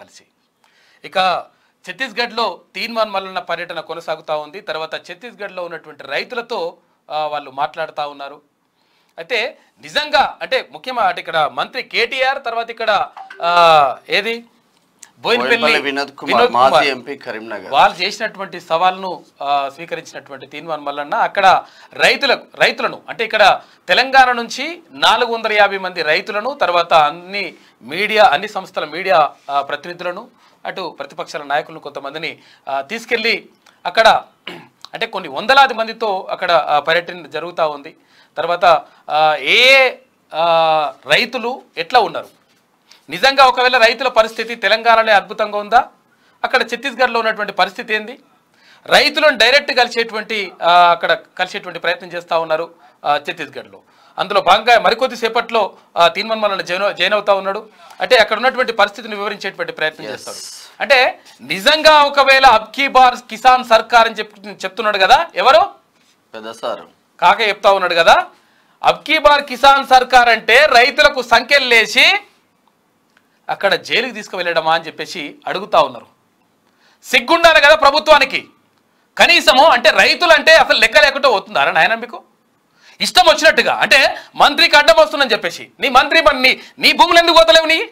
కలిసి ఇక ఛత్తీస్గఢ్లో తీన్మాన్ మల్లన్న పర్యటన కొనసాగుతూ ఉంది తర్వాత ఛత్తీస్గఢ్లో ఉన్నటువంటి రైతులతో ఆ, వాళ్ళు మాట్లాడుతూ ఉన్నారు అయితే నిజంగా అంటే ముఖ్యంగా అంటే ఇక్కడ మంత్రి కేటీఆర్ తర్వాత ఇక్కడ ఆ, ఏది బోయినపల్లి బోయినపల్లి వినోద్ కుమార్ మాజీ ఎంపీ కరీంనగర్ వాళ్ళు చేసినటువంటి సవాల్ను ఆ, స్వీకరించినటువంటి తీన్మాన్ మల్లన్న అక్కడ రైతులకు రైతులను అంటే ఇక్కడ తెలంగాణ నుంచి నాలుగు వందల యాభై మంది రైతులను తర్వాత అన్ని మీడియా అన్ని సంస్థల మీడియా ఆ, ప్రతినిధులను అటు ప్రతిపక్షాల నాయకులను కొంతమందిని ఆ, తీసుకెళ్ళి అక్కడ అంటే కొన్ని వందలాది మందితో అక్కడ ఆ, పర్యటన జరుగుతూ ఉంది తర్వాత ఆ, ఏ ఏ, ఆ, రైతులు ఎట్లా ఉన్నారు నిజంగా ఒకవేళ రైతుల పరిస్థితి తెలంగాణలో అద్భుతంగా ఉందా అక్కడ ఛత్తీస్గఢ్లో ఉన్నటువంటి పరిస్థితి ఏంది రైతులను డైరెక్ట్ కలిసేటువంటి ఆ, అక్కడ కలిసేటువంటి ప్రయత్నం చేస్తూ ఉన్నారు ఆ, ఛత్తీస్గఢ్లో అందులో భాగంగా మరికొద్ది సేపట్లో ఆ, తీన్మన్ మల్లన్న జైన్ జైన్ అవుతా ఉన్నాడు అంటే అక్కడ ఉన్నటువంటి పరిస్థితిని వివరించేటువంటి ప్రయత్నం చేస్తాడు అంటే నిజంగా ఒకవేళ అబ్కీ బార్ కిసాన్ సర్కార్ అని చెప్పి చెప్తున్నాడు కదా ఎవరు పెద్ద సారు కాక చెప్తా ఉన్నాడు కదా అబ్కీ బార్ కిసాన్ సర్కార్ అంటే రైతులకు సంఖ్యలు లేచి అక్కడ జైలుకి తీసుకువెళ్ళడమా అని చెప్పేసి అడుగుతా ఉన్నారు సిగ్గుండాలి కదా ప్రభుత్వానికి కనీసము అంటే రైతులు అంటే అసలు లెక్క లేకుండా పోతుందారా నాయన మీకు ఇష్టం వచ్చినట్టుగా అంటే మంత్రికి అడ్డం వస్తుందని చెప్పేసి నీ మంత్రి మరి నీ నీ భూములు ఎందుకు పోతలేవు నీ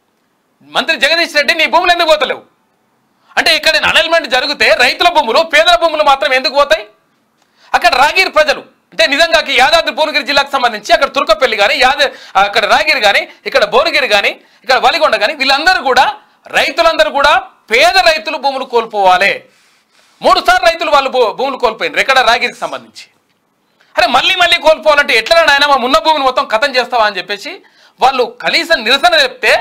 మంత్రి జగదీష్ రెడ్డి నీ భూములు ఎందుకు పోతలేవు అంటే ఇక్కడ అనల్మెంట్ జరిగితే రైతుల భూములు పేదల భూములు మాత్రం ఎందుకు పోతాయి అక్కడ రాగిరి ప్రజలు అంటే నిజంగా ఈ యాదాద్రి భువనగిరి జిల్లాకు సంబంధించి అక్కడ తుర్కపల్లి కానీ యాద అక్కడ రాగిరి కానీ ఇక్కడ భువనగిరి కానీ ఇక్కడ వలిగొండ కానీ వీళ్ళందరూ కూడా రైతులందరూ కూడా పేద రైతులు భూములు కోల్పోవాలి మూడు సార్లు రైతులు వాళ్ళు భూ- భూములు కోల్పోయినారు ఎక్కడ రాగిరికి సంబంధించి అరే మళ్ళీ మళ్ళీ కోల్పోవాలంటే ఎట్లా నాయన మా ఉన్న భూమిని మొత్తం కథం చేస్తావా అని చెప్పేసి వాళ్ళు కనీసం నిరసన చెప్తే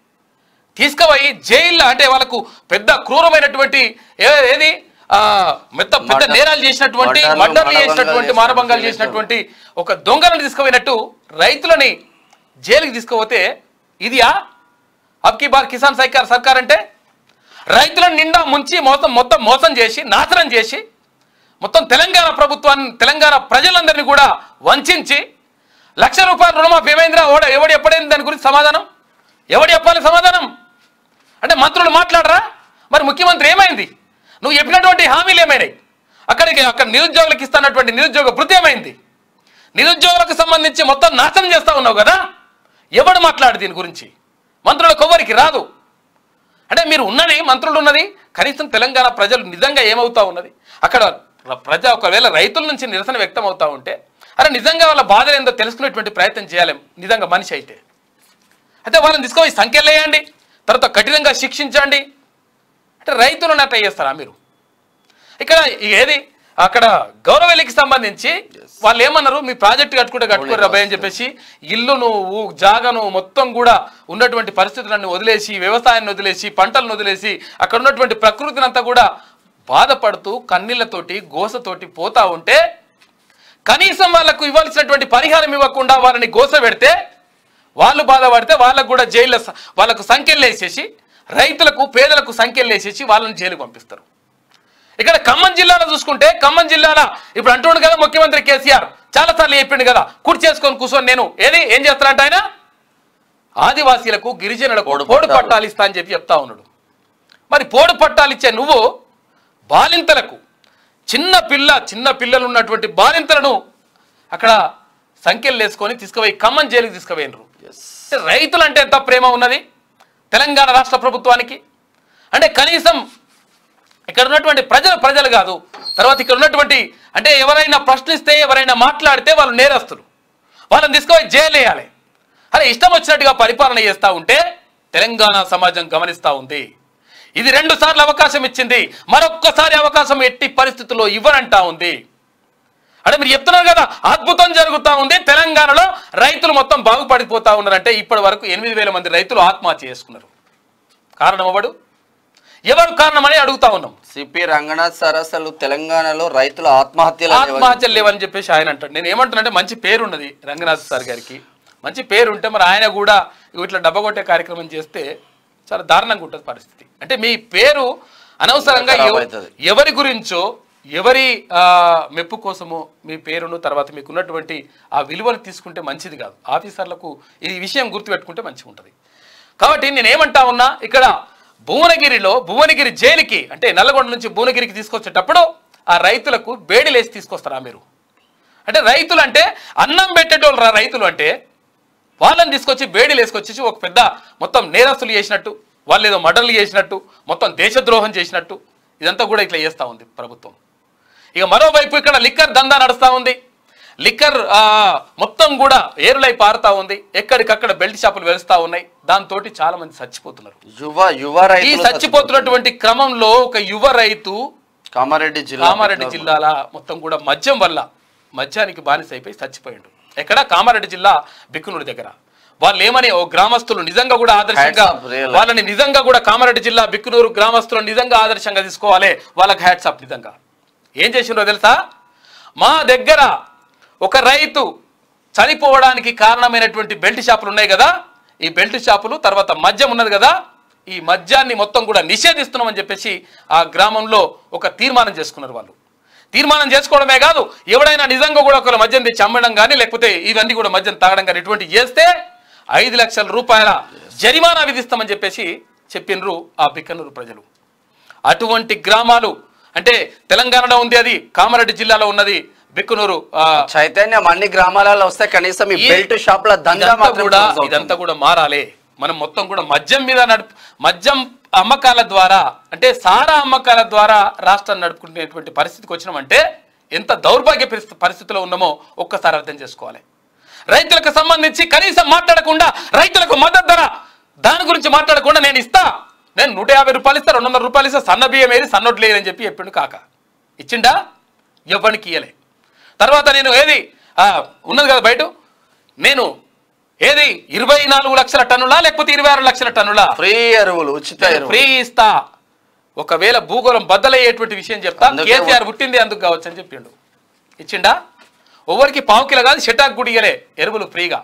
తీసుకుపోయి జైల్లో అంటే వాళ్ళకు పెద్ద క్రూరమైనటువంటి ఏ- ఏది ఆ, మెత్త పెద్ద మర్డర్- నేరాలు చేసినటువంటి మర్డర్లు, మర్డర్లు మానభంగాలు చేసినటువంటి మానభంగాలు చేసినటువంటి ఒక దొంగలను తీసుకుపోయినట్టు రైతులని జైలుకి తీసుకుపోతే ఇదియా అబ్కి బార్ కిసాన్ సైకార్ సర్కార్ అంటే రైతులను నిండా ముంచి మోసం మొత్తం మోసం చేసి నాశనం చేసి మొత్తం తెలంగాణ ప్రభుత్వాన్ని తెలంగాణ ప్రజలందరినీ కూడా వంచి లక్ష రూపాయల రుణమాఫీ ఏమైందిరా ఓడ ఎవడు ఎప్పుడైంది దాని గురించి సమాధానం ఎవడు చెప్పాలి సమాధానం అంటే మంత్రులు మాట్లాడరా మరి ముఖ్యమంత్రి ఏమైంది నువ్వు చెప్పినటువంటి హామీలు ఏమైనాయి అక్కడికి అక్కడ నిరుద్యోగులకు ఇస్తున్నటువంటి నిరుద్యోగ భృతి ఏమైంది నిరుద్యోగులకు సంబంధించి మొత్తం నాశనం చేస్తా ఉన్నావు కదా ఎవడు మాట్లాడు దీని గురించి మంత్రుల కొవ్వరికి రాదు అంటే మీరు ఉన్నది మంత్రులు ఉన్నది కనీసం తెలంగాణ ప్రజలు నిజంగా ఏమవుతా ఉన్నది అక్కడ ర- ప్రజ ఒకవేళ రైతుల నుంచి నిరసన వ్యక్తం అవుతా ఉంటే అరే నిజంగా వాళ్ళ బాధలు ఏందో తెలుసుకునేటువంటి ప్రయత్నం చేయాలి నిజంగా మనిషి అయితే అయితే వాళ్ళని తీసుకుపోయి సంఖ్యలు వేయండి తర్వాత కఠినంగా శిక్షించండి అంటే రైతులను అట్లా చేస్తారా మీరు ఇక్కడ ఈ ఏది అక్కడ గౌరవెల్లికి సంబంధించి వాళ్ళు ఏమన్నారు మీ ప్రాజెక్ట్ కట్టుకుంటే కట్టుకోరు అబ్బాయి అని చెప్పేసి ఇల్లును ఊ- జాగను మొత్తం కూడా ఉన్నటువంటి పరిస్థితులను వదిలేసి వ్యవసాయాన్ని వదిలేసి పంటలను వదిలేసి అక్కడ ఉన్నటువంటి ప్రకృతిని అంతా కూడా బాధపడుతూ కన్నీళ్లతోటి గోసతోటి పోతా ఉంటే కనీసం వాళ్ళకు ఇవ్వాల్సినటువంటి పరిహారం ఇవ్వకుండా వాళ్ళని గోస పెడితే వాళ్ళు బాధపడితే వాళ్ళకు కూడా జైల్లో స- వాళ్ళకు సంఖ్యలు వేసేసి రైతులకు పేదలకు సంఖ్యలు వేసేసి వాళ్ళని జైలుకు పంపిస్తారు ఇక్కడ ఖమ్మం జిల్లాలో చూసుకుంటే ఖమ్మం జిల్లాలో ఇప్పుడు అంటుండు కదా ముఖ్యమంత్రి కేసీఆర్ చాలా సార్లు చెప్పిండు కదా కుర్చీ చేసుకొని కూర్చొని నేను ఏది ఏం చేస్తానంట ఆయన ఆదివాసీలకు గిరిజనులకు పోడు పోడు పట్టాలు. పట్టాలు ఇస్తా అని చెప్పి చెప్తా ఉన్నాడు మరి పోడు పట్టాలు ఇచ్చే నువ్వు బాలింతలకు చిన్న పిల్ల చిన్న పిల్లలు ఉన్నటువంటి బాలింతలను అక్కడ సంఖ్యలు వేసుకొని తీసుకుపోయి ఖమ్మం జైలుకి తీసుకుపోయినరు ఎస్ అంటే రైతులు అంటే ఎంత ప్రేమ ఉన్నది తెలంగాణ రాష్ట్ర ప్రభుత్వానికి అంటే కనీసం ఇక్కడ ఉన్నటువంటి ప్రజలు ప్రజలు కాదు తర్వాత ఇక్కడ ఉన్నటువంటి అంటే ఎవరైనా ప్రశ్నిస్తే ఎవరైనా మాట్లాడితే వాళ్ళు నేరస్తులు వాళ్ళని తీసుకుపోయి జైలు వేయాలి అరే ఇష్టం వచ్చినట్టుగా పరిపాలన చేస్తూ ఉంటే తెలంగాణ సమాజం గమనిస్తూ ఉంది ఇది రెండు సార్లు అవకాశం ఇచ్చింది మరొక్కసారి అవకాశం ఎట్టి పరిస్థితుల్లో ఇవ్వనంటా ఉంది అంటే మీరు చెప్తున్నారు కదా అద్భుతం జరుగుతూ ఉంది తెలంగాణలో రైతులు మొత్తం బాగుపడిపోతా ఉన్నారంటే ఇప్పటి వరకు ఎనిమిది వేల మంది రైతులు ఆత్మహత్య చేసుకున్నారు కారణం ఎవడు ఎవరు కారణమని అడుగుతా ఉన్నాం సిపి రంగనాథ్ సార్ అసలు తెలంగాణలో రైతుల ఆత్మహత్యలు అనేవి ఆత్మహత్యలు లేవని చెప్పేసి ఆయన అంటాడు నేను ఏమంటున్నానంటే మంచి పేరు ఉన్నది రంగనాథ్ సార్ గారికి మంచి పేరు ఉంటే మరి ఆయన కూడా ఇగో ఇట్లా డబ్బగొట్టే కార్యక్రమం చేస్తే చాలా దారుణంగా ఉంటుంది పరిస్థితి అంటే మీ పేరు అనవసరంగా ఖరాబ్ ఎవ- అవుతుంది. ఎవరి గురించో ఎవరి ఆ, మెప్పు కోసమో మీ పేరును తర్వాత మీకు ఉన్నటువంటి ఆ విలువలు తీసుకుంటే మంచిది కాదు ఆఫీసర్లకు ఈ విషయం గుర్తుపెట్టుకుంటే మంచిగా ఉంటుంది కాబట్టి నేను ఏమంటా ఉన్నా ఇక్కడ భువనగిరిలో భువనగిరి జైలుకి అంటే నల్లగొండ నుంచి భువనగిరికి తీసుకొచ్చేటప్పుడు ఆ రైతులకు బేడిలేసి తీసుకొస్తారా మీరు అంటే రైతులు అంటే అన్నం పెట్టేటోళ్ళు రా రైతులు అంటే వాళ్ళని తీసుకొచ్చి బేడీలు వేసుకొచ్చి ఒక పెద్ద మొత్తం నేరస్తులు చేసినట్టు వాళ్ళు ఏదో మర్డర్లు చేసినట్టు మొత్తం దేశద్రోహం చేసినట్టు ఇదంతా కూడా ఇట్లా చేస్తూ ఉంది ప్రభుత్వం ఇక మరోవైపు ఇక్కడ లిక్కర్ దందా నడుస్తూ ఉంది లిక్కర్ ఆ, మొత్తం కూడా ఏరులై పారుతా ఉంది ఎక్కడికక్కడ బెల్ట్ షాపులు వెలుస్తూ ఉన్నాయి దాంతో చాలా మంది చచ్చిపోతున్నారు యువ యువ ఈ రైతులు చచ్చిపోతున్నటువంటి క్రమంలో ఒక యువ రైతు కామారెడ్డి జిల్లా కామారెడ్డి జిల్లాల మొత్తం కూడా మద్యం వల్ల మద్యానికి బానిస అయిపోయి చచ్చిపోయాడు ఎక్కడ కామారెడ్డి జిల్లా బిక్కునూరు దగ్గర వాళ్ళు ఏమని ఓ గ్రామస్తులు నిజంగా కూడా ఆదర్శంగా Hats off, really. వాళ్ళని నిజంగా కూడా కామారెడ్డి జిల్లా బిక్కునూరు గ్రామస్తులను నిజంగా ఆదర్శంగా తీసుకోవాలి వాళ్ళకి హ్యాట్స్ అప్ నిజంగా ఏం చేసిండ్రో తెలుసా మా దగ్గర ఒక రైతు చనిపోవడానికి కారణమైనటువంటి బెల్ట్ షాపులు ఉన్నాయి కదా ఈ బెల్ట్ షాపులు తర్వాత మద్యం ఉన్నది కదా ఈ మద్యాన్ని మొత్తం కూడా నిషేధిస్తున్నామని చెప్పేసి ఆ గ్రామంలో ఒక తీర్మానం చేసుకున్నారు వాళ్ళు తీర్మానం చేసుకోవడమే కాదు ఎవడైనా నిజంగా కూడా ఒకరు మద్యం తెచ్చి అమ్మడం కానీ లేకపోతే ఇవన్నీ కూడా మద్యం తాగడం కానీ ఇటువంటి చేస్తే ఐదు లక్షల రూపాయల జరిమానా విధిస్తామని చెప్పేసి చెప్పినరు ఆ బిక్కనూరు ప్రజలు అటువంటి గ్రామాలు అంటే తెలంగాణలో ఉంది అది కామారెడ్డి జిల్లాలో ఉన్నది బిక్కునూరు ఆ, చైతన్యం అన్ని గ్రామాలలో వస్తే కనీసం ఈ ఈ- బెల్ట్ షాప్ల దందా ఇదంతా మాత్రం కూడా close అవుతుంది. ఇదంతా కూడా మారాలి మనం మొత్తం కూడా మద్యం మీద నడుపు మద్యం అమ్మకాల ద్వారా అంటే సారా అమ్మకాల ద్వారా రాష్ట్రాన్ని నడుపుకునేటువంటి పరిస్థితికి వచ్చినామంటే ఎంత దౌర్భాగ్య పరిస్థితి పరిస్థితిలో ఉన్నామో ఒక్కసారి అర్థం చేసుకోవాలి రైతులకు సంబంధించి కనీసం మాట్లాడకుండా రైతులకు మద్దతు ధర దాని గురించి మాట్లాడకుండా నేను ఇస్తా నేను నూట యాభై రూపాయలు ఇస్తా రెండు వందల రూపాయలు ఇస్తా సన్న బియ్యం ఏది సన్నొడ్లు లేదని చెప్పి చెప్పిండు కాక ఇచ్చిండా ఇవ్వనికి ఇయ్యలే తర్వాత నేను ఏది ఆ, ఉన్నది కదా బయట నేను ఏది ఇరవై నాలుగు లక్షల టన్నులా లేకపోతే ఇరవై ఆరు లక్షల టన్నులా ఫ్రీ ఎరువులు ఉచిత ఎరువులు ఫ్రీ ఇస్తా ఒకవేళ భూగోళం బద్దలయ్యేటువంటి విషయం చెప్తా అందుకే కేసీఆర్ పుట్టింది అందుకు కావచ్చు అని చెప్పిండు ఇచ్చిండా ఎవరికి పావు కిలో కాదు షటాక్ గుడి ఇయ్యలే ఎరువులు ఫ్రీగా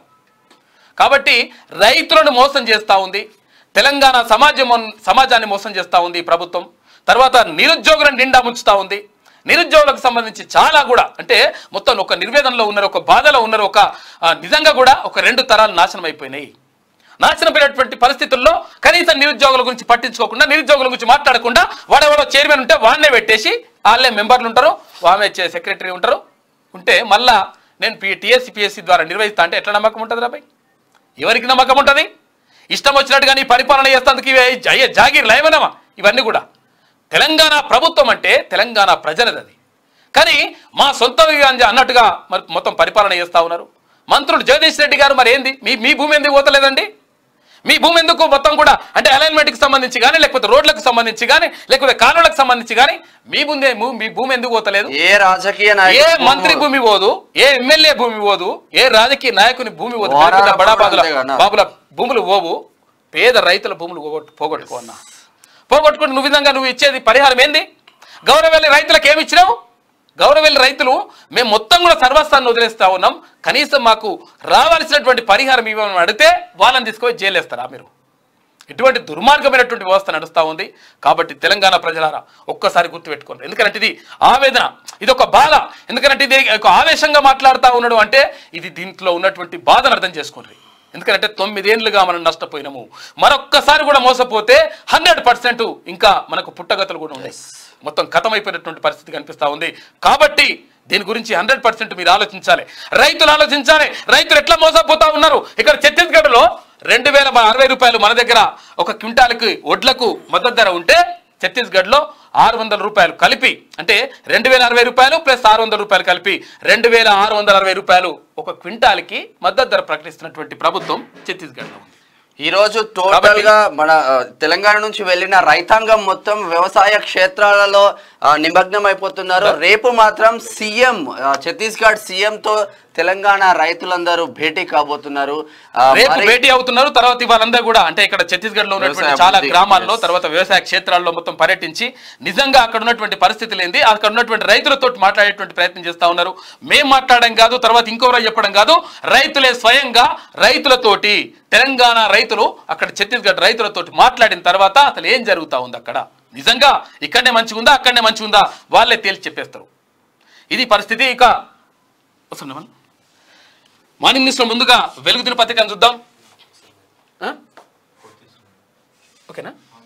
కాబట్టి రైతులను మోసం చేస్తూ ఉంది తెలంగాణ సమాజం సమాజాన్ని మోసం చేస్తూ ఉంది ఈ ప్రభుత్వం తర్వాత నిరుద్యోగులను నిండా ముంచుతా ఉంది నిరుద్యోగులకు సంబంధించి చాలా కూడా అంటే మొత్తం ఒక నిర్వేదనలో ఉన్నారు ఒక బాధలో ఉన్నారు ఒక ఆ, నిజంగా కూడా ఒక రెండు తరాలు నాశనం అయిపోయినాయి నాశనమైనటువంటి పరిస్థితుల్లో కనీసం నిరుద్యోగుల గురించి పట్టించుకోకుండా నిరుద్యోగుల గురించి మాట్లాడకుండా వాడెవడో చైర్మన్ ఉంటే వాడినే పెట్టేసి వాళ్ళే మెంబర్లు ఉంటారు ఆమె సెక్రటరీ ఉంటారు ఉంటే మళ్ళా నేను పి టీఎస్సీ పిఎస్సి ద్వారా నిర్వహిస్తా అంటే ఎట్లా నమ్మకం ఉంటుంది రాబాయ్ ఎవరికి నమ్మకం ఉంటుంది ఇష్టం వచ్చినట్టుగా నీ పరిపాలన చేస్తేందుకు ఇవి అయ్యే జాగీర్లు ఏమన్నామా ఇవన్నీ కూడా తెలంగాణ ప్రభుత్వం అంటే తెలంగాణ ప్రజలది అది కానీ మా సొంత అన్నట్టుగా మరి మొత్తం పరిపాలన చేస్తూ ఉన్నారు మంత్రులు జగదీష్ రెడ్డి గారు మరి ఏంది మీ మీ భూమి ఎందుకు పోతలేదండి మీ భూమి ఎందుకు మొత్తం కూడా అంటే అలైన్మెంట్కి సంబంధించి కానీ లేకపోతే రోడ్లకు సంబంధించి కానీ లేకపోతే కాలువలకు సంబంధించి కానీ మీ ముందే మీ భూమి ఎందుకు పోతలేదు ఏ రాజకీయ ఏ నాయకుడు మంత్రి భూమి పోదు ఏ ఎమ్మెల్యే భూమి పోదు ఏ రాజకీయ నాయకుని భూమి పోదు వారాల పెద్ద పెద్ద బడాబాబుల అంతే కదా. బాబుల భూములు పోవు పేద రైతుల భూములు పోగొట్టు పోగొట్టుకో అన్న పోగొట్టుకుని నువ్వు విధంగా నువ్వు ఇచ్చేది పరిహారం ఏంది గౌరవెల్లి రైతులకు ఏమి ఇచ్చినావు గౌరవెల్లి రైతులు మేము మొత్తం కూడా సర్వస్థాన్ని వదిలేస్తా ఉన్నాం కనీసం మాకు రావాల్సినటువంటి పరిహారం ఇవ్వమని అడిగితే వాళ్ళని తీసుకొని జైలేస్తారా మీరు ఇటువంటి దుర్మార్గమైనటువంటి వ్యవస్థ నడుస్తూ ఉంది కాబట్టి తెలంగాణ ప్రజలారా ఒక్కసారి గుర్తుపెట్టుకోండి ఎందుకంటే ఇది ఆవేదన ఇది ఒక బాధ ఎందుకంటే ఇది ఒక ఆవేశంగా మాట్లాడుతూ ఉన్నాడు అంటే ఇది దీంట్లో ఉన్నటువంటి బాధను అర్థం చేసుకోండి ఎందుకంటే తొమ్మిదేళ్లుగా మనం నష్టపోయినాము మరొక్కసారి కూడా మోసపోతే హండ్రెడ్ పర్సెంట్ ఇంకా మనకు పుట్టగతులు కూడా ఉన్నాయి మొత్తం కథమైపోయినటువంటి పరిస్థితి కనిపిస్తా ఉంది కాబట్టి దీని గురించి హండ్రెడ్ పర్సెంట్ మీరు ఆలోచించాలి రైతులు ఆలోచించాలి రైతులు ఎట్లా మోసపోతా ఉన్నారు ఇక్కడ ఛత్తీస్గఢ్లో రెండు వేల అరవై రూపాయలు మన దగ్గర ఒక క్వింటాల్కి వడ్లకు మద్దతు ధర ఉంటే ఛత్తీస్గఢ్లో ఆరు వందల రూపాయలు కలిపి అంటే రెండు వేల అరవై రూపాయలు ప్లస్ ఆరు వందల రూపాయలు కలిపి రెండు వేల ఆరు వందల అరవై రూపాయలు ఒక క్వింటాల్కి మద్దతు ధర ప్రకటిస్తున్నటువంటి ప్రభుత్వం ఛత్తీస్గఢ్లో ఉంది ఈ రోజు టోటల్ కాబట్టి- గా మన ఆ, తెలంగాణ నుంచి వెళ్ళిన రైతాంగం మొత్తం వ్యవసాయ క్షేత్రాలలో ఆ, నిమగ్నం అయిపోతున్నారు రేపు మాత్రం సీఎం ఆ, ఛత్తీస్గఢ్ సీఎం తో తెలంగాణ రైతులందరూ భేటీ కాబోతున్నారు ఆ, రేపు మరి- భేటీ అవుతున్నారు తర్వాత వాళ్ళందరూ కూడా అంటే ఇక్కడ ఛత్తీస్గఢ్ లో ఉన్నటువంటి వ్యవసాయ చాలా అభివృద్ధి, గ్రామాల్లో yes. తర్వాత వ్యవసాయ క్షేత్రాల్లో మొత్తం పర్యటించి నిజంగా అక్కడ ఉన్నటువంటి పరిస్థితులు ఏంది అక్కడ ఉన్నటువంటి రైతులతో మాట్లాడేటువంటి ప్రయత్నం చేస్తా ఉన్నారు మేం మాట్లాడడం కాదు తర్వాత ఇంకొకరు చెప్పడం కాదు రైతులే స్వయంగా రైతులతోటి తెలంగాణ రైతులు అక్కడ ఛత్తీస్గఢ్ రైతులతోటి మాట్లాడిన తర్వాత అసలు ఏం జరుగుతా ఉంది అక్కడ నిజంగా ఇక్కడనే మంచిగా ఉందా అక్కడనే మంచిగా ఉందా వాళ్ళే తేల్చి చెప్పేస్తారు ఇది పరిస్థితి ఇక వస్తుందా మనం? మార్నింగ్ న్యూస్లో ముందుగా వెలుగు దిన పత్రికను చూద్దాం ఆ? ఓకేనా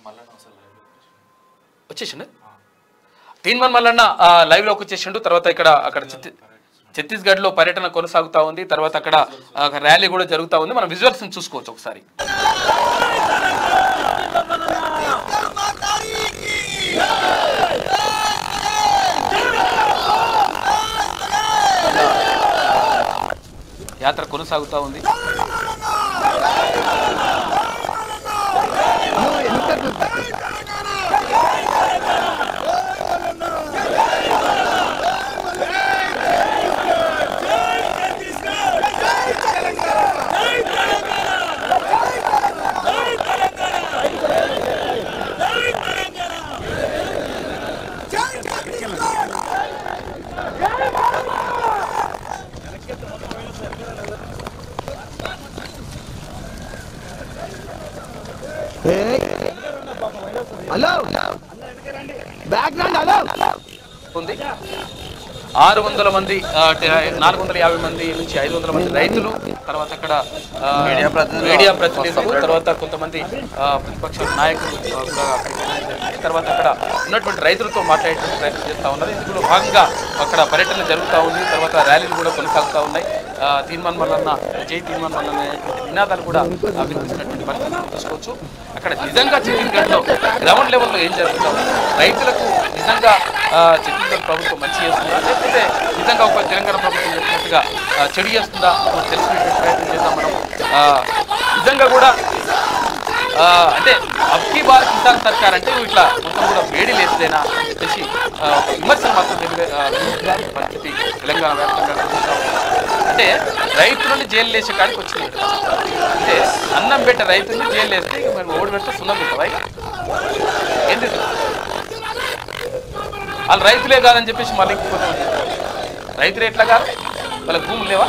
వచ్చేసిండు తీన్మన్ మల్లన్న లైవ్ లోకి వచ్చేసిండు తర్వాత ఇక్కడ అక్కడ ఛత్తీ- ఛత్తీస్గఢ్ లో పర్యటన కొనసాగుతా ఉంది తర్వాత అక్కడ ఆ, ఒక ర్యాలీ కూడా జరుగుతా ఉంది మనం విజువల్స్ చూసుకోవచ్చు ఒకసారి యాత్ర కొనసాగుతా ఉంది హలో బ్యాక్గ్రౌండ్ హలో ఉంది ఆరు వందల మంది ఆ, ట- నాలుగు వందల యాభై మంది నుంచి ఐదు వందల మంది రైతులు తర్వాత అక్కడ ఆ, మీడియా ప్రతినిధులు మీడియా ప్రతినిధులు తర్వాత కొంతమంది ఆ, ప్రతిపక్ష నాయకులు ఆ, కూడా అక్కడికి వెళ్ళడం జరిగింది. తర్వాత అక్కడ ఉన్నటువంటి రైతులతో మాట్లాడేటువంటి ప్రయత్నం చేస్తూ ఉన్నారు ఇందులో భాగంగా అక్కడ పర్యటన జరుగుతూ ఉంది తర్వాత ర్యాలీలు కూడా కొనసాగుతూ ఉన్నాయి ఆ, తీన్మాన్ మల్లన్న జై తీన్మాన్ మల్లన్న అనేటువంటి నినాదాలు కూడా ఆ, వినిపిస్తున్నటువంటి పరిస్థితి మనం చూసుకోవచ్చు అక్కడ నిజంగా ఛత్తీస్గఢ్లో గ్రౌండ్ లెవెల్లో ఏం జరుగుతా ఉంది రైతులకు నిజంగా ఆ, ఛత్తీస్గఢ్ ప్రభుత్వం మంచి చేస్తుందా లేకపోతే నిజంగా ఒక తెలంగాణ ప్రభుత్వం చెప్పినట్టుగా ఆ, చెడు చేస్తుందా మనం తెలుసుకునేటువంటి ప్రయత్నం చేద్దాం మనం ఆ, నిజంగా కూడా ఆ, అంటే అబ్కి బార్ కిసాన్ సర్కార్ అంటే నువ్వు ఇట్లా మొత్తం కూడా వేడి లేస్తేనా అని చెప్పేసి ఆ, ఒక విమర్శలు మాత్రం వెలువ- ఆ, వెలువెత్తుతున్న పరిస్థితి తెలంగాణ వ్యాప్తంగా కనిపిస్తా ఉంది. అంటే రైతులని జైలు వేసే కాడికి వచ్చినాయి అంటే అన్నం పెట్టే రైతుల్ని జైలు వేస్తే ఇక మరి ఓడి పెడితే సున్నం పెట్టవా ఇక? ఏంది ఇది? వాళ్ళు రైతులే కాదని చెప్పేసి మళ్ళీ ఇంకొక రైతులు ఎట్లా కాదు వాళ్ళకి భూములు లేవా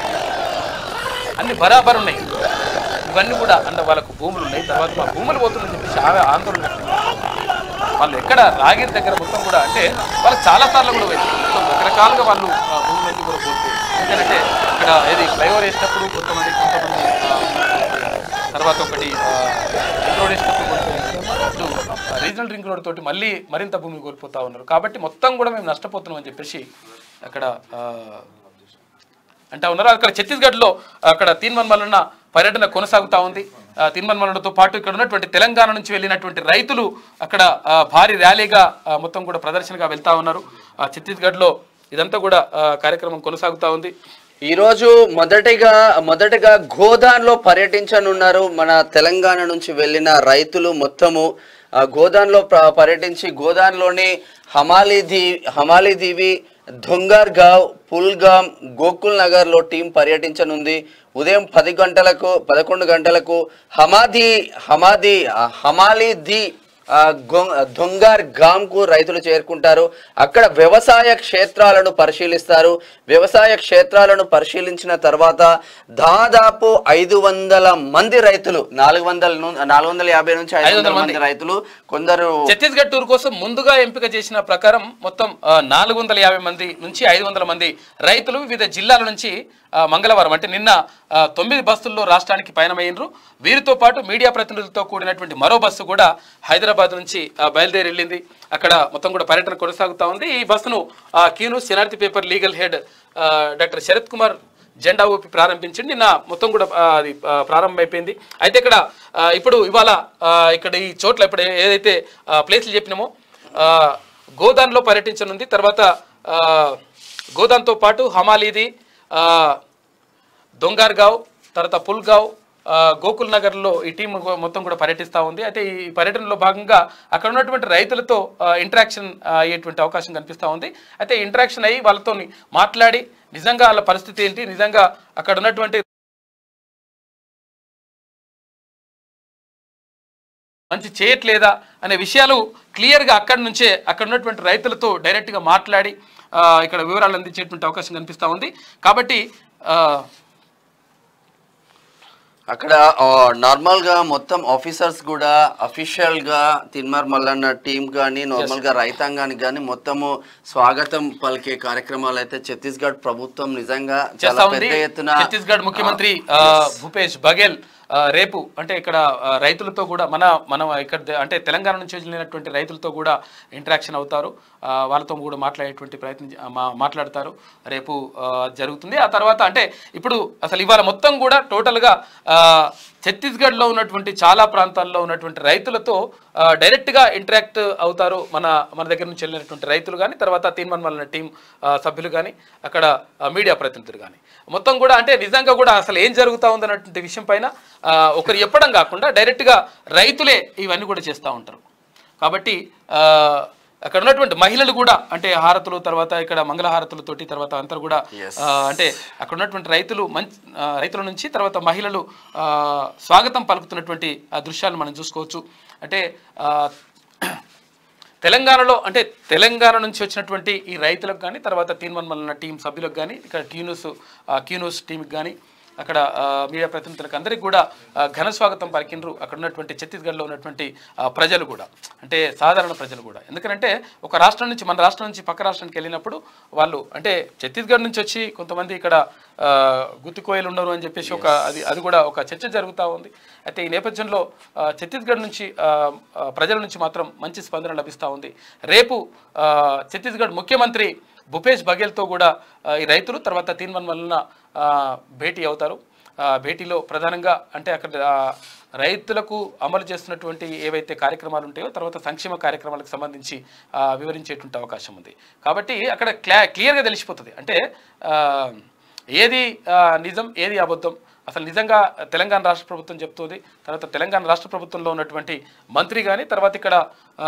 అన్ని బరాబర్ ఉన్నాయి ఇవన్నీ కూడా అంటే వాళ్ళకు భూములు ఉన్నాయి తర్వాత మా భూములు పోతుందని చెప్పేసి ఆమె ఆందోళన వ్యక్తం చేశారు. వాళ్ళు ఎక్కడ రాగిరి దగ్గర మొత్తం కూడా అంటే వాళ్ళు చాలా సార్లు కూడా పోయింది మొత్తం రకరకాలుగా వాళ్ళు ఆ, భూములన్నీ కూడా కోల్పోయారు ఎందుకంటే ఇక్కడ ఏది ఫ్లైఓవర్ వేసినప్పుడు కొంతమంది కొంతమంది ఆ, తర్వాత ఒకటి ఆ, రింగ్ రోడ్ వేసినప్పుడు కోల్పోయారు ఇప్పుడు ఆ, రీజనల్ రింగ్ రోడ్ తోటి మళ్ళీ మరింత భూమి కోల్పోతా ఉన్నారు కాబట్టి మొత్తం కూడా మేము నష్టపోతున్నాం అని చెప్పేసి అక్కడ ఆ, అంటా ఉన్నారు అక్కడ ఛత్తీస్గఢ్లో అక్కడ తీన్మన్ మల్లన్న పర్యటన కొనసాగుతా ఉంది ఆ, తీన్మన్ మల్లన్నతో పాటు ఇక్కడ ఉన్నటువంటి తెలంగాణ నుంచి వెళ్ళినటువంటి రైతులు అక్కడ ఆ, భారీ ర్యాలీగా ఆ, మొత్తం కూడా ప్రదర్శనగా వెళ్తా ఉన్నారు ఆ, ఛత్తీస్గఢ్లో ఇదంతా కూడా ఆ, కార్యక్రమం కొనసాగుతా ఉంది ఈ రోజు మొదటిగా మొదటగా గోదాన్లో పర్యటించనున్నారు మన తెలంగాణ నుంచి వెళ్ళిన రైతులు మొత్తము ఆ, గోదాన్లో ప్ర- పర్యటించి గోదాన్లోని హమాలీది హమాలీదీవి ధొంగార్గావ్ పుల్గామ్ గోకుల్ నగర్లో టీం పర్యటించనుంది ఉదయం పది గంటలకు పదకొండు గంటలకు హమాది హమాది ఆ, హమాలీది ఆ, గొ- దొంగార్ గామ్కు రైతులు చేరుకుంటారు అక్కడ వ్యవసాయ క్షేత్రాలను పరిశీలిస్తారు వ్యవసాయ క్షేత్రాలను పరిశీలించిన తర్వాత దాదాపు ఐదు వందల మంది రైతులు నాలుగు వందల ను- నాలుగు వందల యాభై నుంచి ఐదు వందల మంది రైతులు కొందరు ఛత్తీస్గఢ్ టూర్ కోసం ముందుగా ఎంపిక చేసిన ప్రకారం మొత్తం నాలుగు వందల యాభై మంది నుంచి ఐదు వందల మంది రైతులు వివిధ జిల్లాల నుంచి ఆ, మంగళవారం అంటే నిన్న ఆ, తొమ్మిది బస్సుల్లో రాష్ట్రానికి పయనమైనరు వీరితో పాటు మీడియా ప్రతినిధులతో కూడినటువంటి మరో బస్సు కూడా హైదరాబాద్ నుంచి ఆ, బయలుదేరి వెళ్ళింది అక్కడ మొత్తం కూడా పర్యటన కొనసాగుతా ఉంది ఈ బస్సును ఆ, కీను శనార్థి పేపర్ లీగల్ హెడ్ ఆ, డాక్టర్ శరత్ కుమార్ జెండా ఊపి ప్రారంభించి నిన్న మొత్తం కూడా ఆ, అది ఆ, ప్రారంభమైపోయింది అయితే ఇక్కడ ఆ, ఇప్పుడు ఇవాళ ఆ, ఇక్కడ ఈ చోట్ల ఇప్పుడు ఏదైతే ఆ, ప్లేస్లు చెప్పినామో ఆ, గోదాన్లో పర్యటించనుంది తర్వాత ఆ, గోదాన్తో పాటు హమాలీది ఆ, దొంగార్గావ్ తర్వాత పుల్గావ్ ఆ, గోకుల్ నగర్లో ఈ టీం మొత్తం కూడా పర్యటిస్తూ ఉంది అయితే ఈ పర్యటనలో భాగంగా అక్కడ ఉన్నటువంటి రైతులతో ఇంటరాక్షన్ అయ్యేటువంటి అవకాశం కనిపిస్తూ ఉంది అయితే ఇంటరాక్షన్ అయ్యి వాళ్ళతో మాట్లాడి నిజంగా వాళ్ళ పరిస్థితి ఏంటి నిజంగా అక్కడ ఉన్నటువంటి మంచి చేయట్లేదా అనే విషయాలు క్లియర్గా అక్కడి నుంచే అక్కడ ఉన్నటువంటి రైతులతో డైరెక్ట్గా మాట్లాడి ఆ, ఇక్కడ వివరాలు అందించేటువంటి అవకాశం కనిపిస్తూ ఉంది కాబట్టి ఆ, అక్కడ ఆ, నార్మల్ గా మొత్తం ఆఫీసర్స్ కూడా అఫీషియల్ గా తిన్మార్ మల్లన్న టీం కానీ నార్మల్ గా రైతాంగానికి కానీ మొత్తము స్వాగతం పలికే కార్యక్రమాలు అయితే ఛత్తీస్గఢ్ ప్రభుత్వం నిజంగా చేస్తా చాలా ఉంది పెద్ద ఎత్తున ఛత్తీస్గఢ్ ముఖ్యమంత్రి ఆ, భూపేష్ బఘేల్ ఆ, రేపు అంటే ఇక్కడ ఆ, రైతులతో కూడా మన మనం ఇక్కడ ద- అంటే తెలంగాణ నుంచి వెళ్ళినటువంటి రైతులతో కూడా ఇంటరాక్షన్ అవుతారు ఆ, వాళ్ళతో కూడా మాట్లాడేటువంటి ప్రయత్నం చే- మా- మాట్లాడతారు రేపు ఆ, జరుగుతుంది ఆ తర్వాత అంటే ఇప్పుడు అసలు ఇవాళ మొత్తం కూడా టోటల్గా ఆ, ఛత్తీస్గఢ్లో ఉన్నటువంటి చాలా ప్రాంతాల్లో ఉన్నటువంటి రైతులతో ఆ, డైరెక్ట్గా ఇంటరాక్ట్ అవుతారు మన మన దగ్గర నుంచి వెళ్ళినటువంటి రైతులు కానీ తర్వాత తీన్మన్ వల్ల టీం ఆ, సభ్యులు కానీ అక్కడ ఆ, మీడియా ప్రతినిధులు కానీ మొత్తం కూడా అంటే నిజంగా కూడా అసలు ఏం జరుగుతూ ఉందన్నటువంటి విషయం పైన ఆ, ఒకరు చెప్పడం కాకుండా డైరెక్ట్గా రైతులే ఇవన్నీ కూడా చేస్తూ ఉంటారు కాబట్టి ఆ, అక్కడ ఉన్నటువంటి మహిళలు కూడా అంటే హారతులు తర్వాత ఇక్కడ మంగళ హారతులతోటి తర్వాత అంతా కూడా ఆ, అంటే అక్కడ ఉన్నటువంటి రైతులు మంచి ఆ, రైతుల నుంచి తర్వాత మహిళలు ఆ, స్వాగతం పలుకుతున్నటువంటి ఆ దృశ్యాలను మనం చూసుకోవచ్చు అంటే ఆ, తెలంగాణలో అంటే తెలంగాణ నుంచి వచ్చినటువంటి ఈ రైతులకు కానీ తర్వాత తీన్వన్ మల్లన్న టీం సభ్యులకు కానీ ఇక్కడ క్యూన్యూస్ ఆ, క్యూన్యూస్ టీంకి కానీ అక్కడ ఆ, మీడియా ప్రతినిధులకు అందరికీ కూడా ఆ, ఘన స్వాగతం పలికినరు అక్కడ ఉన్నటువంటి ఛత్తీస్గఢ్లో ఉన్నటువంటి ఆ, ప్రజలు కూడా అంటే సాధారణ ప్రజలు కూడా ఎందుకంటే ఒక రాష్ట్రం నుంచి మన రాష్ట్రం నుంచి పక్క రాష్ట్రానికి వెళ్ళినప్పుడు వాళ్ళు అంటే ఛత్తీస్గఢ్ నుంచి వచ్చి కొంతమంది ఇక్కడ ఆ, గుత్తికోయలు ఉన్నారు అని చెప్పేసి ఒక అది అది కూడా ఒక చర్చ జరుగుతూ ఉంది అయితే ఈ నేపథ్యంలో ఆ, ఛత్తీస్గఢ్ నుంచి ఆ, ఆ, ప్రజల నుంచి మాత్రం మంచి స్పందన లభిస్తూ ఉంది రేపు ఆ, ఛత్తీస్గఢ్ ముఖ్యమంత్రి భూపేష్ బఘేల్తో కూడా ఆ, ఈ రైతులు తర్వాత తీన్వన్ వలన ఆ, భేటీ అవుతారు ఆ, భేటీలో ప్రధానంగా అంటే అక్కడ ఆ, రైతులకు అమలు చేస్తున్నటువంటి ఏవైతే కార్యక్రమాలు ఉంటాయో తర్వాత సంక్షేమ కార్యక్రమాలకు సంబంధించి ఆ, వివరించేటువంటి అవకాశం ఉంది కాబట్టి అక్కడ క్లా క్లియర్గా తెలిసిపోతుంది అంటే ఆ, ఏది ఆ, నిజం ఏది అబద్ధం అసలు నిజంగా తెలంగాణ రాష్ట్ర ప్రభుత్వం చెప్తుంది తర్వాత తెలంగాణ రాష్ట్ర ప్రభుత్వంలో ఉన్నటువంటి మంత్రి కానీ తర్వాత ఇక్కడ ఆ,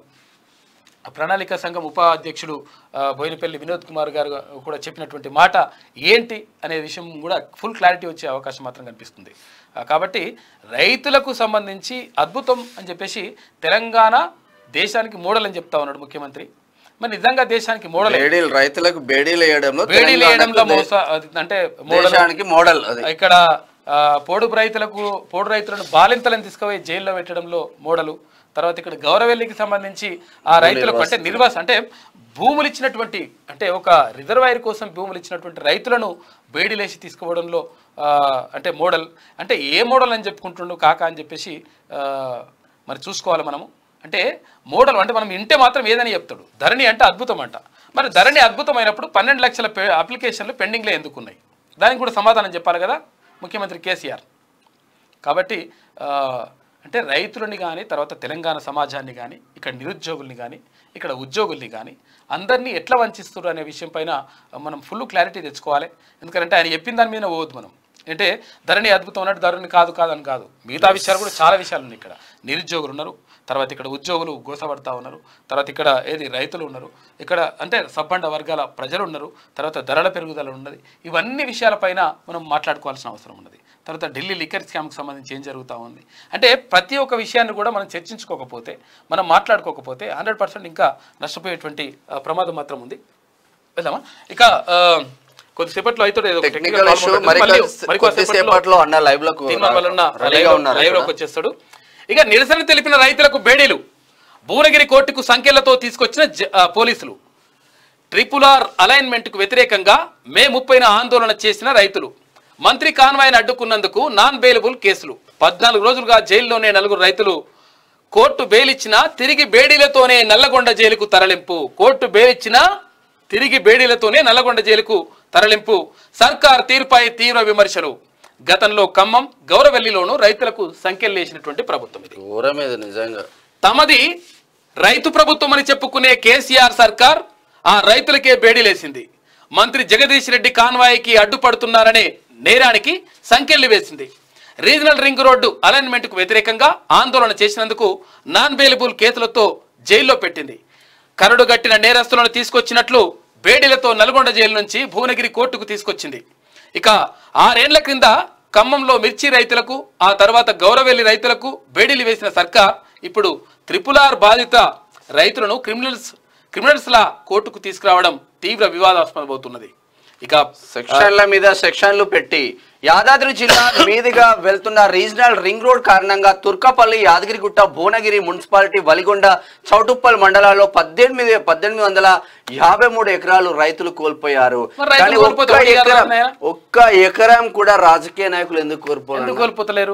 ప్రణాళిక సంఘం ఉపాధ్యక్షుడు ఆ, బోయినపల్లి వినోద్ కుమార్ గారు కూడా చెప్పినటువంటి మాట ఏంటి అనే విషయం కూడా ఫుల్ క్లారిటీ వచ్చే అవకాశం మాత్రం కనిపిస్తుంది ఆ, కాబట్టి రైతులకు సంబంధించి అద్భుతం అని చెప్పేసి తెలంగాణ దేశానికి మోడల్ అని చెప్తా ఉన్నాడు ముఖ్యమంత్రి మరి నిజంగా దేశానికి మోడల్ బేడీలు రైతులకు బేడీలు వేయడంలో వేడి లేయడంలో తెలంగాణకు మోస అది అంటే మోడల్ దేశానికి మోడల్ అది ఇక్కడ ఆ, పోడు రైతులకు పోడు రైతులను బాలింతలను తీసుకుపోయి జైల్లో పెట్టడంలో మోడలు తర్వాత ఇక్కడ గౌరవెల్లికి సంబంధించి ఆ రైతులకు అంటే నిర్వాస అంటే భూములు ఇచ్చినటువంటి అంటే ఒక రిజర్వాయర్ కోసం భూములు ఇచ్చినటువంటి రైతులను బేడిలేసి తీసుకుపోవడంలో ఆ, అంటే మోడల్ అంటే ఏ మోడల్ అని చెప్పుకుంటుండు కాక అని చెప్పేసి ఆ, మరి చూసుకోవాలి మనము అంటే మోడల్ అంటే మనం ఇంటే మాత్రం ఏదని చెప్తాడు ధరణి అంటే అద్భుతం అంట మరి ధరణి అద్భుతమైనప్పుడు పన్నెండు లక్షల పె అప్లికేషన్లు పెండింగ్లో ఎందుకు ఉన్నాయి దానికి కూడా సమాధానం చెప్పాలి కదా ముఖ్యమంత్రి కేసీఆర్ కాబట్టి ఆ, అంటే రైతులని కానీ తర్వాత తెలంగాణ సమాజాన్ని కానీ ఇక్కడ నిరుద్యోగుల్ని కానీ ఇక్కడ ఉద్యోగుల్ని కానీ అందరినీ ఎట్లా వంచిస్తారు అనే విషయం పైన మనం ఫుల్ క్లారిటీ తెచ్చుకోవాలి ఎందుకంటే ఆయన చెప్పిన దాని మీద పోవద్దు మనం అంటే ధరణి అద్భుతం అన్నట్టు ధరణి కాదు కాదని కాదు మిగతా విషయాలు కూడా చాలా విషయాలు ఉన్నాయి ఇక్కడ నిరుద్యోగులు ఉన్నారు తర్వాత ఇక్కడ ఉద్యోగులు గోసపడతా ఉన్నారు తర్వాత ఇక్కడ ఏది రైతులు ఉన్నారు ఇక్కడ అంటే సబ్బండ వర్గాల ప్రజలు ఉన్నారు తర్వాత ధరల పెరుగుదల ఉన్నది ఇవన్నీ విషయాలపైన మనం మాట్లాడుకోవాల్సిన అవసరం ఉన్నది తర్వాత ఢిల్లీ లిక్కర్ స్కామ్కి సంబంధించి ఏం జరుగుతూ ఉంది అంటే ప్రతి ఒక్క విషయాన్ని కూడా మనం చర్చించుకోకపోతే మనం మాట్లాడుకోకపోతే హండ్రెడ్ పర్సెంట్ ఇంకా నష్టపోయేటువంటి ఆ, ప్రమాదం మాత్రం ఉంది వెళ్దామా ఇక ఆ, కొద్దిసేపట్లో అయితే ఏదో ఒక టెక్నికల్ technical ఇష్యూ problem మరి ఉంటుంది. మళ్ళీ- మరి కొద్దిసేపట్లో అన్న లైవ్ లకు తీర్మానం వల్ల ఉన్న రెడీగా లైవ్ ఉన్నారు లైవ్లోకి వచ్చేస్తాడు ఇక నిరసన తెలిపిన రైతులకు బేడీలు భువనగిరి కోర్టుకు సంఖ్యలతో తీసుకొచ్చిన జ- ఆ, పోలీసులు ట్రిపుల్ ఆర్ అలైన్మెంట్కు వ్యతిరేకంగా మే ముప్పైన ఆందోళన చేసిన రైతులు మంత్రి కాన్వాయ్ని అడ్డుకున్నందుకు నాన్ బెయిలబుల్ కేసులు పద్నాలుగు రోజులుగా జైల్లోనే నలుగురు రైతులు కోర్టు బెయిల్ ఇచ్చినా తిరిగి బేడీలతోనే నల్లగొండ జైలుకు తరలింపు కోర్టు బెయిల్ ఇచ్చినా తిరిగి బేడీలతోనే నల్లగొండ జైలుకు తరలింపు సర్కార్ తీరుపై తీవ్ర విమర్శలు గతంలో ఖమ్మం గౌరవెల్లిలోనూ రైతులకు సంఖ్యలేసినటువంటి ప్రభుత్వం ఇది ఘోరం ఇది నిజంగా తమది రైతు ప్రభుత్వం అని చెప్పుకునే కేసీఆర్ సర్కార్ ఆ రైతులకే బేడీలేసింది మంత్రి జగదీష్ రెడ్డి కాన్వాయ్కి అడ్డుపడుతున్నారనే నేరానికి సంకెళ్లు వేసింది రీజనల్ రింగ్ రోడ్డు అలైన్మెంట్కు వ్యతిరేకంగా ఆందోళన చేసినందుకు నాన్ బెయిలబుల్ కేసులతో జైల్లో పెట్టింది కరడు గట్టిన నేరస్తులను తీసుకొచ్చినట్లు బేడీలతో నల్గొండ జైలు నుంచి భువనగిరి కోర్టుకు తీసుకొచ్చింది ఇక ఆరేండ్ల క్రింద ఖమ్మంలో మిర్చి రైతులకు ఆ తర్వాత గౌరవెల్లి రైతులకు బేడీలు వేసిన సర్కార్ ఇప్పుడు త్రిపుల్ ఆర్ బాధిత రైతులను క్రిమినల్స్ క్రిమినల్స్ లా కోర్టుకు తీసుకురావడం తీవ్ర వివాదాస్పదమవుతున్నది ఇక సెక్షన్ల మీద సెక్షన్లు పెట్టి యాదాద్రి జిల్లా మీదుగా వెళ్తున్న రీజనల్ రింగ్ రోడ్ కారణంగా తుర్కపల్లి యాదగిరిగుట్ట భువనగిరి మున్సిపాలిటీ వలిగొండ చౌటుప్పల్ మండలాల్లో పద్దెనిమిది పద్దెనిమిది వందల యాభై మూడు ఎకరాలు రైతులు కోల్పోయారు మరి రైతులు కానీ ఒక్క కోల్పోతే ఎవరు ఎకరం చేయాలన్నాయా? ఒక్క ఎకరం కూడా రాజకీయ నాయకులు ఎందుకు ఎందుకు కోల్పోయారు కోల్పోతలేరు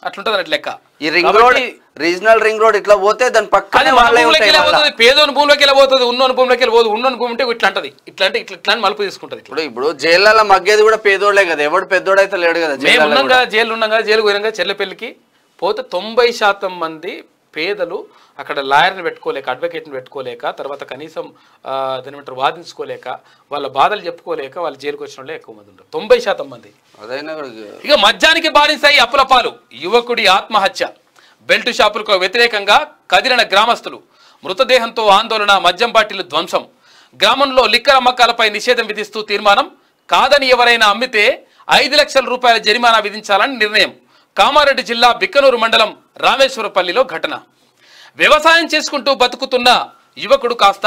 అట్లుంటది అన్నట్టు లెక్క ఈ రింగ్ రోడ్ కాబట్టి రీజనల్ రింగ్ రోడ్ ఇట్లా పోతే దాని అది పక్కనే మన వాళ్ళే భూమిలోకి ఉంటాయి మళ్ళా. వెళ్ళిపోతుంది పేదోని భూమిలోకి వెళ్ళిపోతుంది ఉన్నోని భూమిలోకి వెళ్ళిపోదు ఉన్నోని భూమి ఉంటే ఇట్లా అంటది ఇట్లా అంటే ఇట్లా ఇట్లా అని మలుపు తీసుకుంటది ఇట్లా ఇప్పుడు ఇప్పుడు జైళ్ళలో మగ్గేది కూడా పేదోళ్లే కదా ఎవడు పెద్దోడైతే లేడు కదా మేము జైళ్ళలో ఉన్నాం కూడా. కదా జైలు ఉన్నాం కదా జైలు పోయినాం కదా చెల్లెపల్లికి పోతే తొంభై శాతం మంది పేదలు అక్కడ లాయర్ని పెట్టుకోలేక అడ్వకేట్ని పెట్టుకోలేక తర్వాత కనీసం ఆ, దాని ఏమంటారు వాదించుకోలేక వాళ్ళ బాధలు చెప్పుకోలేక వాళ్ళు జైలుకి వచ్చిన వాళ్ళే ఎక్కువ మంది ఉంటారు తొంభై శాతం మంది అదైనా కూడా ఇక మద్యానికి బానిసాయి అప్పుల పాలు యువకుడి ఆత్మహత్య బెల్ట్ షాపులకు వ్యతిరేకంగా కదిలిన గ్రామస్తులు మృతదేహంతో ఆందోళన మద్యం బాటిల్ ధ్వంసం గ్రామంలో లిక్కర్ అమ్మకాలపై నిషేధం విధిస్తూ తీర్మానం కాదని ఎవరైనా అమ్మితే ఐదు లక్షల రూపాయల జరిమానా విధించాలని నిర్ణయం కామారెడ్డి జిల్లా బిక్కనూరు మండలం రామేశ్వరపల్లిలో ఘటన వ్యవసాయం చేసుకుంటూ బతుకుతున్న యువకుడు కాస్త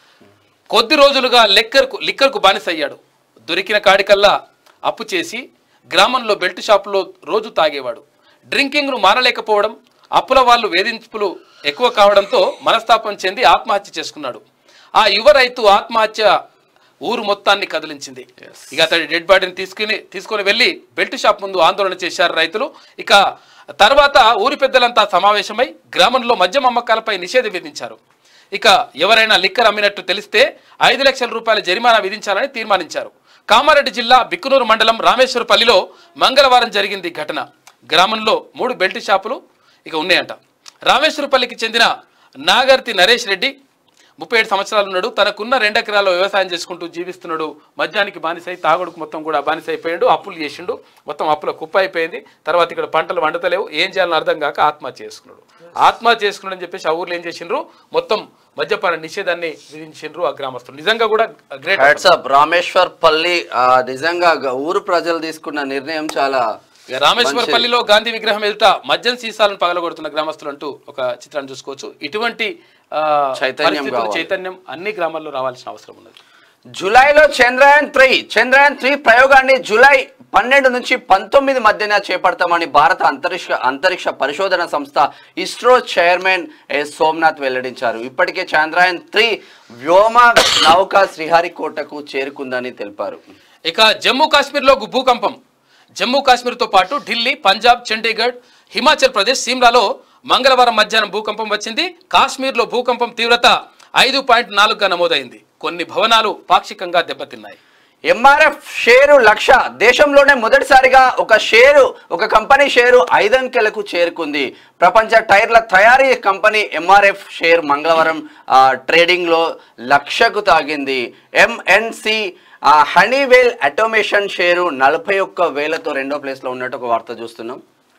కొద్ది రోజులుగా లెక్కర్కు లిక్కర్కు బానిసయ్యాడు దొరికిన కాడికల్లా అప్పు చేసి గ్రామంలో బెల్ట్ షాపులో రోజు తాగేవాడు డ్రింకింగ్ను మానలేకపోవడం అప్పుల వాళ్ళు వేధింపులు ఎక్కువ కావడంతో మనస్తాపం చెంది ఆత్మహత్య చేసుకున్నాడు ఆ యువ రైతు ఆత్మహత్య ఊరు మొత్తాన్ని కదిలించింది ఇక అతడి డెడ్ బాడీని తీసుకుని తీసుకొని వెళ్ళి బెల్ట్ షాప్ ముందు ఆందోళన చేశారు రైతులు ఇక తర్వాత ఊరి పెద్దలంతా సమావేశమై గ్రామంలో మద్యం అమ్మకాలపై నిషేధం విధించారు ఇక ఎవరైనా లిక్కర్ అమ్మినట్టు తెలిస్తే ఐదు లక్షల రూపాయల జరిమానా విధించాలని తీర్మానించారు కామారెడ్డి జిల్లా బిక్కునూరు మండలం రామేశ్వరపల్లిలో మంగళవారం జరిగింది ఈ ఘటన గ్రామంలో మూడు బెల్ట్ షాపులు ఇక ఉన్నాయంట రామేశ్వరపల్లికి చెందిన నాగర్తి నరేష్ రెడ్డి ముప్పై ఏడు సంవత్సరాలు ఉన్నాడు తనకున్న రెండు ఎకరాల్లో వ్యవసాయం చేసుకుంటూ జీవిస్తున్నాడు మద్యానికి బానిసై తాగుడుకు మొత్తం కూడా బానిస అయిపోయాడు అప్పులు చేసిండు మొత్తం అప్పుల కుప్ప అయిపోయింది తర్వాత ఇక్కడ పంటలు వండతలేవు ఏం చేయాలని అర్థం కాక ఆత్మహత్య చేసుకున్నాడు ఆత్మహత్య చేసుకున్నాడు అని చెప్పేసి ఆ ఊర్లో ఏం చేసిండ్రు మొత్తం మద్యపాన నిషేధాన్ని విధించిండ్రు ఆ గ్రామస్తులు నిజంగా కూడా గ్రేట్ వాట్సాప్ రామేశ్వర్ పల్లి ఆ, నిజంగా గ- ఊరు ప్రజలు తీసుకున్న నిర్ణయం చాలా ఇక రామేశ్వరపల్లిలో గాంధీ విగ్రహం ఎదుట మద్యం సీసాలను పగలగొడుతున్న గ్రామస్తులు అంటూ ఒక చిత్రాన్ని చూసుకోవచ్చు ఇటువంటి ఆ, చైతన్యం పరిస్థితులు, కావాలి. చైతన్యం అన్ని గ్రామాల్లో రావాల్సిన అవసరం ఉన్నది జూలైలో చంద్రయాన్ త్రీ చంద్రయాన్ త్రీ ప్రయోగాన్ని జూలై పన్నెండు నుంచి పంతొమ్మిది మధ్యన చేపడతామని భారత అంతరిక్ష అంతరిక్ష పరిశోధన సంస్థ ఇస్రో చైర్మన్ ఎస్ సోమనాథ్ వెల్లడించారు ఇప్పటికే చంద్రయాన్ త్రీ వ్యోమ నౌక శ్రీహరికోటకు చేరుకుందని తెలిపారు ఇక జమ్మూ కాశ్మీర్లో గు- భూకంపం జమ్మూ కాశ్మీర్తో పాటు ఢిల్లీ పంజాబ్ చండీగఢ్ హిమాచల్ ప్రదేశ్ సిమ్లాలో మంగళవారం మధ్యాహ్నం భూకంపం వచ్చింది కాశ్మీర్లో భూకంపం తీవ్రత ఐదు పాయింట్ నాలుగుగా నమోదైంది కొన్ని భవనాలు పాక్షికంగా దెబ్బతిన్నాయి ఎంఆర్ఎఫ్ షేరు లక్ష దేశంలోనే మొదటిసారిగా ఒక షేరు ఒక కంపెనీ షేరు ఐదంకెలకు చేరుకుంది ప్రపంచ టైర్ల తయారీ కంపెనీ ఎంఆర్ఎఫ్ షేర్ మంగళవారం ఆ, ట్రేడింగ్లో లక్షకు తాగింది ఎంఎన్సి హనీవేల్ అటోమేషన్ షేరు నలభై ఒక్క వేలతో రెండో ప్లేస్లో ఉన్నట్టు ఒక వార్త చూస్తున్నాం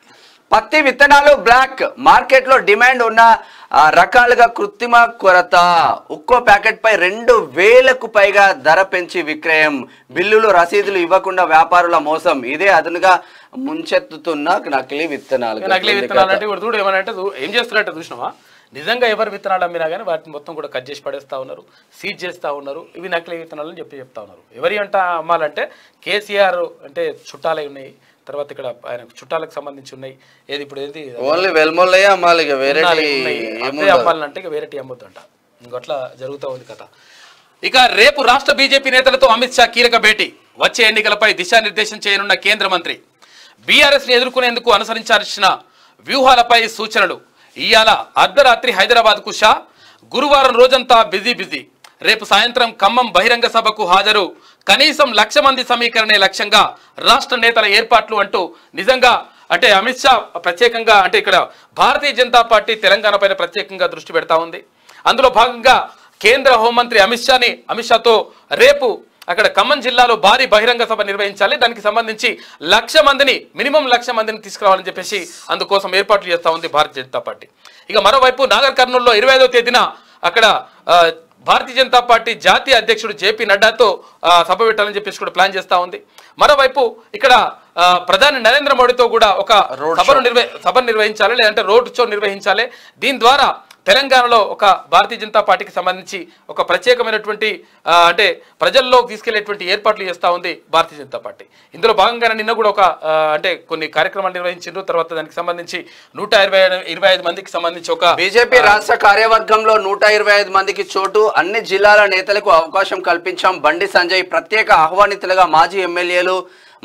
పత్తి విత్తనాలు బ్లాక్ మార్కెట్లో డిమాండ్ ఉన్న ఆ, రకాలుగా కృత్రిమ కొరత ఒక్కో ప్యాకెట్ పై రెండు వేలకు పైగా ధర పెంచి విక్రయం బిల్లులు రసీదులు ఇవ్వకుండా వ్యాపారుల మోసం ఇదే అదునుగా ముంచెత్తుతున్న నకిలీ విత్తనాలు ఇక నకిలీ విత్తనాలు అంటే ఇప్పుడు చూడు ఏమనంటే చూ- ఏం చేస్తున్నట్టు చూసినావా నిజంగా ఎవరు విత్తనాలు అమ్మినా కానీ వాటిని మొత్తం కూడా కట్ చేసి పడేస్తా ఉన్నారు సీజ్ చేస్తా ఉన్నారు ఇవి నకిలీ విత్తనాలు అని చెప్పి చెప్తా ఉన్నారు ఎవరి అంట అమ్మాలంటే కేసీఆర్ అంటే చుట్టాలై ఉన్నాయి తర్వాత ఇక్కడ ఆయన చుట్టాలకు సంబంధించి ఉన్నాయి ఏది ఇప్పుడు ఏది ఓన్లీ వెల్మోల్లయ్య అమ్మాలి ఇక వేరే ఉన్నాయి, ఉన్నాయి. అదే అమ్మాలంటే ఇక వేరేటి అమ్మొద్దంట ఇంకట్లా జరుగుతూ ఉంది కథ ఇక రేపు రాష్ట్ర బీజేపీ నేతలతో అమిత్ షా కీలక భేటీ వచ్చే ఎన్నికలపై దిశానిర్దేశం చేయనున్న కేంద్ర మంత్రి బీఆర్ఎస్ ని ఎదుర్కొనేందుకు అనుసరించాల్సిన వ్యూహాలపై సూచనలు ఇవాళ అర్ధరాత్రి హైదరాబాద్ కు షా గురువారం రోజంతా బిజీ బిజీ రేపు సాయంత్రం ఖమ్మం బహిరంగ సభకు హాజరు కనీసం లక్ష మంది సమీకరణే లక్ష్యంగా రాష్ట్ర నేతల ఏర్పాట్లు అంటూ నిజంగా అంటే అమిత్ షా ప్రత్యేకంగా అంటే ఇక్కడ భారతీయ జనతా పార్టీ తెలంగాణ పైన ప్రత్యేకంగా దృష్టి పెడతా ఉంది అందులో భాగంగా కేంద్ర హోంమంత్రి అమిత్ షాని అమిత్ షాతో రేపు అక్కడ ఖమ్మం జిల్లాలో భారీ బహిరంగ సభ నిర్వహించాలి దానికి సంబంధించి లక్ష మందిని మినిమం లక్ష మందిని తీసుకురావాలని చెప్పేసి అందుకోసం ఏర్పాట్లు చేస్తా ఉంది భారతీయ జనతా పార్టీ ఇక మరోవైపు నాగర్ కర్నూలులో ఇరవై ఐదో తేదీన అక్కడ ఆ, భారతీయ జనతా పార్టీ జాతీయ అధ్యక్షుడు జేపీ నడ్డాతో ఆ, సభ పెట్టాలని చెప్పేసి కూడా ప్లాన్ చేస్తా ఉంది మరోవైపు ఇక్కడ ఆ, ప్రధాని నరేంద్ర మోడీతో కూడా ఒక Road సభను నిర్వ సభను నిర్వహించాలి లేదంటే రోడ్ షో నిర్వహించాలి దీని ద్వారా తెలంగాణలో ఒక భారతీయ జనతా పార్టీకి సంబంధించి ఒక ప్రత్యేకమైనటువంటి ఆ, అంటే ప్రజల్లో తీసుకెళ్లేటువంటి ఏర్పాట్లు చేస్తా ఉంది భారతీయ జనతా పార్టీ ఇందులో భాగంగానే నిన్న కూడా ఒక ఆ, అంటే కొన్ని కార్యక్రమాలు నిర్వహించారు తర్వాత దానికి సంబంధించి నూట ఇరవై ఇరవై ఐదు మందికి సంబంధించి ఒక బీజేపీ రాష్ట్ర కార్యవర్గంలో నూట ఇరవై ఐదు మందికి చోటు అన్ని జిల్లాల నేతలకు అవకాశం కల్పించాం బండి సంజయ్ ప్రత్యేక ఆహ్వానితులుగా మాజీ ఎమ్మెల్యేలు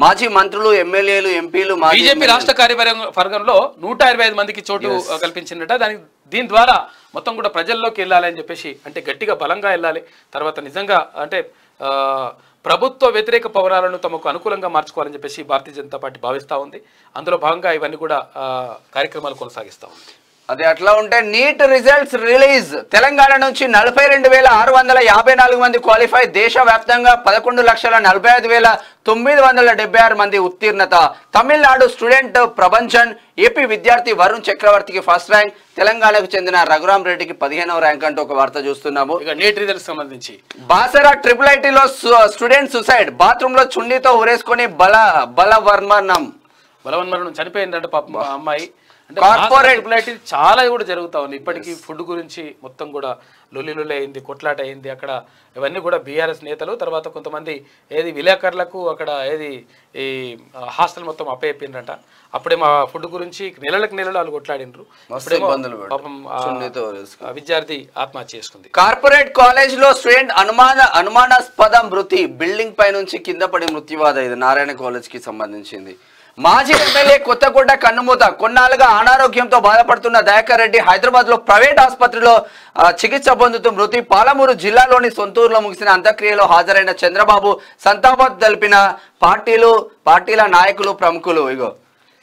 మాజీ మంత్రులు ఎమ్మెల్యేలు ఎంపీలు మాజీ బీజేపీ ఎమ్మెల్యేలు. రాష్ట్ర కార్యవర్గంలో నూట ఇరవై ఐదు మందికి చోటు Yes. కల్పించిందట దానికి దీని ద్వారా మొత్తం కూడా ప్రజల్లోకి వెళ్ళాలి అని చెప్పేసి అంటే గట్టిగా బలంగా వెళ్ళాలి తర్వాత నిజంగా అంటే ఆ, ప్రభుత్వ వ్యతిరేక పౌరాలను తమకు అనుకూలంగా మార్చుకోవాలని చెప్పేసి భారతీయ జనతా పార్టీ భావిస్తూ ఉంది అందులో భాగంగా ఇవన్నీ కూడా ఆ, కార్యక్రమాలు కొనసాగిస్తూ ఉంది అది అట్లా ఉంటే నీట్ రిజల్ట్స్ రిలీజ్ తెలంగాణ నుంచి నలభై రెండు వేల ఆరు వందల యాభై నాలుగు మంది క్వాలిఫై దేశవ్యాప్తంగా పదకొండు లక్షల నలభై ఐదు వేల తొమ్మిది వందల డెబ్బై ఆరు మంది ఉత్తీర్ణత తమిళనాడు స్టూడెంట్ ప్రభంచన్ ఏపీ విద్యార్థి వరుణ్ చక్రవర్తికి ఫస్ట్ ర్యాంక్ తెలంగాణకు చెందిన రఘురామ్ రెడ్డికి పదిహేనవ ర్యాంక్ అంటూ ఒక వార్త చూస్తున్నాము ఇక నీట్ రిజల్ట్ సంబంధించి బాసరా ట్రిపుల్ ఐటీలో స్టూడెంట్ సుసైడ్ బాత్రూమ్ లో చున్నీతో ఉరేసుకొని బల బలవర్మనం బలవన్మరణం చనిపోయిందంటే పాపం ఆ అమ్మాయి అంటే Corporate- పాపులారిటీ చాలా కూడా జరుగుతా ఉంది ఇప్పటికీ ఫుడ్ గురించి మొత్తం కూడా లొల్లి లొల్లి అయింది కొట్లాట అయింది అక్కడ ఇవన్నీ కూడా బీఆర్ఎస్ నేతలు తర్వాత కొంతమంది ఏది విలేకరులకు అక్కడ ఏది ఈ హాస్టల్ మొత్తం అప్పయిపోయిందంట అప్పుడేమో ఆ ఫుడ్ గురించి నెలలకు నెలలు వాళ్ళు కొట్లాడినరు మస్తు ఇప్పుడేమో ఇబ్బందులు పడ్డారు. పాపం ఆ చున్నీతో ఉరేసుకొని. ఆ విద్యార్థి ఆత్మహత్య చేసుకుంది కార్పొరేట్ కాలేజ్ లో స్టూడెంట్ అనుమాన అనుమానాస్పద మృతి బిల్డింగ్ పై నుంచి కింద పడి మృత్యువాద ఇది నారాయణ కాలేజ్ కి సంబంధించింది మాజీ ఎమ్మెల్యే కొత్తగూడ కన్నుమూత కొన్నాళ్ళుగా అనారోగ్యంతో బాధపడుతున్న దయాకర్ రెడ్డి హైదరాబాద్ లో ప్రైవేట్ ఆసుపత్రిలో ఆ, చికిత్స పొందుతూ మృతి పాలమూరు జిల్లాలోని సొంతూరులో ముగిసిన అంత్యక్రియలో హాజరైన చంద్రబాబు సంతాపం తెలిపిన పార్టీలు పార్టీల నాయకులు ప్రముఖులు ఇగో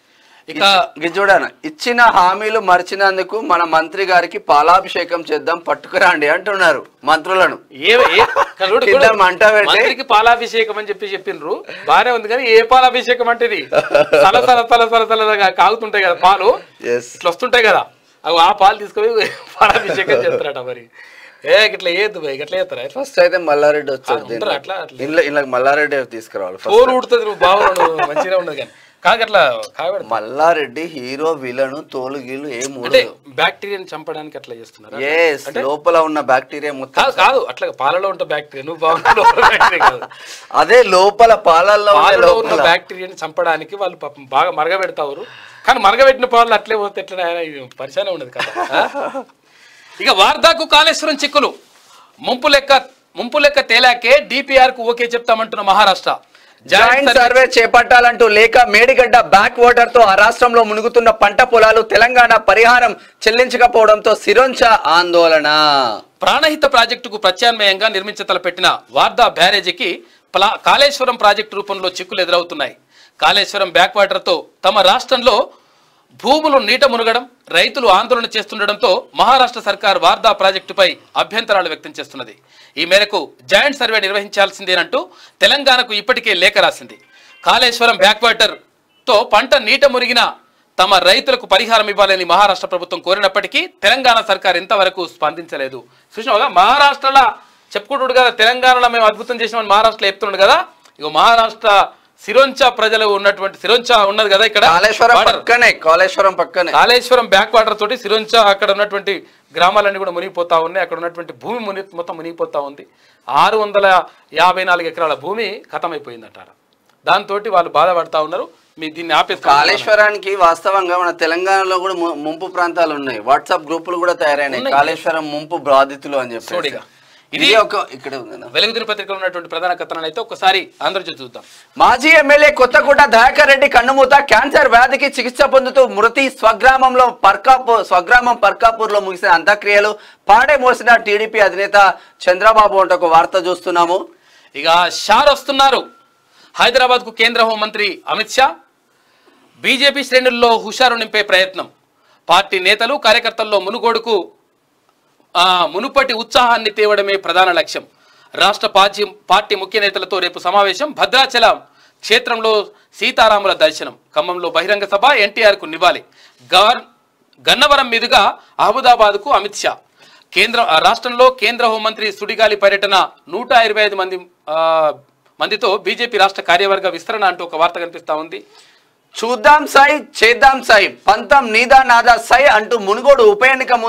ఇక ఇది చూడన ఇచ్చిన హామీలు మర్చినందుకు మన మంత్రి గారికి పాలాభిషేకం చేద్దాం పట్టుకురండి అంటున్నారు మంత్రులను ఏ ఏ- ఇక్కడ చూడు, కింద చూడు. మంట పెట్టి- మంత్రికి పాలాభిషేకం అని చెప్పి చెప్పిండ్రు బానే ఉంది కానీ ఏ పాలాభిషేకం అంటే ఇది సల సల సల సల సలగా కాగుతుంటాయి కదా పాలు ఎస్ ఇట్లా వస్తుంటాయి కదా అవి ఆ పాలు తీసుకొని పాలాభిషేకం చేస్తారట మరి ఏ ఇట్లా ఏదు భయ్ ఇట్లా చేస్తారా ఎట్లా ఫస్ట్ అయితే మల్లారెడ్డి వచ్చాడు ఆ, ఉంటారు అట్లా, అట్లా. ఇంట్లో ఇలా మల్లారెడ్డి తీసుకురావాలి first. ఫోన్ ఉడుతుంది నువ్వు బాగున్నాడు మంచిగా ఉండదు కానీ కాదు అట్లా కాగబెడతా మల్లారెడ్డి హీరో విలను తోలు గీలు ఏం అంటే ఉండదు బ్యాక్టీరియాని చంపడానికి అట్లా చేస్తున్నారు ఎస్ లోపల ఉన్న బ్యాక్టీరియా మొత్తం కాదు కాదు అట్లా పాలలో ఉంటే బ్యాక్టీరియా నువ్వు బాగున్నావు బ్యాక్టీరియా కాదు అదే లోపల పాలల్లో ఉండే పాలలో ఉన్న లోపల బ్యాక్టీరియాని చంపడానికి వాళ్ళు పాపం బాగా మరగబెడతారు కానీ మరగబెట్టిన పాలు అట్లే పోతే ఎట్లా నాయనా? ఇది పరిచయం ఉండదు కదా ఆ? ఇక వార్దాకు కాళేశ్వరం చిక్కులు ముంపు లెక్క ముంపు లెక్క తేలాకే డిపిఆర్ కు ఓకే చెప్తామంటున్న మహారాష్ట్ర జాయింట్ జాయింట్ సర్వే చేపట్టాలంటూ లేక మేడిగడ్డ బ్యాక్ వాటర్ తో ఆ రాష్ట్రంలో మునుగుతున్న పంట పొలాలు తెలంగాణ పరిహారం చెల్లించకపోవడంతో సిరొంచ ఆందోళన ప్రాణహిత ప్రాజెక్టుకు ప్రత్యామ్నాయంగా నిర్మించ తలపెట్టిన వార్దా బ్యారేజీకి ప్లా కాళేశ్వరం ప్రాజెక్టు రూపంలో చిక్కులు ఎదురవుతున్నాయి కాళేశ్వరం బ్యాక్ వాటర్తో తమ రాష్ట్రంలో భూములు నీట మునగడం రైతులు ఆందోళన చేస్తుండటంతో మహారాష్ట్ర సర్కార్ వార్దా ప్రాజెక్టుపై అభ్యంతరాలు వ్యక్తం చేస్తున్నది ఈ మేరకు జాయింట్ సర్వే నిర్వహించాల్సిందేనంటూ తెలంగాణకు ఇప్పటికే లేఖ రాసింది కాళేశ్వరం బ్యాక్ వాటర్తో పంట నీట మురిగిన తమ రైతులకు పరిహారం ఇవ్వాలని మహారాష్ట్ర ప్రభుత్వం కోరినప్పటికీ తెలంగాణ సర్కార్ ఇంతవరకు స్పందించలేదు చూసినావుగా మహారాష్ట్రలో చెప్పుకుంటుడు కదా తెలంగాణలో మేము అద్భుతం చేసినామని మహారాష్ట్రలో చెప్తున్నాడు కదా ఇక మహారాష్ట్ర సిరోంచ ప్రజలు ఉన్నటువంటి సిరోంచ ఉన్నది కదా ఇక్కడ కాళేశ్వరం Border. పక్కనే కాళేశ్వరం పక్కనే కాళేశ్వరం బ్యాక్ వాటర్ తోటి సిరోంచ అక్కడ ఉన్నటువంటి గ్రామాలన్నీ కూడా మునిగిపోతా ఉన్నాయి అక్కడ ఉన్నటువంటి భూమి ముని మొత్తం మునిగిపోతా ఉంది ఆరు వందల యాభై నాలుగు ఎకరాల భూమి ఖతమైపోయిందంటారు దాంతో వాళ్ళు బాధపడతా ఉన్నారు మీ దీన్ని ఆపేస్తారు కాళేశ్వరానికి వాస్తవంగా మన తెలంగాణలో కూడా ము- ముంపు ప్రాంతాలు ఉన్నాయి వాట్సాప్ గ్రూపులు కూడా తయారైనాయి ఉన్నాయి. కాళేశ్వరం ముంపు బాధితులు అని చెప్పి చూడిగా. ఇది ఇది ఒక ఇక్కడ ఉంది కదా. వెలుగు దినపత్రికలో ఉన్నటువంటి ప్రధాన కథనాలు అయితే ఒకసారి ఆంధ్రజ్యోతి చూద్దాం మాజీ ఎమ్మెల్యే కొత్తకోట దయాకర్ రెడ్డి కన్నుమూత క్యాన్సర్ వ్యాధికి చికిత్స పొందుతూ మృతి స్వగ్రామంలో పర్కాపూర్ స్వగ్రామం పర్కాపూర్ లో ముగిసిన అంత్యక్రియలు పాడే మోసిన టీడీపీ అధినేత చంద్రబాబు అంటే ఒక వార్త చూస్తున్నాము ఇక షార్ వస్తున్నారు హైదరాబాద్ కు కేంద్ర హోంమంత్రి అమిత్ షా బీజేపీ శ్రేణుల్లో హుషారు నింపే ప్రయత్నం పార్టీ నేతలు కార్యకర్తల్లో మునుగోడుకు ఆ, మునుపటి ఉత్సాహాన్ని తేవడమే ప్రధాన లక్ష్యం రాష్ట్ర పార్టీ పార్టీ ముఖ్య నేతలతో రేపు సమావేశం భద్రాచలం క్షేత్రంలో సీతారాముల దర్శనం ఖమ్మంలో బహిరంగ సభ ఎన్టీఆర్కు నివ్వాలి గవర్ గన్నవరం మీదుగా అహ్మదాబాద్కు అమిత్ షా కేంద్ర ఆ, రాష్ట్రంలో కేంద్ర హోంమంత్రి సుడిగాలి పర్యటన నూట ఇరవై ఐదు మంది ఆ, మందితో బీజేపీ రాష్ట్ర కార్యవర్గ విస్తరణ అంటూ ఒక వార్త కనిపిస్తా ఉంది చూద్దాం సాయి చేద్దాం సాయి పంతం నీదా నాదా సై అంటూ మునుగోడు ఉప ఎన్నిక ముందు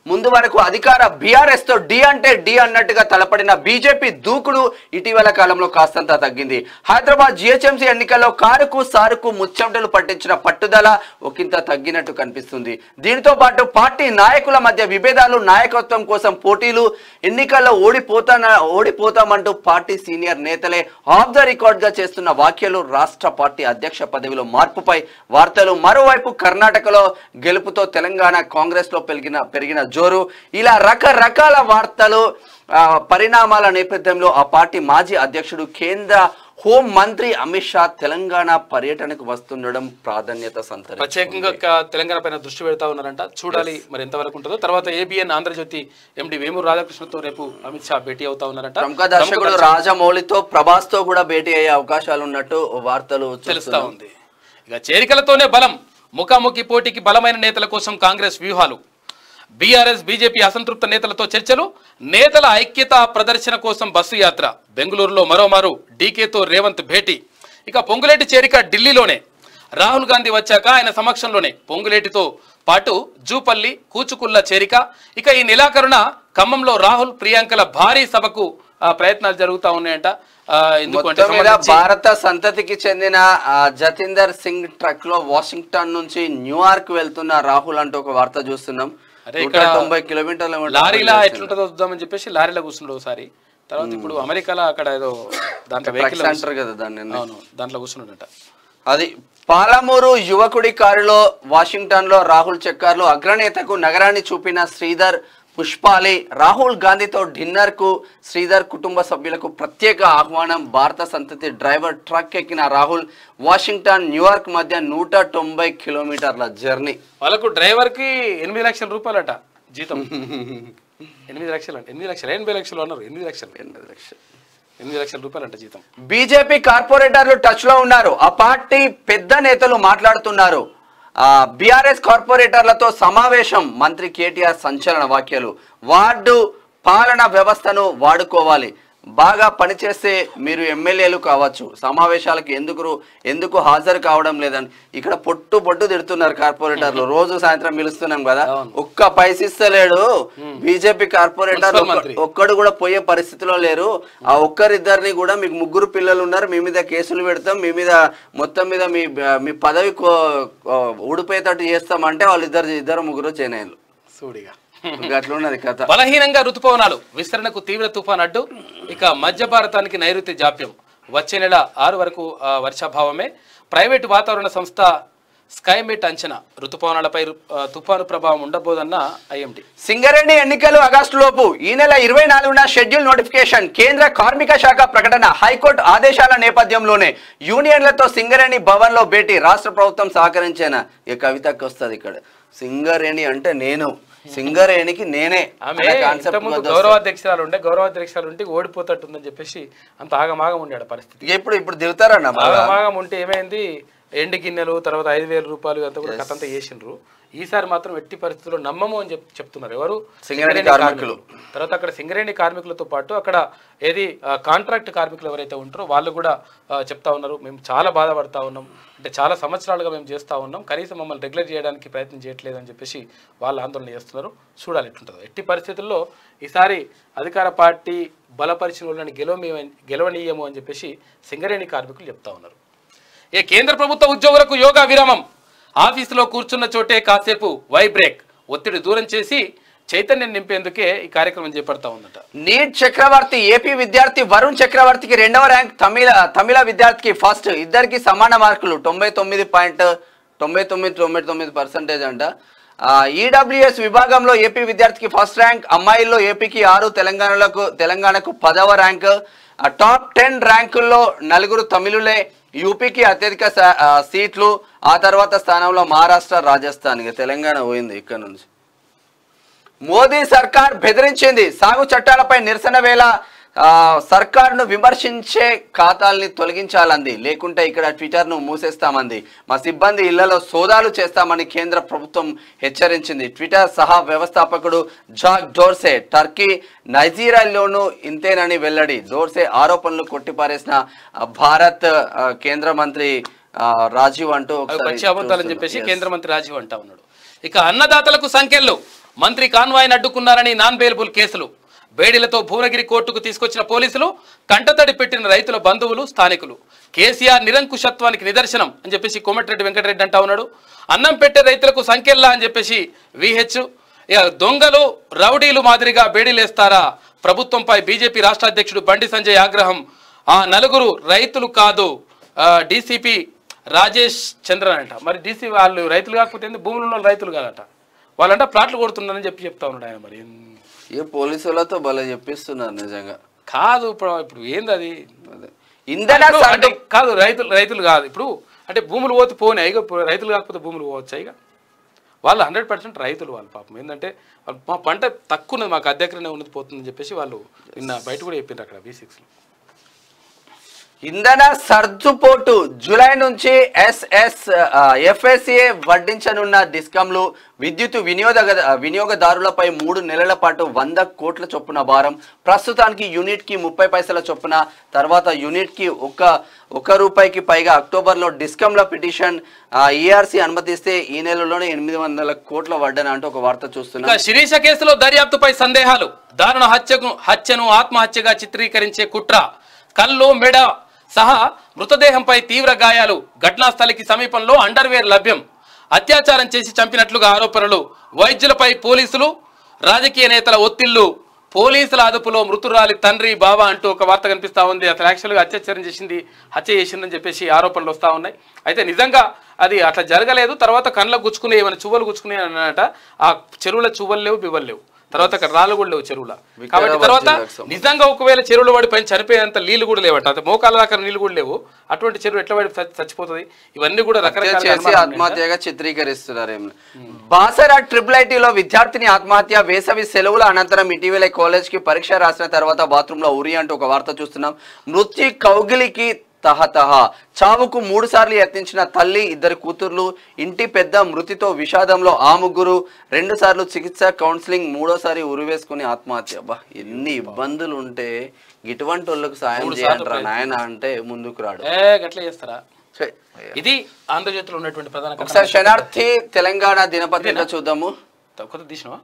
ముందు వరకు అధికార బీఆర్ఎస్ తో డి అంటే డి అన్నట్టుగా తలపడిన బీజేపీ దూకుడు ఇటీవల కాలంలో కాస్తంత తగ్గింది హైదరాబాద్ జిహెచ్ఎంసీ ఎన్నికల్లో కారుకు సారుకు ముచ్చెమటలు పట్టించిన పట్టుదల ఒకంత తగ్గినట్టు కనిపిస్తుంది దీనితో పాటు పార్టీ నాయకుల మధ్య విభేదాలు నాయకత్వం కోసం పోటీలు ఎన్నికల్లో ఓడిపోతాన ఓడిపోతామంటూ పార్టీ సీనియర్ నేతలే ఆఫ్ ద రికార్డ్ గా చేస్తున్న వ్యాఖ్యలు రాష్ట్ర పార్టీ అధ్యక్ష పదవిలో మార్పుపై వార్తలు మరోవైపు కర్ణాటకలో గెలుపుతో తెలంగాణ కాంగ్రెస్ లో పెరిగిన పెరిగిన జోరు ఇలా రకరకాల వార్తలు ఆ, పరిణామాల నేపథ్యంలో ఆ పార్టీ మాజీ అధ్యక్షుడు కేంద్ర హోం మంత్రి అమిత్ షా తెలంగాణ పర్యటనకు వస్తుండడం ప్రాధాన్యత సంతరించుకుంది ప్రత్యేకంగా క- తెలంగాణ పైన దృష్టి పెడతా ఉన్నారంట చూడాలి మరి ఎంతవరకు ఉంటుందో తర్వాత ఏబిఎన్ ఆంధ్రజ్యోతి ఎండి వేమూరు రాధాకృష్ణతో రేపు అమిత్ షా భేటీ అవుతా ఉన్నారంట ప్రముఖ దర్శకుడు రాజమౌళితో ప్రభాస్ తో కూడా భేటీ అయ్యే అవకాశాలు ఉన్నట్టు వార్తలు తెలుస్తా చూస్తున్నాం. ఉంది ఇక చేరికలతోనే బలం ముఖాముఖి పోటీకి బలమైన నేతల కోసం కాంగ్రెస్ వ్యూహాలు బీఆర్ఎస్ బీజేపీ అసంతృప్త నేతలతో చర్చలు నేతల ఐక్యత ప్రదర్శన కోసం బస్సు యాత్ర బెంగళూరులో మరోమారు డీకేతో రేవంత్ భేటీ ఇక పొంగులేటి చేరిక ఢిల్లీలోనే రాహుల్ గాంధీ వచ్చాక ఆయన సమక్షంలోనే పొంగులేటితో పాటు జూపల్లి కూచుకుల్ల చేరిక ఇక ఈ నెలాఖరున ఖమ్మంలో రాహుల్ ప్రియాంకల భారీ సభకు ఆ, ప్రయత్నాలు జరుగుతా ఉన్నాయంట ఆ, ఎందుకు అంటే మొత్తం మీద సంబంధించి- భారత సంతతికి చెందిన ఆ, జతీందర్ సింగ్ ట్రక్ లో వాషింగ్టన్ నుంచి న్యూయార్క్ వెళ్తున్న రాహుల్ అంటూ ఒక వార్త చూస్తున్నాం అరే నూట ఇక్కడ తొంభై కిలోమీటర్ల ఏమో లారీలా travel ఎట్లుంటుందో చూద్దామని చెప్పేసి లారీలో కూర్చున్నాడు ఒకసారి తర్వాత ఇప్పుడు అమెరికాలో అక్కడ ఏదో దాంట్లో చేస్తున్నారు. వెహికల్ ట్రక్స్ అంటారు కదా దాన్ని అవును దాంట్లో కూర్చున్నాడట అది పాలమూరు యువకుడి కారులో వాషింగ్టన్ లో రాహుల్ చక్కార్లో అగ్రనేతకు నగరాన్ని చూపిన శ్రీధర్ పుష్పాలి రాహుల్ గాంధీతో డిన్నర్ కు శ్రీధర్ కుటుంబ సభ్యులకు ప్రత్యేక ఆహ్వానం భారత సంతతి డ్రైవర్ ట్రక్ ఎక్కిన రాహుల్ వాషింగ్టన్ న్యూయార్క్ మధ్య నూట తొంభై కిలోమీటర్ల జర్నీ వాళ్ళకు డ్రైవర్ కి ఎనిమిది లక్షల రూపాయలట జీతం ఎనిమిది లక్షలు అంట ఎనిమిది లక్షలు ఎనభై లక్షలు అన్నారు ఎనిమిది లక్షలు ఎనిమిది లక్షలు ఎనిమిది లక్షల రూపాయలంట జీతం బీజేపీ కార్పొరేటర్లు టచ్ లో ఉన్నారు ఆ పార్టీ పెద్ద నేతలు మాట్లాడుతున్నారు ఆ బీఆర్ఎస్ కార్పొరేటర్లతో సమావేశం మంత్రి కేటీఆర్ సంచలన వ్యాఖ్యలు వార్డు పాలన వ్యవస్థను వాడుకోవాలి బాగా పనిచేస్తే మీరు ఎమ్మెల్యేలు కావచ్చు సమావేశాలకు ఎందుకు రు- ఎందుకు హాజరు కావడం లేదని ఇక్కడ పొట్టు పొట్టు తిడుతున్నారు కార్పొరేటర్లు రోజు సాయంత్రం పిలుస్తున్నాం కదా ఒక్క పైసిస్తలేడు బీజేపీ కార్పొరేటర్ మున్సిపల్ మంత్రి. ఒక్కడు కూడా పోయే పరిస్థితిలో లేరు ఆ ఒక్కరిద్దరిని కూడా మీకు ముగ్గురు పిల్లలు ఉన్నారు మీ మీద కేసులు పెడతాం మీ మీద మొత్తం మీద మీ మీ పదవి కో- కో- ఊడిపోయేటట్టు చేస్తామంటే వాళ్ళు ఇద్దరు ఇద్దరు ముగ్గురు చేనేలు సూడిగా అట్లా ఉన్నది కథ బలహీనంగా రుతుపవనాలు విస్తరణకు తీవ్ర తుఫాన్ అడ్డు ఇక మధ్య భారతానికి నైరుతి జాప్యం వచ్చే నెల ఆరు వరకు ఆ, వర్షాభావమే ప్రైవేటు వాతావరణ సంస్థ స్కైమెట్ అంచనా రుతుపవనాలపై ఆ, తుఫాను ప్రభావం ఉండబోదన్న ఐఎండి సింగరేణి ఎన్నికలు ఆగస్టు లోపు ఈ నెల ఇరవై నాలుగున షెడ్యూల్ నోటిఫికేషన్ కేంద్ర కార్మిక శాఖ ప్రకటన హైకోర్టు ఆదేశాల నేపథ్యంలోనే యూనియన్లతో సింగరేణి భవన్ లో భేటీ రాష్ట్ర ప్రభుత్వం సహకరించేనా ఇక కవితకు వస్తుంది ఇక్కడ సింగరేణి అంటే నేను సింగరేణికి నేనే ఆమె అనే concept ఇంతకుముందు వద్దు గౌరవాధ్యక్షురాలు ఉండే గౌరవాధ్యక్షురాలు ఉంటే ఓడిపోతట్టుందని చెప్పేసి అంత ఆగమాగం ఉండాడు పరిస్థితి ఇక ఇప్పుడు ఇప్పుడు దిగుతారన్న బాగా ఆగమాగం ఉంటే ఏమైంది ఎండి గిన్నెలు తర్వాత ఐదు వేల రూపాయలు అంతా కూడా కథంతా చేసిండ్రు ఈసారి మాత్రం ఎట్టి పరిస్థితుల్లో నమ్మము అని చెప్ చెప్తున్నారు ఎవరు సింగరేణి సింగరేణి కార్మికులు. తర్వాత అక్కడ సింగరేణి కార్మికులతో పాటు అక్కడ ఏది ఆ, కాంట్రాక్ట్ కార్మికులు ఎవరైతే ఉంటారో వాళ్ళు కూడా ఆ, చెప్తా ఉన్నారు మేము చాలా బాధపడతా ఉన్నాం అంటే చాలా సంవత్సరాలుగా మేము చేస్తా ఉన్నాం కనీసం మమ్మల్ని రెగ్యులర్ చేయడానికి ప్రయత్నం చేయట్లేదు అని చెప్పేసి వాళ్ళు ఆందోళన చేస్తున్నారు చూడాలి ఎట్లుంటుందో ఎట్టి పరిస్థితుల్లో ఈసారి అధికార పార్టీ బలపరిచిన వాళ్ళని గెలవమే గెలవనీయము అని చెప్పేసి సింగరేణి కార్మికులు చెప్తా ఉన్నారు ఏ కేంద్ర ప్రభుత్వ ఉద్యోగులకు యోగా విరామం ఆఫీసులో కూర్చున్న చోటే కాసేపు వై బ్రేక్ ఒత్తిడి దూరం చేసి చైతన్యం నింపేందుకే ఈ కార్యక్రమం చేపడతా ఉందట నీట్ చక్రవర్తి ఏపీ విద్యార్థి వరుణ్ చక్రవర్తికి రెండవ ర్యాంక్ తమిళ తమిళ విద్యార్థికి ఫస్ట్ ఇద్దరికి సమాన మార్కులు తొంభై తొమ్మిది పాయింట్ తొంభై తొమ్మిది తొంభై తొమ్మిది పర్సెంటేజ్ అంట ఈడబ్ల్యూఎస్ విభాగంలో ఏపీ విద్యార్థికి ఫస్ట్ ర్యాంక్ అమ్మాయిల్లో ఏపీకి ఆరు తెలంగాణలకు తెలంగాణకు పదవ ర్యాంక్ ఆ టాప్ టెన్ ర్యాంకుల్లో నలుగురు తమిళులే యూపీకి అత్యధిక సా- ఆ, సీట్లు ఆ తర్వాత స్థానంలో మహారాష్ట్ర రాజస్థాన్ ఇక తెలంగాణ పోయింది ఇక్కడ నుంచి మోదీ సర్కార్ బెదిరించింది సాగు చట్టాలపై నిరసన వేళ ఆ, సర్కార్ను విమర్శించే ఖాతాల్ని తొలగించాలంది లేకుంటే ఇక్కడ ట్విట్టర్ను మూసేస్తామంది మా సిబ్బంది ఇళ్లలో సోదాలు చేస్తామని కేంద్ర ప్రభుత్వం హెచ్చరించింది ట్విట్టర్ సహా వ్యవస్థాపకుడు జాక్ డోర్సే టర్కీ నైజీరియాలోనూ ఇంతేనని వెల్లడి డోర్సే ఆరోపణలు కొట్టిపారేసిన ఆ, భారత్ ఆ, కేంద్ర మంత్రి ఆ, రాజీవ్ అంటూ అవి ఒకసారి పచ్చి అబద్ధాలని చూస్తున్నాం. చెప్పేసి Yes. కేంద్ర మంత్రి రాజీవ్ అంటా ఉన్నాడు ఇక అన్నదాతలకు సంఖ్యలు మంత్రి కాన్వాయ్ని అడ్డుకున్నారని నాన్ బెయిలబుల్ కేసులు బేడీలతో భువనగిరి కోర్టుకు తీసుకొచ్చిన పోలీసులు కంటతడి పెట్టిన రైతుల బంధువులు స్థానికులు కేసీఆర్ నిరంకుశత్వానికి నిదర్శనం అని చెప్పేసి కోమటిరెడ్డి వెంకటరెడ్డి అంటా ఉన్నాడు అన్నం పెట్టే రైతులకు సంఖ్యల్లా అని చెప్పేసి విహెచ్ ఇక దొంగలు రౌడీలు మాదిరిగా బేడీలేస్తారా ప్రభుత్వంపై బీజేపీ రాష్ట్ర అధ్యక్షుడు బండి సంజయ్ ఆగ్రహం ఆ నలుగురు రైతులు కాదు డీసీపీ రాజేష్ చంద్రన్ అంట మరి డీసీ వాళ్ళు రైతులు కాకపోతే ఏంది? భూములు ఉన్న వాళ్ళు రైతులు కాదట వాళ్ళంట ప్లాట్లు కొడుతున్నారని చెప్పి చెప్తా ఉన్నాడు ఆయన మరి ఏ పోలీసులతో భలే చెప్పిస్తున్నారు నిజంగా కాదు ఇప్పుడు ఇప్పుడు ఏంది అది అదే ఇంధన ఇప్పుడు అంటే సర్దు కాదు రైతులు రైతులు కాదు ఇప్పుడు అంటే భూములు పోతే పోనీ ఇక ఇప్పుడు రైతులు కాకపోతే భూములు పోవచ్చా ఇక వాళ్ళు హండ్రెడ్ పర్సెంట్ రైతులు వాళ్ళు పాపం ఏంటంటే వాళ్ళు మా పంట తక్కువ ఉన్నది మాకు అద్దెకరనే ఉన్నది పోతుందని చెప్పేసి వాళ్ళు నిన్న బయట కూడా చెప్పిండ్రు అక్కడ బీ సిక్స్లో ఇంధన సర్దుపోటు జూలై నుంచి ఎస్ఎస్ ఎఫ్ఎస్ఏ వడ్డించనున్న డిస్కంలు విద్యుత్ వినియోగ వినియోగదారులపై మూడు నెలల పాటు వంద కోట్ల చొప్పున భారం ప్రస్తుతానికి యూనిట్ కి ముప్పై పైసల చొప్పున తర్వాత యూనిట్ కి ఒక ఒక రూపాయికి పైగా అక్టోబర్లో డిస్కంల పిటిషన్ ఈఆర్సీ అనుమతిస్తే ఈ నెలలోనే ఎనిమిది వందల కోట్ల వడ్డన అంటూ ఒక వార్త చూస్తున్నాం ఇంకా శిరీష కేసులో దర్యాప్తుపై సందేహాలు దారుణ హత్యకు హత్యను ఆత్మహత్యగా చిత్రీకరించే కుట్ర కళ్ళు మెడ సహా మృతదేహంపై తీవ్ర గాయాలు ఘటనా స్థలికి సమీపంలో అండర్వేర్ లభ్యం అత్యాచారం చేసి చంపినట్లుగా ఆరోపణలు వైద్యులపై పోలీసులు రాజకీయ నేతల ఒత్తిళ్లు పోలీసుల అదుపులో మృతురాలి తండ్రి బావ అంటూ ఒక వార్త కనిపిస్తా ఉంది అతను యాక్చువల్గా అత్యాచారం చేసింది హత్య చేసిందని చెప్పేసి ఆరోపణలు వస్తూ ఉన్నాయి అయితే నిజంగా అది అట్లా జరగలేదు తర్వాత కళ్ళకు గుచ్చుకునే ఏమైనా చువ్వలు గుచ్చుకునే అన్నట ఆ చెరువుల చువ్వలు లేవు బివ్వలు లేవు తర్వాత అక్కడ రాళ్ళు కూడా లేవు చెరువుల కాబట్టి తర్వాత నిజంగా ఒకవేళ చెరువులు పడి పైన చనిపోయేంత నీళ్లు కూడా లేవట అంటే మోకాల దాకా నీళ్లు కూడా లేవు అటువంటి చెరువు ఎట్లా పడి చచ్చి- చచ్చిపోతుంది ఇవన్నీ కూడా హత్య రకరకాల చేసి అనుమానాలు ఉన్నాయి. ఆత్మహత్యగా చిత్రీకరిస్తున్నారు ఏం బాసరా ట్రిపుల్ ఐటీలో విద్యార్థిని ఆత్మహత్య వేసవి సెలవుల అనంతరం ఇటీవలే కాలేజ్ కి పరీక్ష రాసిన తర్వాత బాత్రూమ్ లో ఉరి అంటూ ఒక వార్త చూస్తున్నాం మృత్యు కౌగిలికి తహతహ చావుకు మూడు సార్లు యత్నించిన తల్లి ఇద్దరు కూతుర్లు ఇంటి పెద్ద మృతితో విషాదంలో ఆ ముగ్గురు రెండు సార్లు చికిత్స కౌన్సిలింగ్ మూడోసారి ఉరివేసుకుని ఆత్మహత్య అబ్బా ఎన్ని ఇబ్బందులు ఉంటే ఇటువంటి వాళ్ళకు సాయం మూడు సార్లు చేయండి నాయన అంటే ముందుకు రాడు ఏ గట్ల చేస్తారా ఛే. ఇది ఆంధ్రజ్యోతిలో ఉన్నటువంటి ప్రధాన కథనం. ఒకసారి శనార్థి తెలంగాణ దినపత్రిక చూద్దాము కొత్త తీసినవా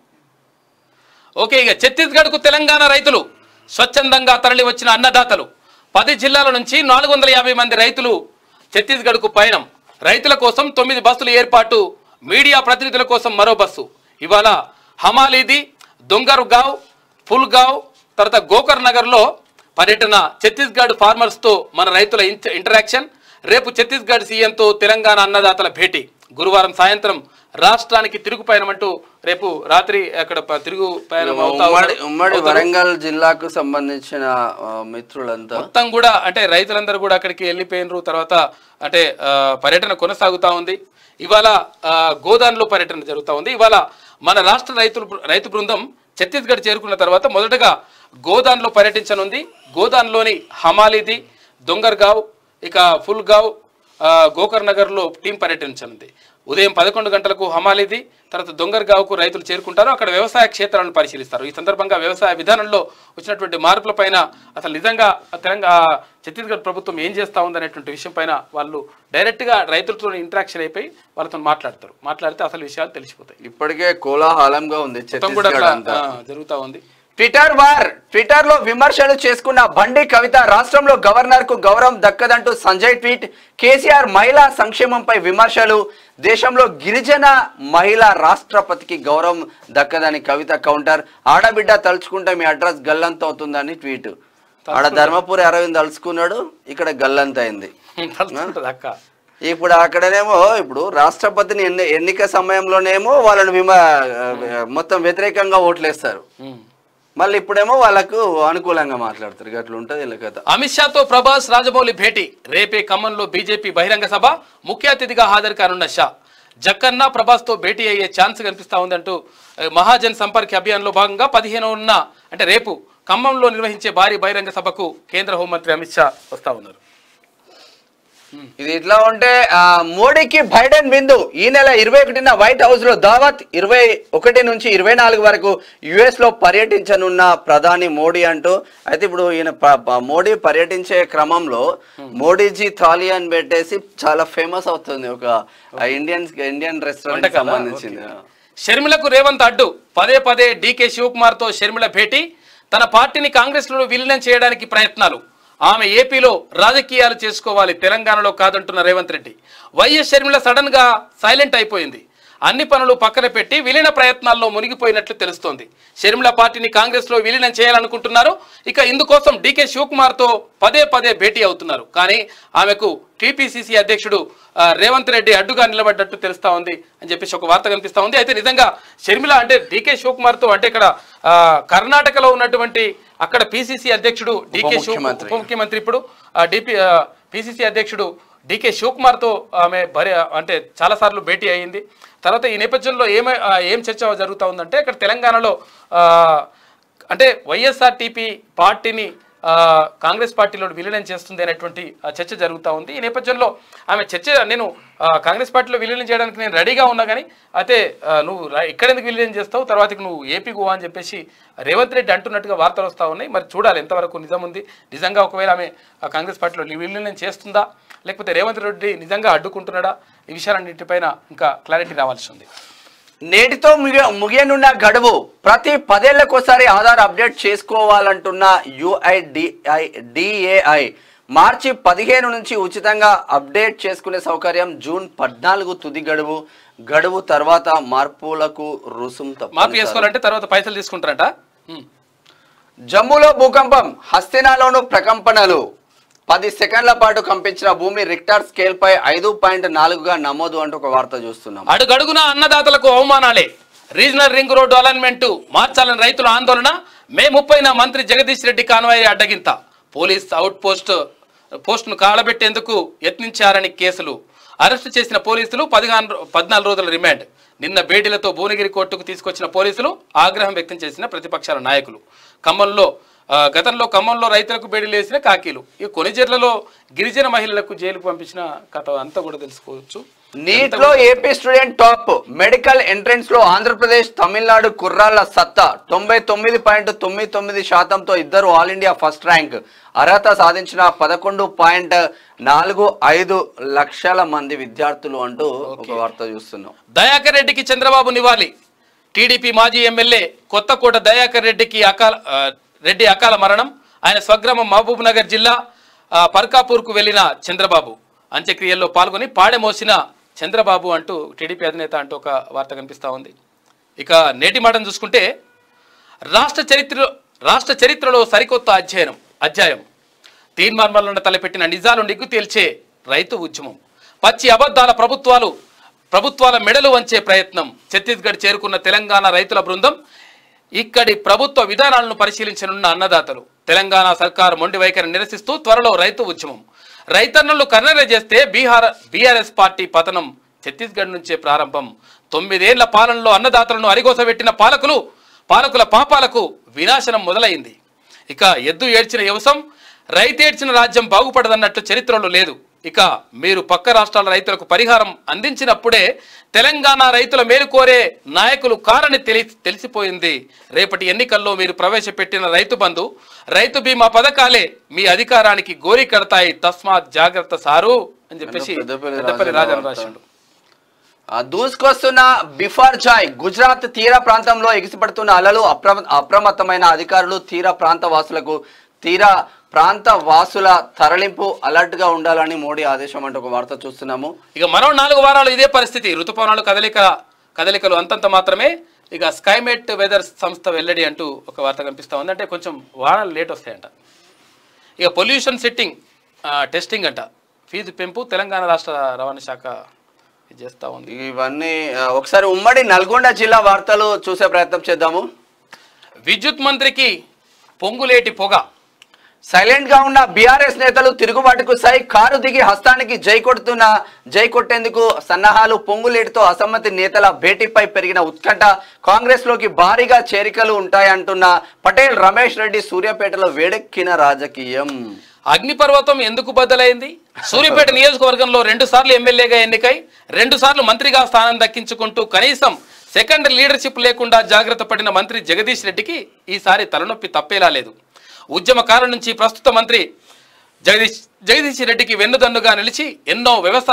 ఓకే ఇక ఛత్తీస్గఢ్కు తెలంగాణ రైతులు స్వచ్ఛందంగా తరలి వచ్చిన అన్నదాతలు పది జిల్లాల నుంచి నాలుగు వందల యాభై మంది రైతులు ఛత్తీస్గఢ్కు పయనం రైతుల కోసం తొమ్మిది బస్సులు ఏర్పాటు మీడియా ప్రతినిధుల కోసం మరో బస్సు ఇవాళ హమాలీది దొంగర్గావ్ ఫుల్గావ్ తర్వాత గోకర్ నగర్లో పర్యటన ఛత్తీస్గఢ్ ఫార్మర్స్తో మన రైతుల ఇంట- ఇంటరాక్షన్ రేపు ఛత్తీస్గఢ్ సీఎంతో తెలంగాణ అన్నదాతల భేటీ గురువారం సాయంత్రం రాష్ట్రానికి తిరుగు పయనం అంటూ రేపు రాత్రి అక్కడ ప- తిరుగు పయనం అవుతా ఉమ్మడి ఉన్నారు. ఉమ్మడి అవుతారు. వరంగల్ జిల్లాకు సంబంధించిన ఆ, మిత్రులంతా మొత్తం కూడా అంటే రైతులందరూ కూడా అక్కడికి వెళ్ళిపోయినరు తర్వాత అంటే ఆ, పర్యటన కొనసాగుతా ఉంది ఇవాళ ఆ, గోదాన్లో పర్యటన జరుగుతూ ఉంది ఇవాళ మన రాష్ట్ర రైతులు రైతు బృందం ఛత్తీస్గఢ్ చేరుకున్న తర్వాత మొదటగా గోదాన్లో పర్యటించనుంది గోదాన్లోని హమాలీది దొంగర్గావ్ ఇక ఫుల్గావ్ ఆ, గోకర్ నగర్లో టీం పర్యటించనుంది ఉదయం పదకొండు గంటలకు హమాలీది తర్వాత దొంగర్గావ్కు రైతులు చేరుకుంటారు అక్కడ వ్యవసాయ క్షేత్రాలను పరిశీలిస్తారు ఈ సందర్భంగా వ్యవసాయ విధానంలో వచ్చినటువంటి మార్పులపైన అసలు నిజంగా తెలంగాణ ఛత్తీస్గఢ్ ప్రభుత్వం ఏం చేస్తా ఉందనేటువంటి విషయం పైన వాళ్ళు డైరెక్ట్గా రైతులతో ఇంటరాక్షన్ అయిపోయి వాళ్ళతో మాట్లాడతారు మాట్లాడితే అసలు విషయాలు తెలిసిపోతాయి ఇప్పటికే కోలాహలంగా ఉంది మొత్తం కూడా ఛత్తీస్గఢ్ అట్లా అంతా ఆ, జరుగుతా ఉంది ట్విట్టర్ వార్ ట్విట్టర్ లో విమర్శలు చేసుకున్న బండి కవిత రాష్ట్రంలో గవర్నర్ కు గౌరవం దక్కదంటూ సంజయ్ ట్వీట్ కేసీఆర్ మహిళా సంక్షేమంపై విమర్శలు దేశంలో గిరిజన మహిళా రాష్ట్రపతికి గౌరవం దక్కదని కవిత కౌంటర్ ఆడబిడ్డ తలుచుకుంటే మీ అడ్రస్ గల్లంత అవుతుందని ట్వీట్ ఆడ ధర్మపురి అరవింద్ తలుచుకున్నాడు ఇక్కడ గల్లంత అయింది తలుచుకుంటుంది అక్క ఇప్పుడు అక్కడనేమో ఇప్పుడు రాష్ట్రపతిని ఎన్ని ఎన్నిక సమయంలోనేమో వాళ్ళని విమ మొత్తం వ్యతిరేకంగా ఓట్లేస్తారు ఉమ్. మళ్ళీ ఇప్పుడేమో వాళ్ళకు అనుకూలంగా మాట్లాడతారు అట్లా ఉంటుంది వీళ్ళ కథ అమిత్ షాతో ప్రభాస్ రాజమౌళి భేటీ రేపే ఖమ్మంలో బీజేపీ బహిరంగ సభ ముఖ్య అతిథిగా హాజరు కానున్న షా జక్కన్న ప్రభాస్తో భేటీ అయ్యే ఛాన్స్ కనిపిస్తా ఉందంటూ ఆ, మహాజన్ సంపర్క్ అభియాన్లో భాగంగా పదిహేను ఉన్న అంటే రేపు ఖమ్మంలో నిర్వహించే భారీ బహిరంగ సభకు కేంద్ర హోంమంత్రి అమిత్ షా వస్తా ఉన్నారు ఇది ఇట్లా ఉంటే ఆ, మోడీకి బైడెన్ విందు ఈ నెల ఇరవై ఒకటిన వైట్ హౌస్ లో దావత్ ఇరవై ఒకటి నుంచి ఇరవై నాలుగు వరకు యుఎస్ లో పర్యటించనున్న ప్రధాని మోడీ అంటూ అయితే ఇప్పుడు ఈయన ప- ప- మోడీ పర్యటించే క్రమంలో మోడీజీ థాలీ అని పెట్టేసి చాలా ఫేమస్ అవుతుంది ఒక ఇండియన్ ఇండియన్ రెస్టారెంట్ వంటకాలా? సంబంధించింది ఓకే. షర్మిలకు రేవంత్ అడ్డు పదే పదే డీకే శివకుమార్తో షర్మిల భేటీ తన పార్టీని కాంగ్రెస్లో విలీనం చేయడానికి ప్రయత్నాలు ఆమె ఏపీలో రాజకీయాలు చేసుకోవాలి తెలంగాణలో కాదంటున్న రేవంత్ రెడ్డి వైఎస్ షర్మిల సడన్ గా సైలెంట్ అయిపోయింది అన్ని పనులు పక్కన పెట్టి విలీన ప్రయత్నాల్లో మునిగిపోయినట్లు తెలుస్తోంది షర్మిల పార్టీని కాంగ్రెస్ లో విలీనం చేయాలనుకుంటున్నారు ఇక ఇందుకోసం డీకే శివకుమార్తో పదే పదే భేటీ అవుతున్నారు కానీ ఆమెకు టీపీసీసీ అధ్యక్షుడు ఆ, రేవంత్ రెడ్డి అడ్డుగా నిలబడ్డట్టు తెలుస్తా ఉంది అని చెప్పేసి ఒక వార్త కనిపిస్తా ఉంది అయితే నిజంగా షర్మిల అంటే డీకే శివకుమార్తో అంటే ఇక్కడ ఆ, కర్ణాటకలో ఉన్నటువంటి అక్కడ పిసిసి అధ్యక్షుడు డీకే శివ ఉపముఖ్యమంత్రి. ఉప ముఖ్యమంత్రి ఇప్పుడు డిపి పిసిసి అధ్యక్షుడు డికే శివకుమార్తో ఆమె భర్య అంటే చాలాసార్లు భేటీ అయ్యింది తర్వాత ఈ నేపథ్యంలో ఏమై ఆ, ఏం చర్చ జరుగుతూ ఉందంటే ఇక్కడ తెలంగాణలో ఆ, అంటే వైఎస్ఆర్టీపీ పార్టీని ఆ, కాంగ్రెస్ పార్టీలో విలీనం చేస్తుంది అనేటువంటి ఆ, చర్చ జరుగుతూ ఉంది ఈ నేపథ్యంలో ఆమె చర్చ నేను ఆ, కాంగ్రెస్ పార్టీలో విలీనం చేయడానికి నేను రెడీగా ఉన్నా కానీ అయితే ఆ, నువ్వు రా- ఇక్కడెందుకు విలీనం చేస్తావు తర్వాతకి నువ్వు ఏపీ గోవా అని చెప్పేసి రేవంత్ రెడ్డి అంటున్నట్టుగా వార్తలు వస్తూ ఉన్నాయి మరి చూడాలి ఎంతవరకు నిజం ఉంది నిజంగా ఒకవేళ ఆమె ఆ, కాంగ్రెస్ పార్టీలో విలీనం చేస్తుందా లేకపోతే రేవంత్ రెడ్డి నిజంగా అడ్డుకుంటున్నాడా ఈ విషయాలన్నింటిపైన ఇంకా క్లారిటీ రావాల్సి ఉంది నేటితో ముగియ ముగియనున్న గడువు ప్రతి పదేళ్లకోసారి ఆధార్ అప్డేట్ చేసుకోవాలంటున్న యుఐడిఐ డిఏఐ మార్చి పదిహేను నుంచి ఉచితంగా అప్డేట్ చేసుకునే సౌకర్యం జూన్ పద్నాలుగు తుది గడువు గడువు తర్వాత మార్పులకు రుసుం మార్పు తప్పనిసరి. చేసుకోవాలంటే తర్వాత పైసలు తీసుకుంటారంట ఉమ్. జమ్మూలో భూకంపం హస్తినాలోను ప్రకంపనలు పది సెకండ్ల పాటు కంపించిన భూమి రిక్టార్ స్కేల్ పై ఐదు పాయింట్ నాలుగుగా నమోదు అంటూ ఒక వార్త చూస్తున్నాం అడుగడుగున అన్నదాతలకు అవమానాలే రీజనల్ రింగ్ రోడ్డు అలైన్మెంట్ మార్చాలని రైతుల ఆందోళన మే ముప్పైన మంత్రి జగదీష్ రెడ్డి కాన్వాయ్ అడ్డగింత పోలీస్ అవుట్ పోస్ట్ పోస్టును కాలబెట్టేందుకు యత్నించారని కేసులు అరెస్టు చేసిన పోలీసులు పదిహాను పద్నాలుగు రోజుల రిమాండ్ నిన్న భేటీలతో భువనగిరి కోర్టుకు తీసుకొచ్చిన పోలీసులు ఆగ్రహం వ్యక్తం చేసిన ప్రతిపక్షాల నాయకులు ఖమ్మంలో ఆ, గతంలో ఖమ్మంలో రైతులకు బేడీలు వేసిన కాకీలు ఈ కొనిజెర్లలో గిరిజన మహిళలకు జైలుకు పంపించిన కథ అంతా కూడా తెలుసుకోవచ్చు నీట్ లో AP student top medical entrance లో ఆంధ్రప్రదేశ్ తమిళనాడు కుర్రాళ్ల సత్తా తొంభై తొమ్మిది పాయింట్ తొమ్మిది తొమ్మిది శాతంతో ఇద్దరు ఆల్ ఇండియా ఫస్ట్ ర్యాంక్ అర్హత సాధించిన పదకొండు పాయింట్ నాలుగు ఐదు లక్షల మంది విద్యార్థులు అంటూ ఒక వార్త చూస్తున్నాం దయాకర్ రెడ్డికి చంద్రబాబు నివాళి టీడీపీ మాజీ ఎమ్మెల్యే కొత్తకోట దయాకర్ రెడ్డికి అకాల ఆ, రెడ్డి అకాల మరణం ఆయన స్వగ్రామం మహబూబ్ నగర్ జిల్లా ఆ, పర్కాపూర్కు వెళ్లిన చంద్రబాబు అంత్యక్రియల్లో పాల్గొని పాడెమోసిన చంద్రబాబు అంటూ టీడీపీ అధినేత అంటూ ఒక వార్త కనిపిస్తా ఉంది ఇక నేటి మాటను చూసుకుంటే రాష్ట్ర చరిత్ర రాష్ట్ర చరిత్రలో సరికొత్త అధ్యయనం అధ్యాయం తీర్మార్మలను తలపెట్టిన నిజాలు నిగ్గు తేల్చే రైతు ఉద్యమం పచ్చి అబద్ధాల ప్రభుత్వాలు ప్రభుత్వాల మెడలు వంచే ప్రయత్నం ఛత్తీస్గఢ్ చేరుకున్న తెలంగాణ రైతుల బృందం ఇక్కడి ప్రభుత్వ విధానాలను పరిశీలించనున్న అన్నదాతలు తెలంగాణ సర్కారు మొండి వైఖరి నిరసిస్తూ త్వరలో రైతు ఉద్యమం రైతన్నలు కన్నెర చేస్తే బీహార్ బీఆర్ఎస్ పార్టీ పతనం ఛత్తీస్గఢ్ నుంచే ప్రారంభం తొమ్మిదేళ్ల పాలనలో అన్నదాతలను అరిగోసబెట్టిన పాలకులు పాలకుల పాపాలకు వినాశనం మొదలైంది ఇక ఎద్దు ఏడ్చిన వ్యవసం రైతేడ్చిన రాజ్యం బాగుపడదన్నట్టు చరిత్రలో లేదు ఇక మీరు పక్క రాష్ట్రాల రైతులకు పరిహారం అందించినప్పుడే తెలంగాణ రైతుల మేలు కోరే నాయకులు కారని తెలి తెలిసిపోయింది రేపటి ఎన్నికల్లో మీరు ప్రవేశపెట్టిన రైతు బంధు రైతు బీమా పథకాలే మీ అధికారానికి గోరి కడతాయి తస్మాత్ జాగ్రత్త సారు అని చెప్పేసి పెద్దపల్లి పెద్దపల్లి రాజన్న రాజన్ వార్త. రాసిండు ఆ, దూసుకొస్తున్న బిఫార్ జాయ్ గుజరాత్ తీర ప్రాంతంలో ఎగిసిపడుతున్న అలలు అప్రమ అప్రమత్తమైన అధికారులు తీర ప్రాంత వాసులకు తీర ప్రాంత వాసుల తరలింపు అలర్ట్ గా ఉండాలని మోడీ ఆదేశం అంటూ ఒక వార్త చూస్తున్నాము ఇక మరో నాలుగు వారాలు ఇదే పరిస్థితి ఋతుపవనాలు కదలిక కదలికలు అంతంత మాత్రమే ఇక స్కైమేట్ వెదర్ సంస్థ వెల్లడి అంటూ ఒక వార్త కనిపిస్తా ఉంది అంటే కొంచెం వారాలు లేట్ వస్తాయంట ఇక పొల్యూషన్ సెట్టింగ్ టెస్టింగ్ అంట ఫీజు పెంపు తెలంగాణ రాష్ట్ర రవాణా శాఖ ఇది చేస్తూ ఉంది ఇవన్నీ ఆ, ఒకసారి ఉమ్మడి నల్గొండ జిల్లా వార్తలు చూసే ప్రయత్నం చేద్దాము విద్యుత్ మంత్రికి పొంగులేటి పొగ సైలెంట్ గా ఉన్న బీఆర్ఎస్ నేతలు తిరుగుబాటుకు సై కారు దిగి హస్తానికి జై కొడుతున్న జై కొట్టేందుకు సన్నాహాలు పొంగులేటితో అసమ్మతి నేతల భేటీపై పెరిగిన ఉత్కంఠ కాంగ్రెస్ లోకి భారీగా చేరికలు ఉంటాయంటున్న పటేల్ రమేష్ రెడ్డి సూర్యాపేటలో వేడెక్కిన రాజకీయం అగ్నిపర్వతం ఎందుకు బద్దలైంది సూర్యాపేట నియోజకవర్గంలో రెండు సార్లు ఎమ్మెల్యేగా ఎన్నికై రెండు సార్లు మంత్రిగా స్థానం దక్కించుకుంటూ కనీసం సెకండ్ లీడర్షిప్ లేకుండా జాగ్రత్త పడిన మంత్రి జగదీష్ రెడ్డికి ఈసారి తలనొప్పి తప్పేలా లేదు ఉద్యమకాలం నుంచి ప్రస్తుత మంత్రి జగదీష్ జగదీష్ రెడ్డికి వెన్నుదన్నుగా నిలిచి ఎన్నో వ్యవస్థ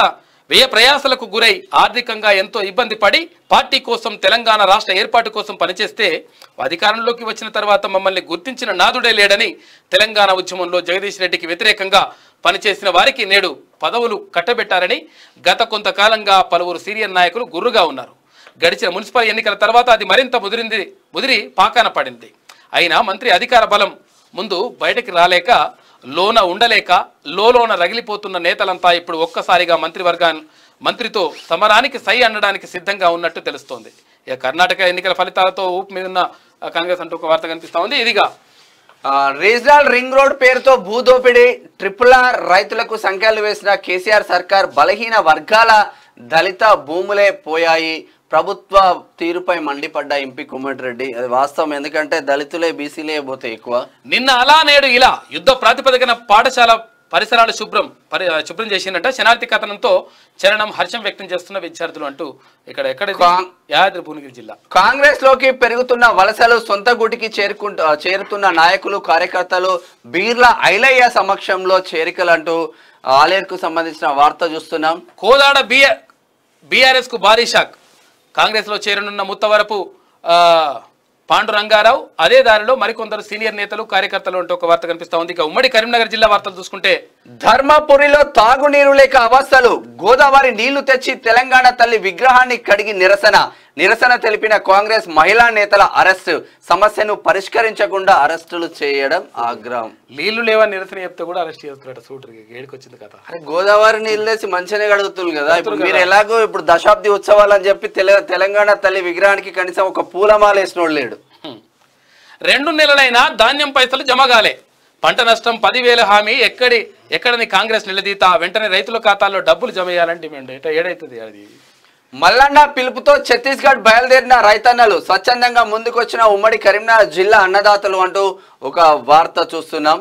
వ్యయ ప్రయాసలకు గురై ఆర్థికంగా ఎంతో ఇబ్బంది పడి పార్టీ కోసం తెలంగాణ రాష్ట్ర ఏర్పాటు కోసం పనిచేస్తే అధికారంలోకి వచ్చిన తర్వాత మమ్మల్ని గుర్తించిన నాదుడే లేడని తెలంగాణ ఉద్యమంలో జగదీష్ రెడ్డికి వ్యతిరేకంగా పనిచేసిన వారికి నేడు పదవులు కట్టబెట్టారని గత కొంతకాలంగా పలువురు సీనియర్ నాయకులు గుర్రుగా ఉన్నారు గడిచిన మున్సిపల్ ఎన్నికల తర్వాత అది మరింత ముదిరింది ముదిరి పాకాన పడింది అయినా మంత్రి అధికార బలం ముందు బయటకి రాలేక లోన ఉండలేక లోలోన రగిలిపోతున్న నేతలంతా ఇప్పుడు ఒక్కసారిగా మంత్రివర్గా మంత్రితో సమరానికి సై అనడానికి సిద్ధంగా ఉన్నట్టు తెలుస్తోంది ఇక కర్ణాటక ఎన్నికల ఫలితాలతో ఊపు మీద ఉన్న ఆ, కాంగ్రెస్ అంటూ ఒక వార్త కనిపిస్తా ఉంది ఇదిగా ఆ, రీజనల్ రింగ్ రోడ్ పేరుతో భూదోపిడి ట్రిపుల్ ఆర్ రైతులకు సంఖ్యలు వేసిన కేసీఆర్ సర్కార్ బలహీన వర్గాల దళిత భూములే పోయాయి ప్రభుత్వ తీరుపై మండిపడ్డ ఎంపీ రెడ్డి అది వాస్తవం ఎందుకంటే దళితులే బీసీలే పోతే ఎక్కువ నిన్న అలా నేడు ఇలా యుద్ధ ప్రాతిపదికన పాఠశాల పరిసరాలు శుభ్రం పరి శుభ్రం చేసిందంట శనార్థి కథనంతో చరణం హర్షం వ్యక్తం చేస్తున్న విద్యార్థులు అంటూ ఇక్కడ ఎక్కడ ఇది? కాం- యాదాద్రి భువనగిరి జిల్లా కాంగ్రెస్ లోకి పెరుగుతున్న వలసలు సొంత గుటికి చేరుకుంటూ చేరుతున్న నాయకులు కార్యకర్తలు బీర్ల ఐలయ్య సమక్షంలో చేరికలంటూ ఆలేరుకు సంబంధించిన వార్త చూస్తున్నాం కోదాడ బిఆర్ బీఆర్ఎస్ కు భారీ షాక్ కాంగ్రెస్ లో చేరనున్న ముత్తవరపు ఆ, పాండు రంగారావు అదే దారిలో మరికొందరు సీనియర్ నేతలు కార్యకర్తలు అంటూ ఒక వార్త కనిపిస్తా ఉంది ఇక ఉమ్మడి కరీంనగర్ జిల్లా వార్తలు చూసుకుంటే ధర్మపురిలో తాగునీరు లేక అవస్థలు గోదావరి నీళ్లు తెచ్చి తెలంగాణ తల్లి విగ్రహాన్ని కడిగి నిరసన నిరసన తెలిపిన కాంగ్రెస్ మహిళా నేతల అరెస్టు సమస్యను పరిష్కరించకుండా అరెస్టులు చేయడం ఆగ్రహం నీళ్లు లేవని నిరసన చెప్తే కూడా అరెస్ట్ చేస్తున్నాడు సూటర్కి ఏడుకొచ్చింది కథ అరే గోదావరి నీళ్ళు తెచ్చి మంచిగానే కడుగుతుంది కదా ఇప్పుడు కడుగుతురు మీరు కదా. ఎలాగో ఇప్పుడు దశాబ్ది ఉత్సవాలు అని చెప్పి తెల- తెలంగాణ తల్లి విగ్రహానికి కనీసం ఒక పూలమాల వేసినోడు లేడు హ్మ్. రెండు నెలలైనా ధాన్యం పైసలు జమ కాలే పంట నష్టం పదివేల హామీ ఎక్కడి ఎక్కడని కాంగ్రెస్ నిలదీత వెంటనే రైతుల ఖాతాల్లో డబ్బులు జమ చేయాలని డిమాండ్ ఎట ఏడైతుంది అది మల్లన్న పిలుపుతో ఛత్తీస్గఢ్ బయలుదేరిన రైతన్నలు స్వచ్ఛందంగా ముందుకొచ్చిన ఉమ్మడి కరీంనగర్ జిల్లా అన్నదాతలు అంటూ ఒక వార్త చూస్తున్నాం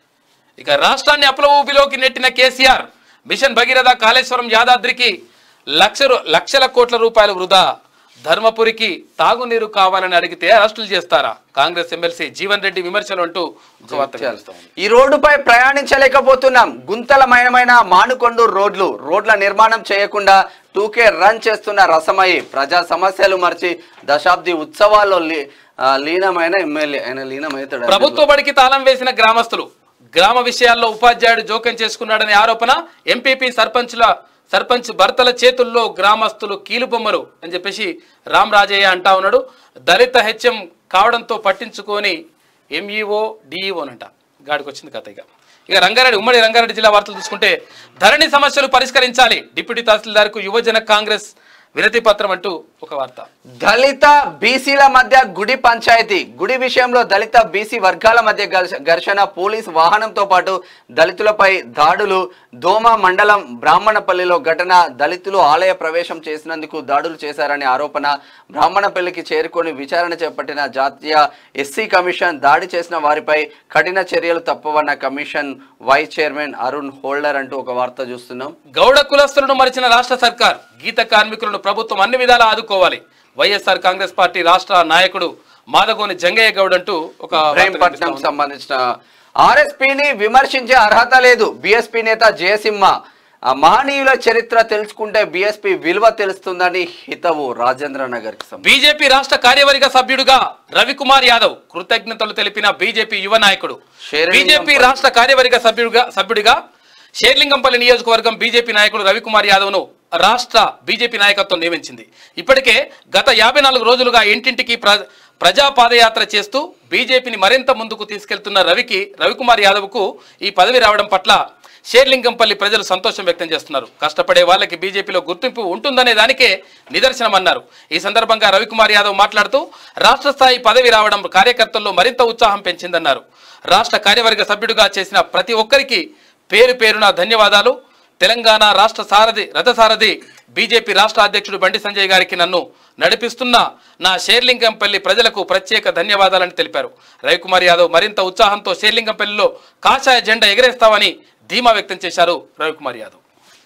ఇక రాష్ట్రాన్ని అప్పుల ఊపిలోకి నెట్టిన కేసీఆర్ మిషన్ భగీరథ కాళేశ్వరం యాదాద్రికి లక్ష రూ- లక్షల కోట్ల రూపాయలు వృధా ధర్మపురికి తాగునీరు కావాలని అడిగితే అరెస్టులు చేస్తారా కాంగ్రెస్ ఎమ్మెల్సీ జీవన్ రెడ్డి విమర్శలు అంటూ ఒక వార్త కనిపిస్తా ఉంది. ఈ రోడ్డుపై ప్రయాణించలేకపోతున్నాం గుంతలమయమైన మానుకొండు రోడ్లు రోడ్ల నిర్మాణం చేయకుండా టూకే రన్ చేస్తున్న రసమయి ప్రజా సమస్యలు మర్చి దశాబ్ది ఉత్సవాల్లో లీ- ఆ, లీనమైన ఎమ్మెల్యే ఆయన లీనమవుతాడు ప్రభుత్వ బడికి తాళం వేసిన గ్రామస్తులు గ్రామ విషయాల్లో ఉపాధ్యాయుడు జోక్యం చేసుకున్నాడనే ఆరోపణ ఎంపీపీ సర్పంచ్ల సర్పంచ్ భర్తల చేతుల్లో గ్రామస్తులు కీలుబొమ్మలు అని చెప్పేసి రామ్ రాజయ్య అంటా ఉన్నాడు దళిత హెచ్ఎం కావడంతో పట్టించుకొని ఎంఈఓ డిఈఓనంట గాడికి వచ్చింది కథ ఇక ఇక రంగారెడ్డి ఉమ్మడి రంగారెడ్డి జిల్లా వార్తలు చూసుకుంటే ధరణి సమస్యలు పరిష్కరించాలి డిప్యూటీ తహసీల్దార్కు యువజన కాంగ్రెస్ వినతి పత్రం అంటూ ఒక వార్త దళిత బీసీల మధ్య గుడి పంచాయతీ గుడి విషయంలో దళిత బీసీ వర్గాల మధ్య ఘర్ష- ఘర్షణ పోలీస్ వాహనంతో పాటు దళితులపై దాడులు దోమ మండలం బ్రాహ్మణపల్లిలో ఘటన దళితులు ఆలయ ప్రవేశం చేసినందుకు దాడులు చేశారనే ఆరోపణ బ్రాహ్మణపల్లికి చేరుకొని విచారణ చేపట్టిన జాతీయ ఎస్సీ కమిషన్ దాడి చేసిన వారిపై కఠిన చర్యలు తప్పవన్న commission vice chairman Arun Halder అంటూ ఒక వార్త చూస్తున్నాం గౌడ కులస్తులను మరిచిన రాష్ట్ర సర్కార్ గీత కార్మికులను ప్రభుత్వం అన్ని విధాలా ఆదుకోవాలి వైఎస్ఆర్ కాంగ్రెస్ పార్టీ రాష్ట్ర నాయకుడు మాదగోని జంగయ్య గౌడ్ అంటూ ఒక వార్త కనిపిస్తా ఇబ్రాహీంపట్నం ఉంది. సంబంధించిన ఆర్ఎస్పీని విమర్శించే అర్హత లేదు బీఎస్పీ నేత జయసింహ ఆ మహనీయుల చరిత్ర తెలుసుకుంటే బీఎస్పీ విలువ తెలుస్తుందని హితవు రాజేంద్ర నగర్ కి సంబంధించి బీజేపీ రాష్ట్ర కార్యవర్గ సభ్యుడిగా రవికుమార్ యాదవ్ కృతజ్ఞతలు తెలిపిన బీజేపీ యువ నాయకుడు షేర్లింగంపల్లి. బీజేపీ రాష్ట్ర కార్యవర్గ సభ్యుడిగా సభ్యుడిగా షేర్లింగంపల్లి నియోజకవర్గం బీజేపీ నాయకుడు రవికుమార్ యాదవ్ను రాష్ట్ర బీజేపీ నాయకత్వం నియమించింది ఇప్పటికే గత యాభై నాలుగు రోజులుగా ఇంటింటికి ప్ర ప్రజా పాదయాత్ర చేస్తూ బీజేపీని మరింత ముందుకు తీసుకెళ్తున్న రవికి రవికుమార్ యాదవ్కు ఈ పదవి రావడం పట్ల షేర్లింగంపల్లి ప్రజలు సంతోషం వ్యక్తం చేస్తున్నారు కష్టపడే వాళ్ళకి బీజేపీలో గుర్తింపు ఉంటుందనే దానికే నిదర్శనమన్నారు ఈ సందర్భంగా రవికుమార్ యాదవ్ మాట్లాడుతూ రాష్ట్ర స్థాయి పదవి రావడం కార్యకర్తల్లో మరింత ఉత్సాహం పెంచిందన్నారు రాష్ట్ర కార్యవర్గ సభ్యుడిగా చేసిన ప్రతి ఒక్కరికి పేరు పేరున ధన్యవాదాలు తెలంగాణ రాష్ట్ర సారథి రథసారథి బీజేపీ రాష్ట్ర అధ్యక్షుడు బండి సంజయ్ గారికి నన్ను నడిపిస్తున్న నా షేర్లింగంపల్లి ప్రజలకు ప్రత్యేక ధన్యవాదాలని తెలిపారు రవికుమార్ యాదవ్ మరింత ఉత్సాహంతో షేర్లింగంపల్లిలో కాషాయ జెండా ఎగరేస్తామని ధీమా వ్యక్తం చేశారు రవికుమార్ యాదవ్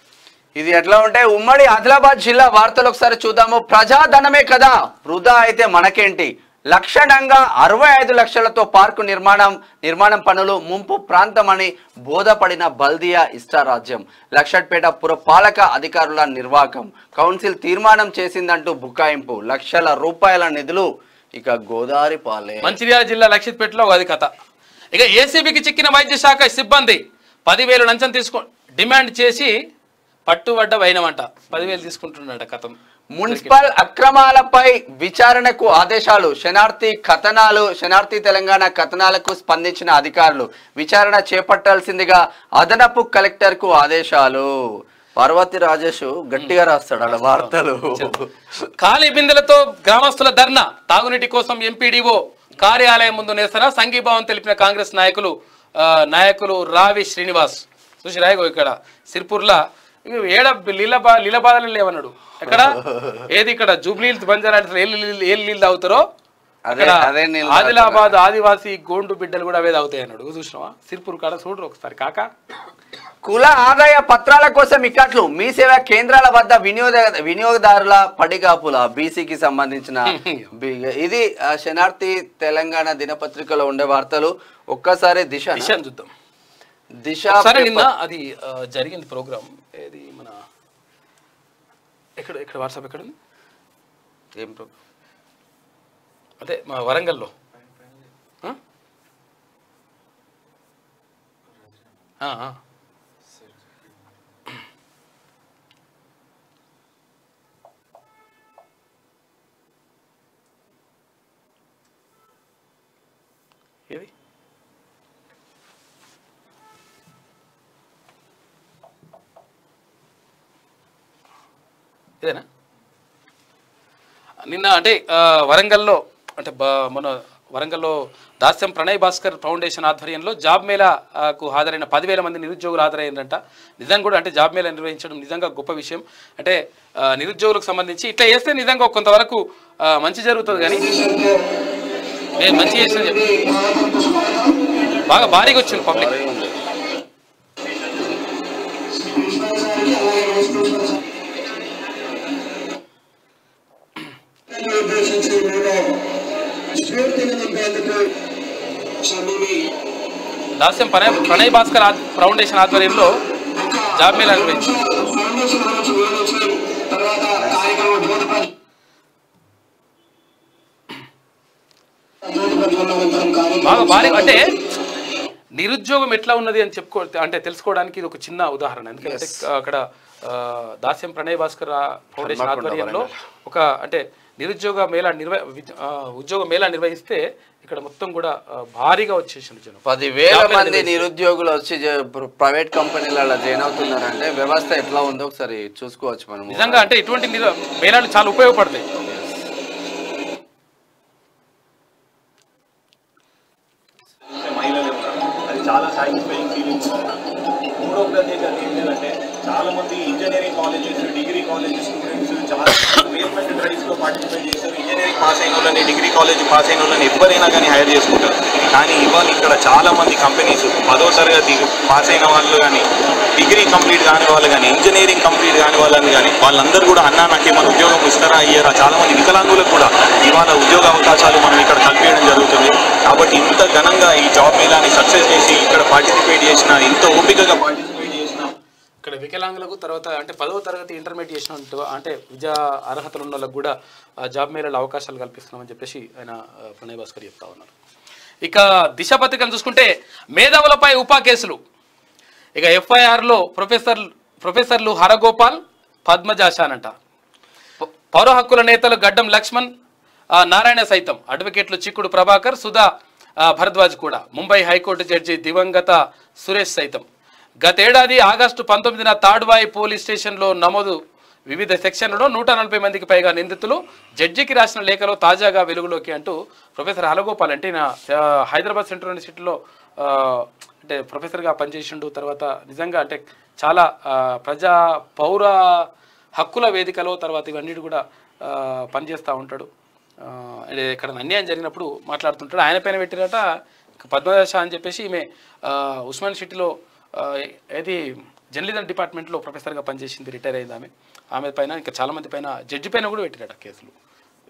ఇది ఎట్లా ఉంటే ఉమ్మడి ఆదిలాబాద్ జిల్లా వార్తలు ఒకసారి చూద్దాము ప్రజాధనమే కదా వృధా అయితే మనకేంటి లక్షణంగా అరవై ఐదు లక్షలతో పార్కు నిర్మాణం నిర్మాణం పనులు ముంపు ప్రాంతమని బోధపడిన బల్దియా ఇష్టారాజ్యం లక్షట్పేట పురపాలక అధికారుల నిర్వాహకం కౌన్సిల్ తీర్మానం చేసిందంటూ బుకాయింపు లక్షల రూపాయల నిధులు ఇక గోదావరి పాలే మంచిర్యాల జిల్లా లక్షిత్పేటలో అది కథ ఇక ఏసీబీకి చిక్కిన వైద్య శాఖ సిబ్బంది పదివేలు లంచం తీసుకో డిమాండ్ చేసి పట్టుబడ్డ వైనమంట పదివేలు తీసుకుంటున్నాడ కథం మున్సిపల్ అక్రమాలపై విచారణకు ఆదేశాలు శనార్థి కథనాలు శనార్థి తెలంగాణ కథనాలకు స్పందించిన అధికారులు విచారణ చేపట్టాల్సిందిగా అదనపు కలెక్టర్ కు ఆదేశాలు పార్వతి రాజేష్ గట్టిగా రాస్తాడు అలా వార్తలు ఖాళీ బిందెలతో గ్రామస్తుల ధర్నా తాగునీటి కోసం ఎంపీడీఓ కార్యాలయం ముందు నిరసన సంఘీభావం తెలిపిన కాంగ్రెస్ నాయకులు ఆ, నాయకులు రావి శ్రీనివాస్ చూసి రాయగో ఇక్కడ సిర్పూర్లా ఇవి ఏడ లీలబా లీలబాధలు లేవన్నాడు ఎక్కడ ఏది ఇక్కడ జూబ్లీ బంజారా ఏ నీళ్ళు ఏ నీళ్ళు తాగుతారో అదే అక్కడ అదే నీళ్ళు ఆదిలాబాద్ ఆదివాసీ గోండు బిడ్డలు కూడా అవే తాగుతాయి అన్నాడు చూసినావా సిర్పూర్ కాడ చూడరు ఒకసారి కాక కుల ఆదాయ పత్రాల కోసం ఇక్కట్లు మీ సేవా కేంద్రాల వద్ద వినియోగ వినియోగదారుల పడిగాపుల బీసీకి సంబంధించిన బి- ఇది ఆ, శనార్థి తెలంగాణ దినపత్రికలో ఉండే వార్తలు ఒక్కసారి దిశ విషయం చూద్దాం దిశ సరే నిన్న పేపర్- అది ఆ, జరిగింది ప్రోగ్రామ్ ఏది మన ఎక్కడ ఎక్కడ వాట్సాప్ ఎక్కడ ఉంది ఏం ప్ర- అదే మా వరంగల్లో ఆ? ఆ, ఆ. ఏది ఇదేనా నిన్న అంటే ఆ, వరంగల్లో అంటే బ- మన వరంగల్లో దాస్యం ప్రణయ్ భాస్కర్ ఫౌండేషన్ ఆధ్వర్యంలో జాబ్ మేళాకు హాజరైన పదివేల మంది నిరుద్యోగులు హాజరైందంట నిజంగా కూడా అంటే జాబ్ మేళా నిర్వహించడం నిజంగా గొప్ప విషయం అంటే ఆ, నిరుద్యోగులకు సంబంధించి ఇట్లా చేస్తే నిజంగా కొంతవరకు ఆ, మంచి జరుగుతుంది కానీ నేను మంచి చేసిన చెప్పి బాగా భారీగా వచ్చింది పబ్లిక్ ఉద్దేశించి మేము స్ఫూర్తిని నింపేందుకు సమీమి దాస్యం ప్రణయ్ ప్రణయ్ భాస్కర్ ఆద్- ఫౌండేషన్ ఆధ్వర్యంలో జాబ్ మేళా నిర్వహించింది ఫౌండేషన్ గురించి వివరించి తర్వాత కార్యక్రమం జ్యోతి ప్రజ్వ- జ్యోతి ప్రజ్వలనంతరం కార్యక్రమం బాగా భారీ అంటే నిరుద్యోగం ఎట్లా ఉన్నది అని చెప్పుకో అంటే తెలుసుకోవడానికి ఇది ఒక చిన్న ఉదాహరణ ఎందుకంటే అక్కడ ఆ, దాస్యం ప్రణయ్ భాస్కర్ ఆ ఫౌండేషన్ ఆధ్వర్యంలో ఒక అంటే నిరుద్యోగ మేళా నిర్వ విద్- ఆ, ఉద్యోగ మేళా నిర్వహిస్తే ఇక్కడ మొత్తం కూడా ఆ, భారీగా వచ్చేసింది జనం పదివేల జాబ్ మేళా మంది నిర్వహిస్తే. నిరుద్యోగులు వచ్చి జ- ప్ర- ప్రైవేట్ కంపెనీలలో జాయిన్ అవుతున్నారంటే వ్యవస్థ ఎట్లా ఉందో ఒకసారి చూసుకోవచ్చు మనం నిజంగా అంటే ఇటువంటి నిరు- మేళాలు చాలా ఉపయోగపడతాయి మహిళలు ఉన్నారు అది చాలా సాటిస్ఫైయింగ్ ఫీలింగ్స్ మూడో ప్రత్యేకత ఏంటంటే చాలా మంది engineering colleges degree colleges students చాలా ప్లేస్మెంట్ డ్రైవ్స్ లో పార్టిసిపేట్ చేస్తారు ఇంజనీరింగ్ పాస్ అయిన వాళ్ళని డిగ్రీ కాలేజ్ పాస్ అయిన వాళ్ళని ఎవరైనా కానీ హైర్ చేసుకుంటారు కానీ ఇవాళ ఇక్కడ చాలా మంది కంపెనీస్ పదో తరగతి పాస్ అయిన వాళ్ళు కానీ డిగ్రీ కంప్లీట్ కాని వాళ్ళు కానీ ఇంజనీరింగ్ కంప్లీట్ కాని వాళ్ళని కానీ వాళ్ళందరూ కూడా అన్నా నాకు ఏమైనా ఉద్యోగం ఇస్తారా అయ్యారా చాలా మంది వికలాంగులకు కూడా ఇవాళ ఉద్యోగ అవకాశాలు మనం ఇక్కడ కల్పించడం జరుగుతుంది కాబట్టి ఇంత ఘనంగా ఈ జాబ్ మేళాని సక్సెస్ చేసి ఇక్కడ పార్టిసిపేట్ చేసిన ఇంత ఓపికగా పార్టిసిపేట్ చేసిన ఇక్కడ వికలాంగులకు తర్వాత అంటే పదవ తరగతి ఇంటర్మీడియట్ చేసినట్టు అంటే విద్యా అర్హతలు ఉన్న వాళ్ళకు కూడా ఆ, జాబ్ మేళలో అవకాశాలు కల్పిస్తున్నామని చెప్పేసి ఆయన ఆ, ప్రణయ్ భాస్కర్ చెప్తా ఉన్నారు ఇక దిశ పత్రికను చూసుకుంటే మేధావులపై ఉపా కేసులు ఇక ఎఫ్ఐఆర్లో ప్రొఫెసర్ ప్రొఫెసర్లు హరగోపాల్ పద్మజాశానంట ప- పౌర హక్కుల నేతలు గడ్డం లక్ష్మణ్ ఆ, నారాయణ సైతం అడ్వకేట్లు చిక్కుడు ప్రభాకర్ సుధా ఆ, భరద్వాజ్ కూడా ముంబై హైకోర్టు జడ్జి దివంగత సురేష్ సైతం గతేడాది ఆగస్టు పంతొమ్మిదిన తాడ్వాయి పోలీస్ స్టేషన్లో నమోదు వివిధ సెక్షన్లలో నూట నలభై మందికి పైగా నిందితులు జడ్జికి రాసిన లేఖలో తాజాగా వెలుగులోకి అంటూ ప్రొఫెసర్ హలగోపాల్ అంటే ఈయన ఆ, హైదరాబాద్ సెంట్రల్ యూనివర్సిటీలో ఆ, అంటే ప్రొఫెసర్గా పనిచేసిండు తర్వాత నిజంగా అంటే చాలా ఆ, ప్రజా పౌర హక్కుల వేదికలో తర్వాత ఇవన్నీ కూడా ఆ, పనిచేస్తూ ఉంటాడు ఆ, అంటే ఇక్కడ అన్యాయం జరిగినప్పుడు మాట్లాడుతుంటాడు ఆయన పైన పెట్టినట పద్మదశ అని చెప్పేసి ఈమె ఆ, ఉస్మాన్ సిటీలో ఆ, ఏది జర్నలిజం డిపార్ట్మెంట్లో ప్రొఫెసర్గా పనిచేసింది రిటైర్ అయింది ఆమె ఆమె పైన ఇంకా చాలామంది పైన జడ్జి పైన కూడా పెట్టిరట కేసులు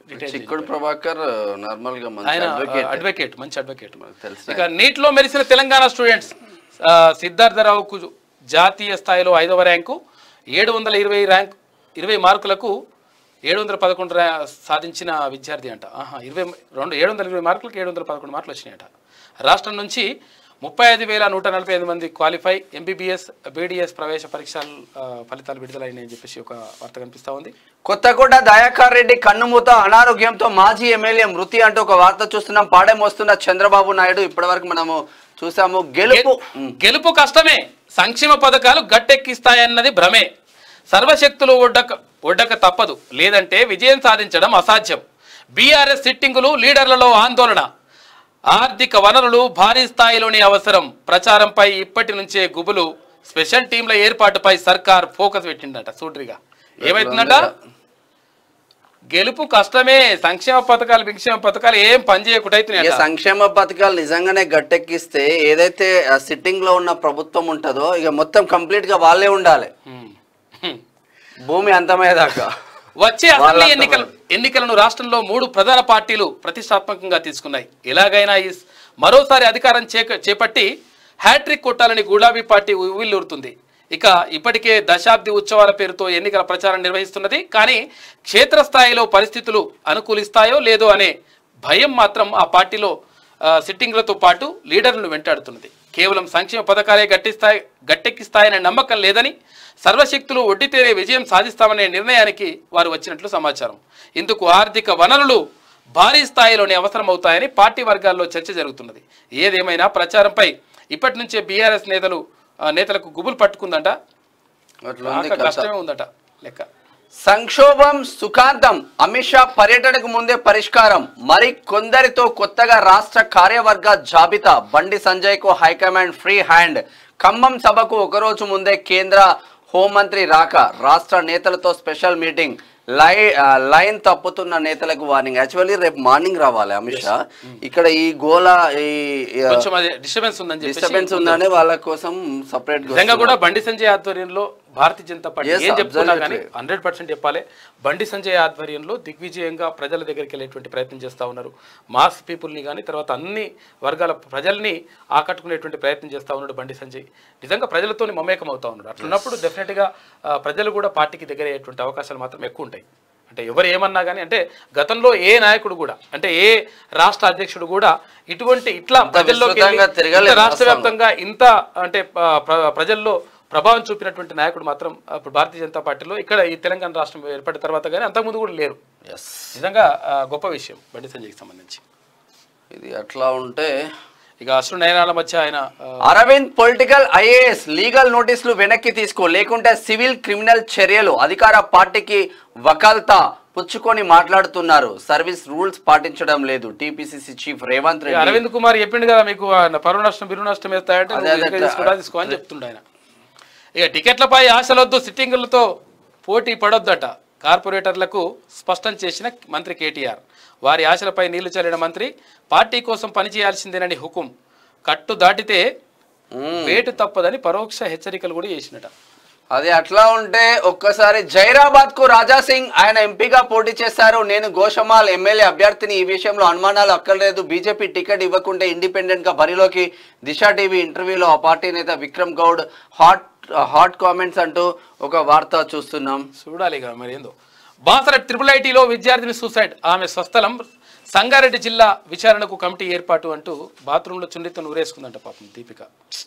రిటైర్ చిక్కుడు ప్రభాకర్ నార్మల్ గా మంచి ఆయన advocate. అడ్వకేట్ మంచి అడ్వకేట్ తెలుసు ఇక నీటిలో మెరిసిన తెలంగాణ స్టూడెంట్స్ ఆ, సిద్ధార్థరావుకు జాతీయ స్థాయిలో ఐదవ ర్యాంకు ఏడు వందల ఇరవై ర్యాంక్ ఇరవై మార్కులకు ఏడు వందల పదకొండు ర్యా సాధించిన విద్యార్థి అంట ఆహా ఇరవై రెండు ఏడు వందల ఇరవై మార్కులకు ఏడు వందల పదకొండు మార్కులు వచ్చినాయట రాష్ట్రం నుంచి ముప్పై ఐదు వేల నూట నలభై ఐదు మంది క్వాలిఫై ఎంబీబీఎస్ బీడీఎస్ ప్రవేశ పరీక్షలు ఆ, ఫలితాలు విడుదలైనాయని చెప్పేసి ఒక వార్త కనిపిస్తా ఉంది కొత్తగూడ దయాకర్ రెడ్డి కన్నుమూత అనారోగ్యంతో మాజీ ఎమ్మెల్యే మృతి అంటూ ఒక వార్త చూస్తున్నాం పాడేం వస్తున్న చంద్రబాబు నాయుడు ఇప్పటివరకు మనము చూసాము గెలుపు ఉమ్. గెలుపు కష్టమే సంక్షేమ పథకాలు గట్టెక్కిస్తాయన్నది భ్రమే సర్వశక్తులు ఒడ్డక ఒడ్డక తప్పదు లేదంటే విజయం సాధించడం అసాధ్యం బీఆర్ఎస్ సిట్టింగులు లీడర్లలో ఆందోళన ఆర్థిక వనరులు భారీ స్థాయిలోని అవసరం ప్రచారంపై ఇప్పటి నుంచే గుబులు స్పెషల్ టీంల ఏర్పాటుపై సర్కార్ ఫోకస్ పెట్టిందట సూట్రిగా ఏమైతుందట గెలుపు కష్టమే సంక్షేమ పథకాలు విక్షేమ పథకాలు ఏం పని ఇక చేయకుండా సంక్షేమ పథకాలు నిజంగానే గట్టెక్కిస్తే ఏదైతే సిట్టింగ్ లో ఉన్న ప్రభుత్వం ఉంటుందో ఇక మొత్తం కంప్లీట్ గా వాళ్ళే ఉండాలి భూమి అంతమయ్యేదాకా వచ్చే అసెంబ్లీ వాళ్ళంతా ఎన్నికలు ఎన్నికలను రాష్ట్రంలో మూడు ప్రధాన పార్టీలు ప్రతిష్టాత్మకంగా తీసుకున్నాయి ఎలాగైనా ఈ స్- మరోసారి అధికారం చేక- చేపట్టి హ్యాట్రిక్ కొట్టాలని గులాబీ పార్టీ ఉవ్విల్లూరుతుంది ఇక ఇప్పటికే దశాబ్ది ఉత్సవాల పేరుతో ఎన్నికల ప్రచారం నిర్వహిస్తున్నది కానీ క్షేత్రస్థాయిలో పరిస్థితులు అనుకూలిస్తాయో లేదో అనే భయం మాత్రం ఆ పార్టీలో ఆ, సిట్టింగ్లతో పాటు లీడర్లను వెంటాడుతున్నది కేవలం సంక్షేమ పథకాలే గట్టిస్తాయి గట్టెక్కిస్తాయనే నమ్మకం లేదని సర్వశక్తులు ఒడ్డితేరే విజయం సాధిస్తామనే నిర్ణయానికి వారు వచ్చినట్లు సమాచారం ఇందుకు ఆర్థిక వనరులు భారీ స్థాయిలోనే అవసరమవుతాయని పార్టీ వర్గాల్లో చర్చ జరుగుతున్నది ఏదేమైనా ప్రచారంపై ఇప్పటి నుంచే బీఆర్ఎస్ నేతలు ఆ, నేతలకు గుబులు పట్టుకుందంట అట్లా ఉంది బాగా కథ. కష్టమే ఉందట లెక్క సంక్షోభం సుఖాంతం అమిత్ షా పర్యటనకు ముందే పరిష్కారం మరి కొందరితో కొత్తగా రాష్ట్ర కార్యవర్గ జాబితా బండి సంజయ్ కు హైకమాండ్ ఫ్రీ హ్యాండ్ ఖమ్మం సభకు ఒకరోజు ముందే కేంద్ర హోంమంత్రి రాక రాష్ట్ర నేతలతో స్పెషల్ మీటింగ్ లై ఆ, లైన్ తప్పుతున్న నేతలకు వార్నింగ్ యాక్చువల్లీ రేపు మార్నింగ్ రావాలి అమిత్ షా ఇక్కడ ఈ గోల ఈ కొంచెం అది డిస్టర్బెన్స్ ఉందని డిస్టర్బెన్స్ చెప్పేసి ఉందని వాళ్ళ కోసం సపరేట్ నిజంగా కూడా బండి సంజయ్ ఆధ్వర్యంలో భారతీయ జనతా పార్టీ Yes, ఏం చెప్తున్నా కానీ absolutely. హండ్రెడ్ పర్సెంట్ చెప్పాలి బండి సంజయ్ ఆధ్వర్యంలో దిగ్విజయంగా ప్రజల దగ్గరికి వెళ్ళేటువంటి ప్రయత్నం చేస్తూ ఉన్నారు మాస్ పీపుల్ని కానీ తర్వాత అన్ని వర్గాల ప్రజల్ని ఆకట్టుకునేటువంటి ప్రయత్నం చేస్తూ ఉన్నాడు బండి సంజయ్ నిజంగా ప్రజలతో మమేకం అవుతా ఉన్నాడు అట్లున్నప్పుడు డెఫినెట్గా ఆ, ప్రజలు కూడా పార్టీకి దగ్గర అయ్యేటువంటి అవకాశాలు మాత్రం ఎక్కువ ఉంటాయి అంటే ఎవరు ఏమన్నా కానీ అంటే గతంలో ఏ నాయకుడు కూడా అంటే ఏ రాష్ట్ర అధ్యక్షుడు కూడా ఇటువంటి ఇట్లా అంత ప్రజల్లోకి వెళ్ళి, విస్తృతంగా తిరగలేదు ఇంత రాష్ట్ర వాస్తవంగా. వ్యాప్తంగా ఇంత అంటే ఆ, ప్ర- ప్రజల్లో ప్రభావం చూపినటువంటి నాయకుడు మాత్రం అప్పుడు భారతీయ జనతా పార్టీలో ఇక్కడ ఈ తెలంగాణ రాష్ట్రం ఏర్పడిన తర్వాత కానీ అంతకుముందు కూడా లేరు నిజంగా ఆ, గొప్ప విషయం బండి సంజయ్కి సంబంధించి ఇది అట్లా ఉంటే ఇక అసలు నయనాల మధ్య ఆయన ఆ, అరవింద్ పొలిటికల్ ఐఏఎస్ లీగల్ నోటీసులు వెనక్కి తీసుకో లేకుంటే సివిల్ క్రిమినల్ చర్యలు అధికార పార్టీకి వకాల్తా పుచ్చుకొని మాట్లాడుతున్నారు సర్వీస్ రూల్స్ పాటించడం లేదు టీపీసీసీ చీఫ్ రేవంత్ ఇక రెడ్డి అరవింద్ కుమార్ చెప్పిండు కదా మీకు ఆ పరువు నష్టం బిరువు నష్టం వేస్తాయంటే అదే, నువ్వు అదే, ఇంకా తీసుకోరా తీసుకో అని చెప్తుండ ఆయన ఇక టికెట్లపై ఆశలొద్దు సిట్టింగులతో పోటీ పడొద్దట కార్పొరేటర్లకు స్పష్టం చేసిన మంత్రి కేటీఆర్ వారి ఆశలపై నీళ్లు చల్లిన మంత్రి పార్టీ కోసం పనిచేయాల్సిందేనని హుకుం కట్టు దాటితే వేటు తప్పదని పరోక్ష హెచ్చరికలు కూడా చేసినట అది అట్లా ఉంటే ఒక్కసారి జైరాబాద్ కు రాజా సింగ్ ఆయన ఎంపీగా పోటీ చేశారు నేను గోషమాల్ ఎమ్మెల్యే అభ్యర్థిని ఈ విషయంలో అనుమానాలు అక్కర్లేదు బీజేపీ టికెట్ ఇవ్వకుంటే ఇండిపెండెంట్ గా బరిలోకి దిశ టీవీ ఇంటర్వ్యూలో ఆ పార్టీ నేత Vikram Goud hot hot comments అంటూ ఒక వార్త చూస్తున్నాం చూడాలి ఇక మరి ఏందో బాసర ట్రిపుల్ ఐటీలో విద్యార్థిని సూసైడ్ ఆమె స్వస్థలం సంగారెడ్డి జిల్లా విచారణకు కమిటీ ఏర్పాటు అంటూ బాత్రూంలో చుండితో ఊరేసుకుందంట పాపం దీపిక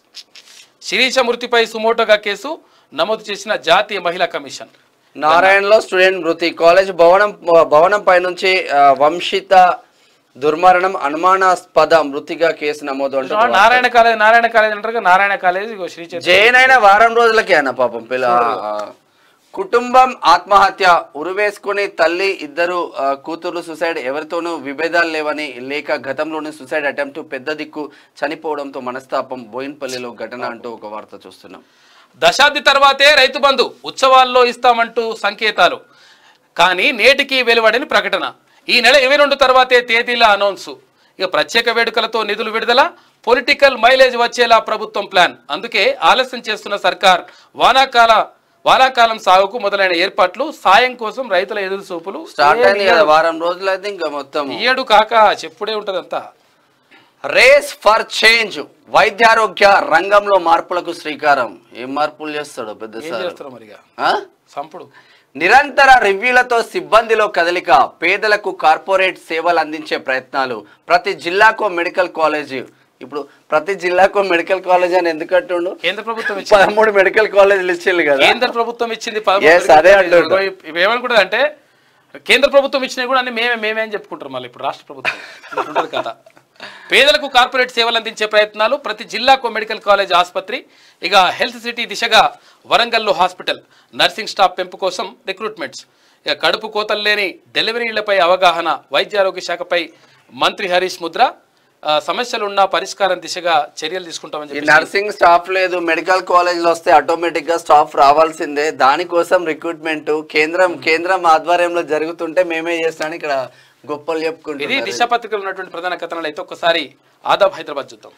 శిరీష మృతిపై సుమోటోగా కేసు నమోదు చేసిన జాతీయ మహిళా కమిషన్ నారాయణలో స్టూడెంట్ మృతి కాలేజ్ భవనం భవనం పై నుంచి ఆ, వంశిత దుర్మరణం అనుమానాస్పద మృతిగా కేసు నమోదు అంటూ ఒక వార్త. నారాయణ కాలేజ్ నారాయణ కాలేజ్ అంటారు కదా, నారాయణ కాలేజ్ ఇగో శ్రీ చైతన్య జైన్ అయిన వారం రోజులకే అన్న పాపం పిల్ల ఆ, కుటుంబం ఆత్మహత్య ఉరివేసుకుని తల్లి ఇద్దరు ఆ, కూతుర్లు సుసైడ్ ఎవరితోనూ విభేదాలు లేవని లేక గతంలోనే సుసైడ్ అటెంప్ట్ పెద్ద దిక్కు చనిపోవడంతో మనస్తాపం బోయిన్పల్లిలో ఘటన అంటూ ఒక వార్త చూస్తున్నాం దశాబ్ది తర్వాతే రైతు బంధు ఉత్సవాల్లో ఇస్తామంటూ సంకేతాలు కానీ నేటికి వెలువడని ప్రకటన ఈ నెల ఇరవై రెండు తర్వాతే తేదీల అనౌన్సు ఇక ప్రత్యేక వేడుకలతో నిధులు విడుదల పొలిటికల్ మైలేజ్ వచ్చేలా ప్రభుత్వం ప్లాన్ అందుకే ఆలస్యం చేస్తున్న సర్కార్ వానాకాల వానాకాలం సాగుకు మొదలైన ఏర్పాట్లు సాయం కోసం రైతుల ఎదురు చూపులు స్టార్ట్ అయింది కదా వారం రోజులు అయితే ఇంకా మొత్తం ఈయడు కాక చెప్పుడే ఉంటదంతా రేస్ ఫర్ చేంజ్ వైద్యారోగ్య రంగంలో మార్పులకు శ్రీకారం ఏం మార్పులు చేస్తాడు పెద్ద ఏం సార్ చేస్తారు మరిగా ఆ? సంపుడు నిరంతర రివ్యూలతో సిబ్బందిలో కదలిక పేదలకు కార్పొరేట్ సేవలు అందించే ప్రయత్నాలు ప్రతి జిల్లాకో మెడికల్ కాలేజ్ ఇప్పుడు ప్రతి జిల్లాకో మెడికల్ కాలేజ్ అని ఎందుకు అంటుండు కేంద్ర ప్రభుత్వం ఇచ్చింది పదమూడు మెడికల్ కాలేజీలు ఇచ్చిండు కదా కేంద్ర ప్రభుత్వం ఇచ్చింది Yes, అదే అంటుంటా. ఏమనుకుంటుంది అంటే కేంద్ర ప్రభుత్వం ఇచ్చినవి కూడా అన్ని మేమే మేమే అని చెప్పుకుంటారు మళ్ళీ ఇప్పుడు రాష్ట్ర ప్రభుత్వం ఇట్లుంటది కథ పేదలకు కార్పొరేట్ సేవలు అందించే ప్రయత్నాలు ప్రతి జిల్లాకు మెడికల్ కాలేజ్ ఆసుపత్రి ఇక హెల్త్ సిటీ దిశగా వరంగల్లో హాస్పిటల్ నర్సింగ్ స్టాఫ్ పెంపు కోసం రిక్రూట్మెంట్స్ ఇక కడుపు కోతలు లేని డెలివరీలపై అవగాహన వైద్య ఆరోగ్య శాఖపై మంత్రి హరీష్ ముద్ర ఆ, సమస్యలున్న పరిష్కారం దిశగా చర్యలు తీసుకుంటామని ఈ చెప్పి నర్సింగ్ స్టాఫ్ లేదు మెడికల్ కాలేజ్ లో వస్తే ఆటోమేటిక్ గా స్టాఫ్ రావాల్సిందే దానికోసం రిక్రూట్మెంట్ కేంద్రం కేంద్రం ఆధ్వర్యంలో జరుగుతుంటే మేమే చేస్తాను ఇక్కడ గొప్పలు ఇది చెప్పుకుంటున్నాం దిశ పత్రికలో ఉన్నటువంటి ప్రధాన కథనాలు అయితే ఒక్కసారి ఆదాబ్ హైదరాబాద్ చూద్దాం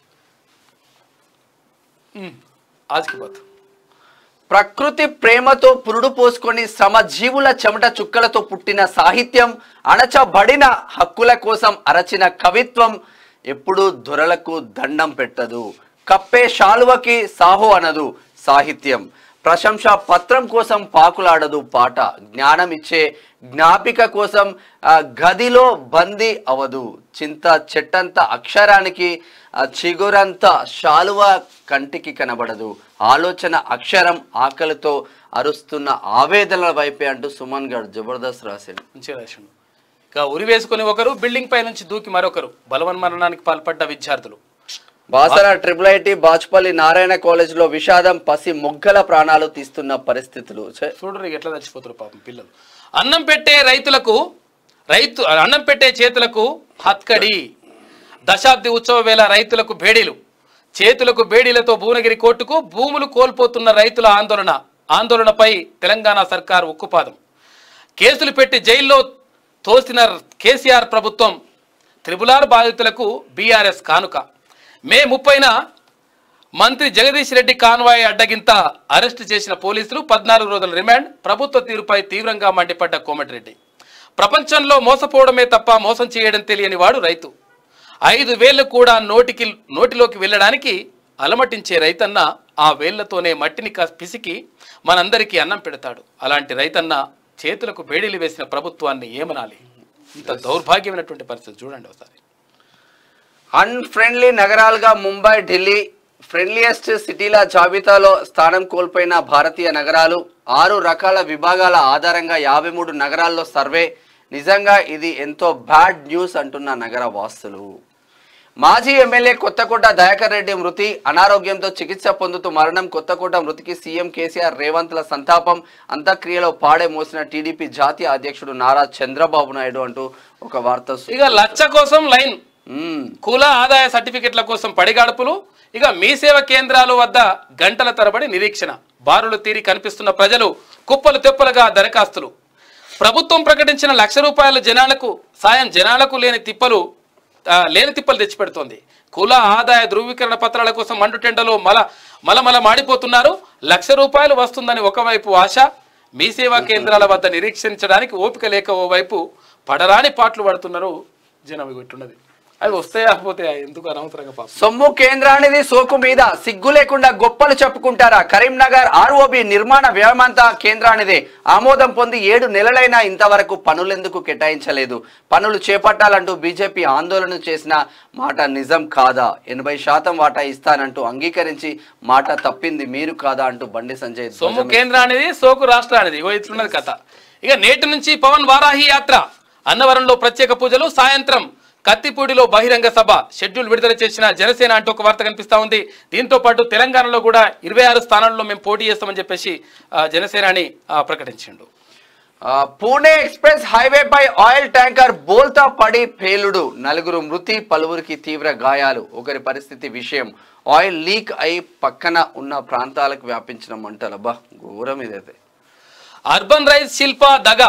మ్మ్. ఆజ్కి బాత్ ప్రకృతి ప్రేమతో పురుడు పోసుకొని శ్రమజీవుల చెమట చుక్కలతో పుట్టిన సాహిత్యం అణచబడిన హక్కుల కోసం అరచిన కవిత్వం ఎప్పుడూ దొరలకు దండం పెట్టదు కప్పే శాలువకి సాహో అనదు సాహిత్యం ప్రశంస పత్రం కోసం పాకులాడదు పాట జ్ఞానం ఇచ్చే జ్ఞాపిక కోసం ఆ, గదిలో బందీ అవదు చింత చెట్టంత అక్షరానికి ఆ, చిగురంత శాలువ కంటికి కనబడదు ఆలోచన అక్షరం ఆకలితో అరుస్తున్న ఆవేదనల వైపే అంటూ సుమన్ గారు జబర్దస్త్ రాశాడు మంచిగా రాసిండు ఇక ఉరి వేసుకుని ఒకరు బిల్డింగ్ పై నుంచి దూకి మరొకరు బలవన్మరణానికి పాల్పడ్డ విద్యార్థులు Basara triple IT Bachupally Narayana college లో విషాదం పసి మొగ్గల ప్రాణాలు తీస్తున్న పరిస్థితులు ఛే, చూడరు ఎట్లా చచ్చిపోతారు పాపం పిల్లలు అన్నం పెట్టే రైతులకు రైతు అన్నం పెట్టే చేతులకు హత్కడి దశాబ్ది ఉత్సవ వేళ రైతులకు బేడీలు చేతులకు బేడీలతో భువనగిరి కోర్టుకు భూములు కోల్పోతున్న రైతుల ఆందోళన ఆందోళనపై తెలంగాణ సర్కార్ ఉక్కుపాదం కేసులు పెట్టి జైల్లో తోసిన కేసీఆర్ ప్రభుత్వం త్రిపులార్ బాధితులకు బీఆర్ఎస్ కానుక మే ముప్పైన మంత్రి జగదీష్ రెడ్డి కాన్వాయ్ అడ్డగింత అరెస్టు చేసిన పోలీసులు పద్నాలుగు రోజుల రిమాండ్ ప్రభుత్వ తీరుపై తీవ్రంగా మండిపడ్డ కోమటిరెడ్డి ప్రపంచంలో మోసపోవడమే తప్ప మోసం చేయడం తెలియని వాడు రైతు ఐదు వేళ్ళు కూడా నోటికి నోటిలోకి వెళ్ళడానికి అలమటించే రైతన్న ఆ వేళ్లతోనే మట్టిని కా- పిసికి మనందరికీ అన్నం పెడతాడు అలాంటి రైతన్న చేతులకు బేడీలు వేసిన ప్రభుత్వాన్ని ఏమనాలి ఇంత దౌర్భాగ్యమైనటువంటి పరిస్థితి చూడండి ఒకసారి అన్ఫ్రెండ్లీ నగరాలుగా ముంబై ఢిల్లీ ఫ్రెండ్లియెస్ట్ సిటీల జాబితాలో స్థానం కోల్పోయిన భారతీయ నగరాలు ఆరు రకాల విభాగాల ఆధారంగా యాభై మూడు నగరాల్లో సర్వే నిజంగా ఇది ఎంతో బ్యాడ్ న్యూస్ అంటున్న నగర వాస్తులు మాజీ ఎమ్మెల్యే కొత్తకోట దయాకర్ రెడ్డి మృతి అనారోగ్యంతో చికిత్స పొందుతూ మరణం కొత్తకోట మృతికి సీఎం కేసీఆర్ రేవంత్ల సంతాపం అంత్యక్రియలో పాడే మోసిన టీడీపీ జాతీయ అధ్యక్షుడు నారా చంద్రబాబు నాయుడు అంటూ ఒక వార్త ఇక లచ్చ కోసం లైన్ మ్మ్. కుల ఆదాయ సర్టిఫికెట్ల కోసం పడిగాడుపులు ఇక మీ సేవ కేంద్రాల వద్ద గంటల తరబడి నిరీక్షణ బారులు తీరి కనిపిస్తున్న ప్రజలు కుప్పలు తెప్పలుగా దరఖాస్తులు ప్రభుత్వం ప్రకటించిన లక్ష రూపాయల జనాలకు సాయం జనాలకు లేని తిప్పలు ఆ, లేని తిప్పలు తెచ్చిపెడుతోంది కుల ఆదాయ ధృవీకరణ పత్రాల కోసం మండుటెండలో మల మలమల మాడిపోతున్నారు లక్ష రూపాయలు వస్తుందని ఒకవైపు ఆశ మీ సేవా కేంద్రాల వద్ద నిరీక్షించడానికి ఓపిక లేక ఓవైపు పడరాని పాటలు పడుతున్నారు జనం ఇట్టున్నది అవి వస్తాయా పోతాయా ఎందుకు అనవసరంగా పాపం సొమ్ము కేంద్రానిది సోకు మీద సిగ్గు లేకుండా గొప్పలు చెప్పుకుంటారా కరీంనగర్ ఆర్ఓబి నిర్మాణ వ్యయమంతా కేంద్రానిదే ఆమోదం పొంది ఏడు నెలలైనా ఇంతవరకు పనులెందుకు కేటాయించలేదు పనులు చేపట్టాలంటూ బీజేపీ ఆందోళన చేసిన మాట నిజం కాదా ఎనభై శాతం వాటా ఇస్తానంటూ అంగీకరించి మాట తప్పింది మీరు కాదా అంటూ బండి సంజయ్ సొమ్ము ధ్వజమెత్తి- కేంద్రానిది సోకు రాష్ట్రానిది ఇగో ఇట్లున్నది కథ ఇక నేటి నుంచి పవన్ వారాహి యాత్ర అన్నవరంలో ప్రత్యేక పూజలు సాయంత్రం కత్తిపూడిలో బహిరంగ సభ షెడ్యూల్ విడుదల చేసిన జనసేన అంటూ ఒక వార్త కనిపిస్తా ఉంది దీంతో పాటు తెలంగాణలో కూడా ఇరవై ఆరు స్థానాల్లో మేము పోటీ చేస్తామని చెప్పేసి ఆ, జనసేనాని ఆ, ప్రకటించిండు ఆ, పూణే ఎక్స్ప్రెస్ హైవేపై ఆయిల్ ట్యాంకర్ బోల్తా పడి పేలుడు నలుగురు మృతి పలువురికి తీవ్ర గాయాలు ఒకరి పరిస్థితి విషయం ఆయిల్ లీక్ అయి పక్కన ఉన్న ప్రాంతాలకు వ్యాపించిన మంటలు అబ్బా ఘోరం ఇదైతే అర్బన్ రైస్ శిల్ప దగ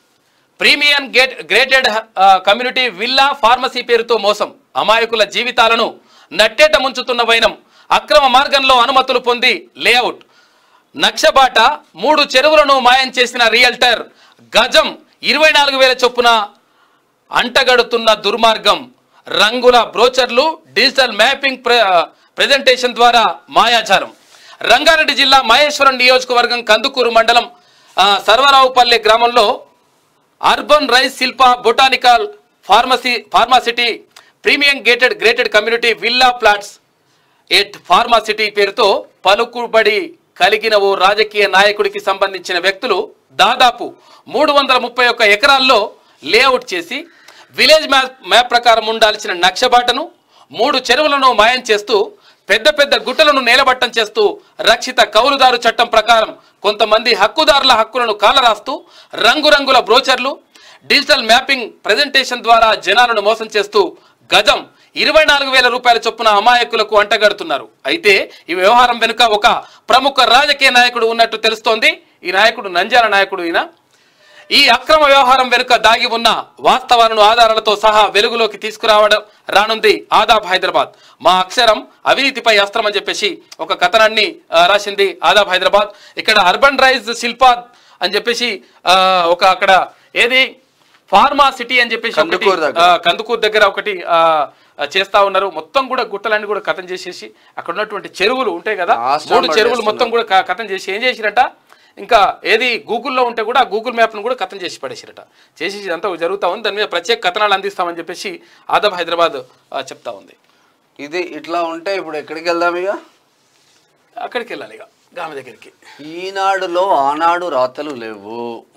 ప్రీమియం గేట్ గ్రేటెడ్ ఆ, కమ్యూనిటీ విల్లా ఫార్మసీ పేరుతో మోసం అమాయకుల జీవితాలను నట్టేట ముంచుతున్న వైనం అక్రమ మార్గంలో అనుమతులు పొంది లేఅవుట్ నక్షబాట మూడు చెరువులను మాయం చేసిన రియల్టర్ గజం ఇరవై నాలుగు వేల చొప్పున అంటగడుతున్న దుర్మార్గం రంగుల బ్రోచర్లు డిజిటల్ మ్యాపింగ్ ప్ర ప్రజెంటేషన్ ద్వారా మాయాజాలం రంగారెడ్డి జిల్లా మహేశ్వరం నియోజకవర్గం కందుకూరు మండలం ఆ, సర్వరావుపల్లె గ్రామంలో urban rise Shilpa botanical pharmacy pharma city premium gated gated community villa plots at pharma city పేరుతో పలుకుబడి కలిగిన ఓ రాజకీయ నాయకుడికి సంబంధించిన వ్యక్తులు దాదాపు మూడు వందల ముప్పై ఒక్క ఎకరాల్లో లేఅవుట్ చేసి విలేజ్ మ్యాప్ మ్యాప్ ప్రకారం ఉండాల్సిన నక్షబాటను మూడు చెరువులను మాయం చేస్తూ పెద్ద పెద్ద గుట్టలను నేలబట్టం చేస్తూ రక్షిత కౌలుదారు చట్టం ప్రకారం కొంతమంది హక్కుదారుల హక్కులను కాలరాస్తూ రంగురంగుల బ్రోచర్లు డిజిటల్ మ్యాపింగ్ ప్రజెంటేషన్ ద్వారా జనాలను మోసం చేస్తూ గజం ఇరవై నాలుగు వేల రూపాయల చొప్పున అమాయకులకు అంటగడుతున్నారు అయితే ఈ వ్యవహారం వెనుక ఒక ప్రముఖ రాజకీయ నాయకుడు ఉన్నట్టు తెలుస్తోంది ఈ నాయకుడు నంజాల నాయకుడు ఈయన ఈ అక్రమ వ్యవహారం వెనుక దాగి ఉన్న వాస్తవాలను ఆధారాలతో సహా వెలుగులోకి తీసుకురావడం రానుంది ఆదాబ్ హైదరాబాద్ మా అక్షరం అవినీతిపై అస్త్రం అని చెప్పేసి ఒక కథనాన్ని ఆ, రాసింది ఆదాబ్ హైదరాబాద్ ఇక్కడ అర్బన్ రైజ్ శిల్పా అని చెప్పేసి ఆ, ఒక అక్కడ ఏది ఫార్మా సిటీ అని చెప్పేసి ఒకటి, కందుకూరు దగ్గర. ఆ, కందుకూరు దగ్గర ఒకటి ఆ, ఆ, చేస్తా ఉన్నారు మొత్తం కూడా గుట్టలన్నీ కూడా కథం చేసేసి అక్కడ ఉన్నటువంటి చెరువులు ఉంటాయి కదా ఆశ్రమం మూడు చెరువులు పడేస్తున్నారు. మొత్తం కూడా క- కథం చేసి ఏం చేసిరట ఇంకా ఏది గూగుల్లో ఉంటే కూడా ఆ గూగుల్ మ్యాప్ను కూడా కథం చేసి పడేసిరట చేసి ఇదంతా జరుగుతా ఉంది దాని మీద ప్రత్యేక కథనాలు అందిస్తామని చెప్పేసి ఆదబ్ హైదరాబాద్ ఆ, చెప్తా ఉంది ఇది ఇట్లా ఉంటే ఇప్పుడు ఎక్కడికి వెళ్దాం ఇక అక్కడికి వెళ్ళాలి ఇక గామె దగ్గరికి ఈనాడులో ఆనాడు రాతలు లేవు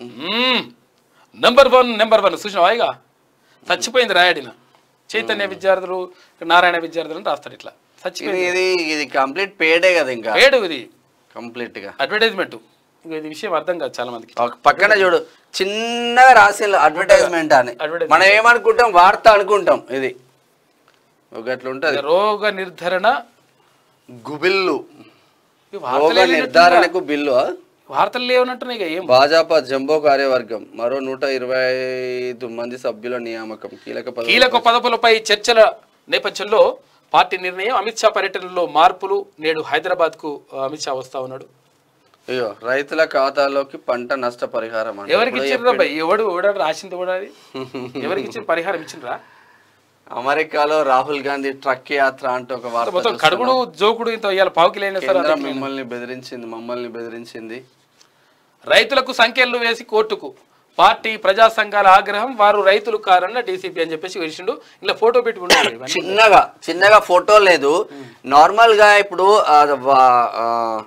నెంబర్ వన్ నెంబర్ వన్ చూసినావా ఇక చచ్చిపోయింది రాయడిన చైతన్య విద్యార్థులు నారాయణ విద్యార్థులు అని రాస్తాడు ఇట్లా ఇది చచ్చిపోయింది ఇది ఇది కంప్లీట్ పేడే కదా ఇంకా ఏడు ఇది కంప్లీట్ గా అడ్వర్టైజ్మెంట్ ఇంకా ఇది విషయం అర్థం కాదు చాలా మందికి ఒక పక్కన చూడు చిన్నగా రాసి అడ్వర్టైజ్మెంట్ అని Advertisement. మనం ఏమనుకుంటాం వార్త అనుకుంటాం ఇది ఒక అట్లా ఉంటది రోగ నిర్ధారణ గుబిల్లు ఈ రోగ వార్తలు ఏమైనట్టున్నారా? నిర్ధారణకు బిల్లు ఆ? వార్తలు లేవనంటున్నాయి ఇక ఏం భాజపా జంబో కార్యవర్గం మరో నూట ఇరవై ఐదు మంది సభ్యుల నియామకం కీలక పదవులు- కీలక పదవులపై చర్చల నేపథ్యంలో పార్టీ నిర్ణయం అమిత్ షా పర్యటనలో మార్పులు నేడు హైదరాబాద్ కు అమిత్ షా వస్తా ఉన్నాడు అయ్యో రైతుల ఖాతాలోకి పంట నష్ట పరిహారం అంట. ఎవరికి ఇప్పుడు ఇచ్చిండ్రా భయ్ ఎవడు ఎవడ రాసింది కూడా అది ఎవరికి ఇచ్చిన పరిహారం ఇచ్చిండ్రా అమెరికాలో రాహుల్ గాంధీ ట్రక్ యాత్ర అంటే ఒక వార్త మొత్తం చూస్తున్నాం. కడుగుడు జోకుడు ఇంత ఇవాళ పావుకి లేని కేంద్రం మిమ్మల్ని బెదిరించింది మమ్మల్ని బెదిరించింది రైతులకు సంఖ్యలు వేసి కోర్టుకు పార్టీ ప్రజా సంఘాల ఆగ్రహం వారు రైతులు కారన్న డీసీపీ అని చెప్పేసి వేసిండు ఇలా ఫోటో పెట్టి ఉండాలి ఇవన్నీ. చిన్నగా చిన్నగా ఫోటో లేదు నార్మల్ గా ఇప్పుడు ఆ, వా- ఆ,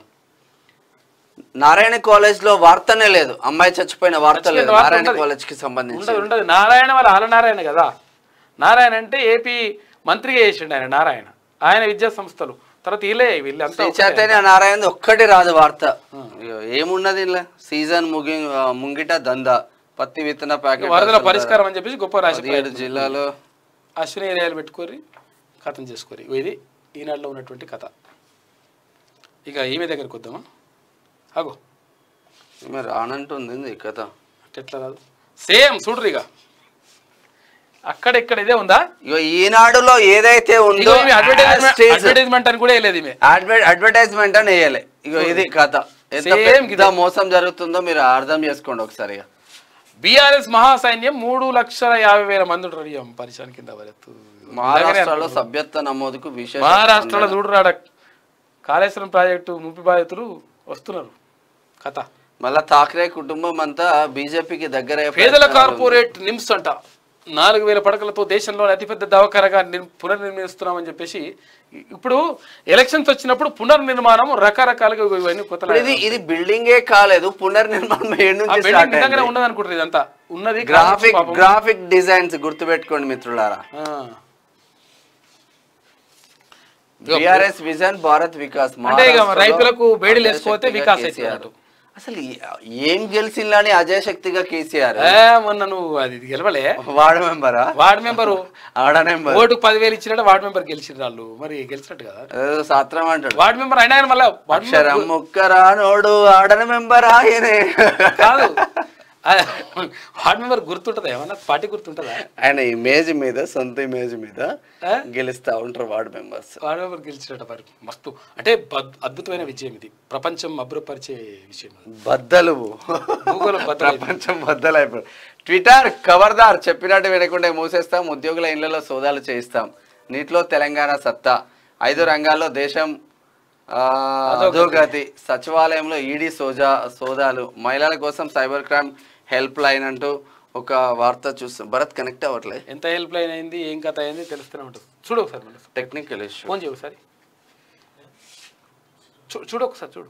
నారాయణ కాలేజ్ లో వార్తనే లేదు అమ్మాయి చచ్చిపోయిన వార్త లేదు చచ్చిపోయిన వార్త నారాయణ ఉండదు. కాలేజ్ కి సంబంధించి ఉండదు ఉండదు నారాయణ వాళ్ళ ఆల నారాయణ కదా నారాయణ అంటే ఏపీ మంత్రిగా చేసిండు ఆయన నారాయణ ఆయన విద్యా సంస్థలు తర్వాత వీళ్ళే వీళ్ళు అంతా శ్రీ ఒకటే. చైతన్య నారాయణ ఒక్కటి రాదు వార్త అయ్యో, ఏమున్నది ఇలా సీజన్ ముగి ఆ, ముంగిట దందా పత్తి విత్తన ప్యాకెట్ వరదల పరిష్కారం అని చెప్పేసి గొప్ప రాసి పదిహేడు జిల్లాలో అశ్విని ఏరియాలు పెట్టుకోరి కథం చేసుకోరి ఇది ఈనాడులో ఉన్నటువంటి కథ ఇక ఈమె దగ్గరికి వద్దామా అగో ఈమె రానంటుంది ఈ కథ అంటే ఎట్లా రాదు సేమ్ చూడ్రు ఇక అక్కడెక్కడ ఇదే ఉందా ఇగో ఈనాడులో ఏదైతే ఉందో ఇగో ఈమె advertisement as it is. Advertisement అని కూడా వేయలేదు ఈమె అడ్వర్- అడ్వర్టైజ్మెంట్ అని వేయాలి ఇగో ఇది కథ ఎంత Same పెద్ద ఇదే. మోసం జరుగుతుందో మీరు అర్థం చేసుకోండి ఒకసారి బీఆర్ఎస్ మహాసైన్యం మూడు లక్షల యాభై వేల మంది ఉంటారు ఇక పరిశాన్ కింద వరకు మహారాష్ట్రలో సభ్యత్వ నమోదుకు విశేష మహారాష్ట్రలో చూడరాడ కాళేశ్వరం ప్రాజెక్టు ముప్పి బాధితులు వస్తున్నారు కథ మళ్ళా థాక్రే కుటుంబం అంతా బీజేపీకి దగ్గర పేదల కార్పొరేట్ నిమ్స్ అంట నాలుగు వేల పడకలతో దేశంలోని అతిపెద్ద దవాఖానగా నిర్- పునర్నిర్మిస్తున్నామని చెప్పేసి ఇప్పుడు ఎలక్షన్స్ వచ్చినప్పుడు పునర్నిర్మాణం రకరకాలుగా ఇవన్నీ కొత్త ఇది ఇది బిల్డింగే కాలేదు పునర్నిర్మాణం ఏడు నుంచి బిల్డింగ్ నిజంగానే ఉన్నది అనుకుంటారు ఇదంతా ఉన్నది గ్రాఫిక్ పాపం. గ్రాఫిక్ డిజైన్స్ గుర్తుపెట్టుకోండి మిత్రులారా ఆ. బిఆర్ఎస్ విజన్ భారత్ వికాస్ అంటే ఇక మహారాష్ట్రలో రైతులకు బేడీలు వేసుకోతే అజయ్ వికాస్ శక్తిగా అవుతుంది కేసీఆర్. అసలు ఏ- ఏం గెలిచిందని అజయ్ శక్తిగా కేసీఆర్ ఏ, మొన్న నువ్వు అది గెలవలే వార్డు మెంబరా వార్డు మెంబరు ఆడ నెంబర్ ఓటుకు పదివేలు ఇచ్చినట్టు వార్డు మెంబర్ గెలిచిన వాళ్ళు మరి గెలిచినట్టు కదా ఏదో సాత్రం అంటాడు వార్డు మెంబర్ అయినా కానీ మళ్ళీ వార్డు అక్షరం మెంబర్ ముక్కరా నోడు ఆడన మెంబర్ ఆయనే కాదు వార్డ్ మెంబర్ గుర్తుంటుందా ఏమన్నా పార్టీ గుర్తుంటుందా ఆయన ఇమేజ్ మీద సొంత ఇమేజ్ మీద ఆ? గెలుస్తా ఉంటారు వార్డ్ మెంబర్స్ వార్డ్ మెంబర్ గెలిచినట్ట మరి మస్తు అంటే బద్- అద్భుతమైన విజయం ఇది ప్రపంచం అభ్రపరిచే విషయం అది. బద్దలు భూగోళం బద్దలైపోయింది. ప్రపంచం బద్దలైపోయింది ట్విట్టర్ కవర్దార్ చెప్పినట్టు వినకుండా మూసేస్తాం ఉద్యోగుల ఇళ్లలో సోదాలు చేయిస్తాం నీటిలో తెలంగాణ సత్తా ఐదు రంగాల్లో దేశం ఆ, అధోగతి సచివాలయంలో ఈడీ సోజా సోదాలు మహిళల కోసం సైబర్ క్రైమ్ హెల్ప్ లైన్ అంటూ ఒక వార్త చూస్తాం భరత్ కనెక్ట్ అవ్వట్లే ఎంత హెల్ప్ లైన్ అయింది ఏం కథ అయింది తెలుస్తూనే ఉంటుంది చూడు ఒకసారి మళ్ళీ టెక్నికల్ ఇష్యూ ఫోన్ చేయి ఒకసారి చూ- చూడు ఒకసారి చూడు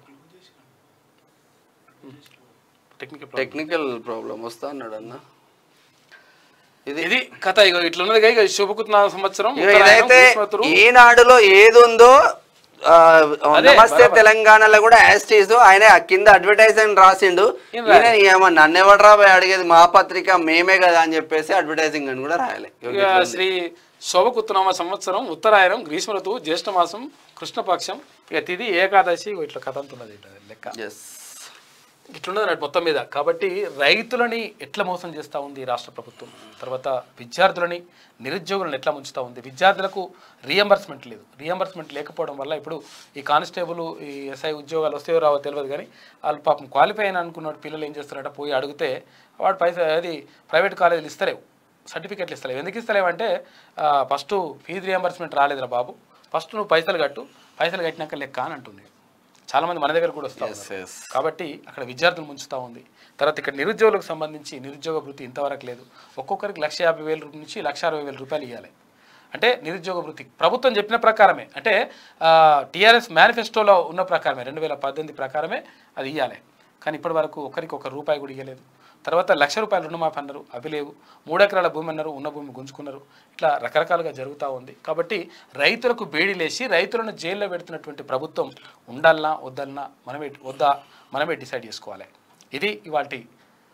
టెక్నికల్ ప్రాబ్లం. టెక్నికల్ ప్రాబ్లం వస్తా అన్నాడు అన్న ఇది ఇది కథ ఇగో ఇట్లా ఉన్నది ఇక శుభకుత్న సంవత్సరం ఇగో ఉత్తరాయణం, ఇదైతే గ్రీష్మ ఋతువు. ఈనాడులో ఏది ఉందో ఆ, అదే, నమస్తే బరాబర్. తెలంగాణలో కూడా యాస్టీస్ ఆయన కింద అడ్వర్టైజ్ అని రాసిండు ఈయన ఈయన ఏమో నన్ను ఎవడరా పోయి అడిగేది మా పత్రిక మేమే కదా అని చెప్పేసి అడ్వర్టైజింగ్ అని కూడా రాయాలి ఇక శ్రీ శోభకుత్నామ సంవత్సరం ఉత్తరాయణం గ్రీష్మ ఋతువు జ్యేష్ఠ మాసం కృష్ణపక్షం ఇక తిది ఏకాదశి ఇగో ఇట్లా కథ అంతున్నది ఇట్లా లెక్క ఎస్ ఇట్లున్నది అన్నట్టు మొత్తం మీద కాబట్టి రైతులని ఎట్లా మోసం చేస్తూ ఉంది ఈ రాష్ట్ర ప్రభుత్వం తర్వాత విద్యార్థులని నిరుద్యోగులను ఎట్లా ముంచుతూ ఉంది విద్యార్థులకు రియంబర్స్మెంట్ లేదు రియంబర్స్మెంట్ లేకపోవడం వల్ల ఇప్పుడు ఈ కానిస్టేబుల్ ఈ ఎస్ఐ ఉద్యోగాలు వస్తాయో రావో తెలియదు కానీ వాళ్ళు పాపం క్వాలిఫై అయిన అనుకున్న పిల్లలు ఏం చేస్తారంటే పోయి అడిగితే వాడు పైసా అది ప్రైవేట్ కాలేజీలు ఇస్తలేవు సర్టిఫికెట్లు ఇస్తలేవు ఎందుకు ఇస్తలేవు అంటే ఫస్ట్ ఫీజు రియంబర్స్మెంట్ రాలేదురా బాబు ఫస్ట్ నువ్వు పైసలు కట్టు పైసలు కట్టినాక లెక్క అని అంటుంది చాలామంది మన దగ్గర కూడా వస్తారు yes. కాబట్టి అక్కడ విద్యార్థులు ముంచుతూ ఉంది తర్వాత ఇక్కడ నిరుద్యోగులకు సంబంధించి నిరుద్యోగ వృత్తి ఇంతవరకు లేదు ఒక్కొక్కరికి లక్ష యాభై వేల రూపాయల నుంచి లక్ష అరవై వేల రూపాయలు ఇవ్వాలి అంటే నిరుద్యోగ వృత్తి ప్రభుత్వం చెప్పిన ప్రకారమే అంటే టీఆర్ఎస్ మేనిఫెస్టోలో ఉన్న ప్రకారమే రెండు వేల పద్దెనిమిది ప్రకారమే అది ఇవ్వాలి కానీ ఇప్పటి వరకు ఒకరికి ఒక రూపాయి కూడా ఇవ్వలేదు తర్వాత లక్ష రూపాయలు రుణమాఫీ అన్నారు అవి లేవు మూడు ఎకరాల భూమి అన్నారు ఉన్న భూమి గుంజుకున్నారు ఇట్లా రకరకాలుగా జరుగుతూ ఉంది కాబట్టి రైతులకు బేడీలేసి రైతులను జైల్లో పెడుతున్నటువంటి ప్రభుత్వం ఉండాలనా వద్దలనా మనమే వద్దా మనమే డిసైడ్ చేసుకోవాలి ఇది ఇవాళ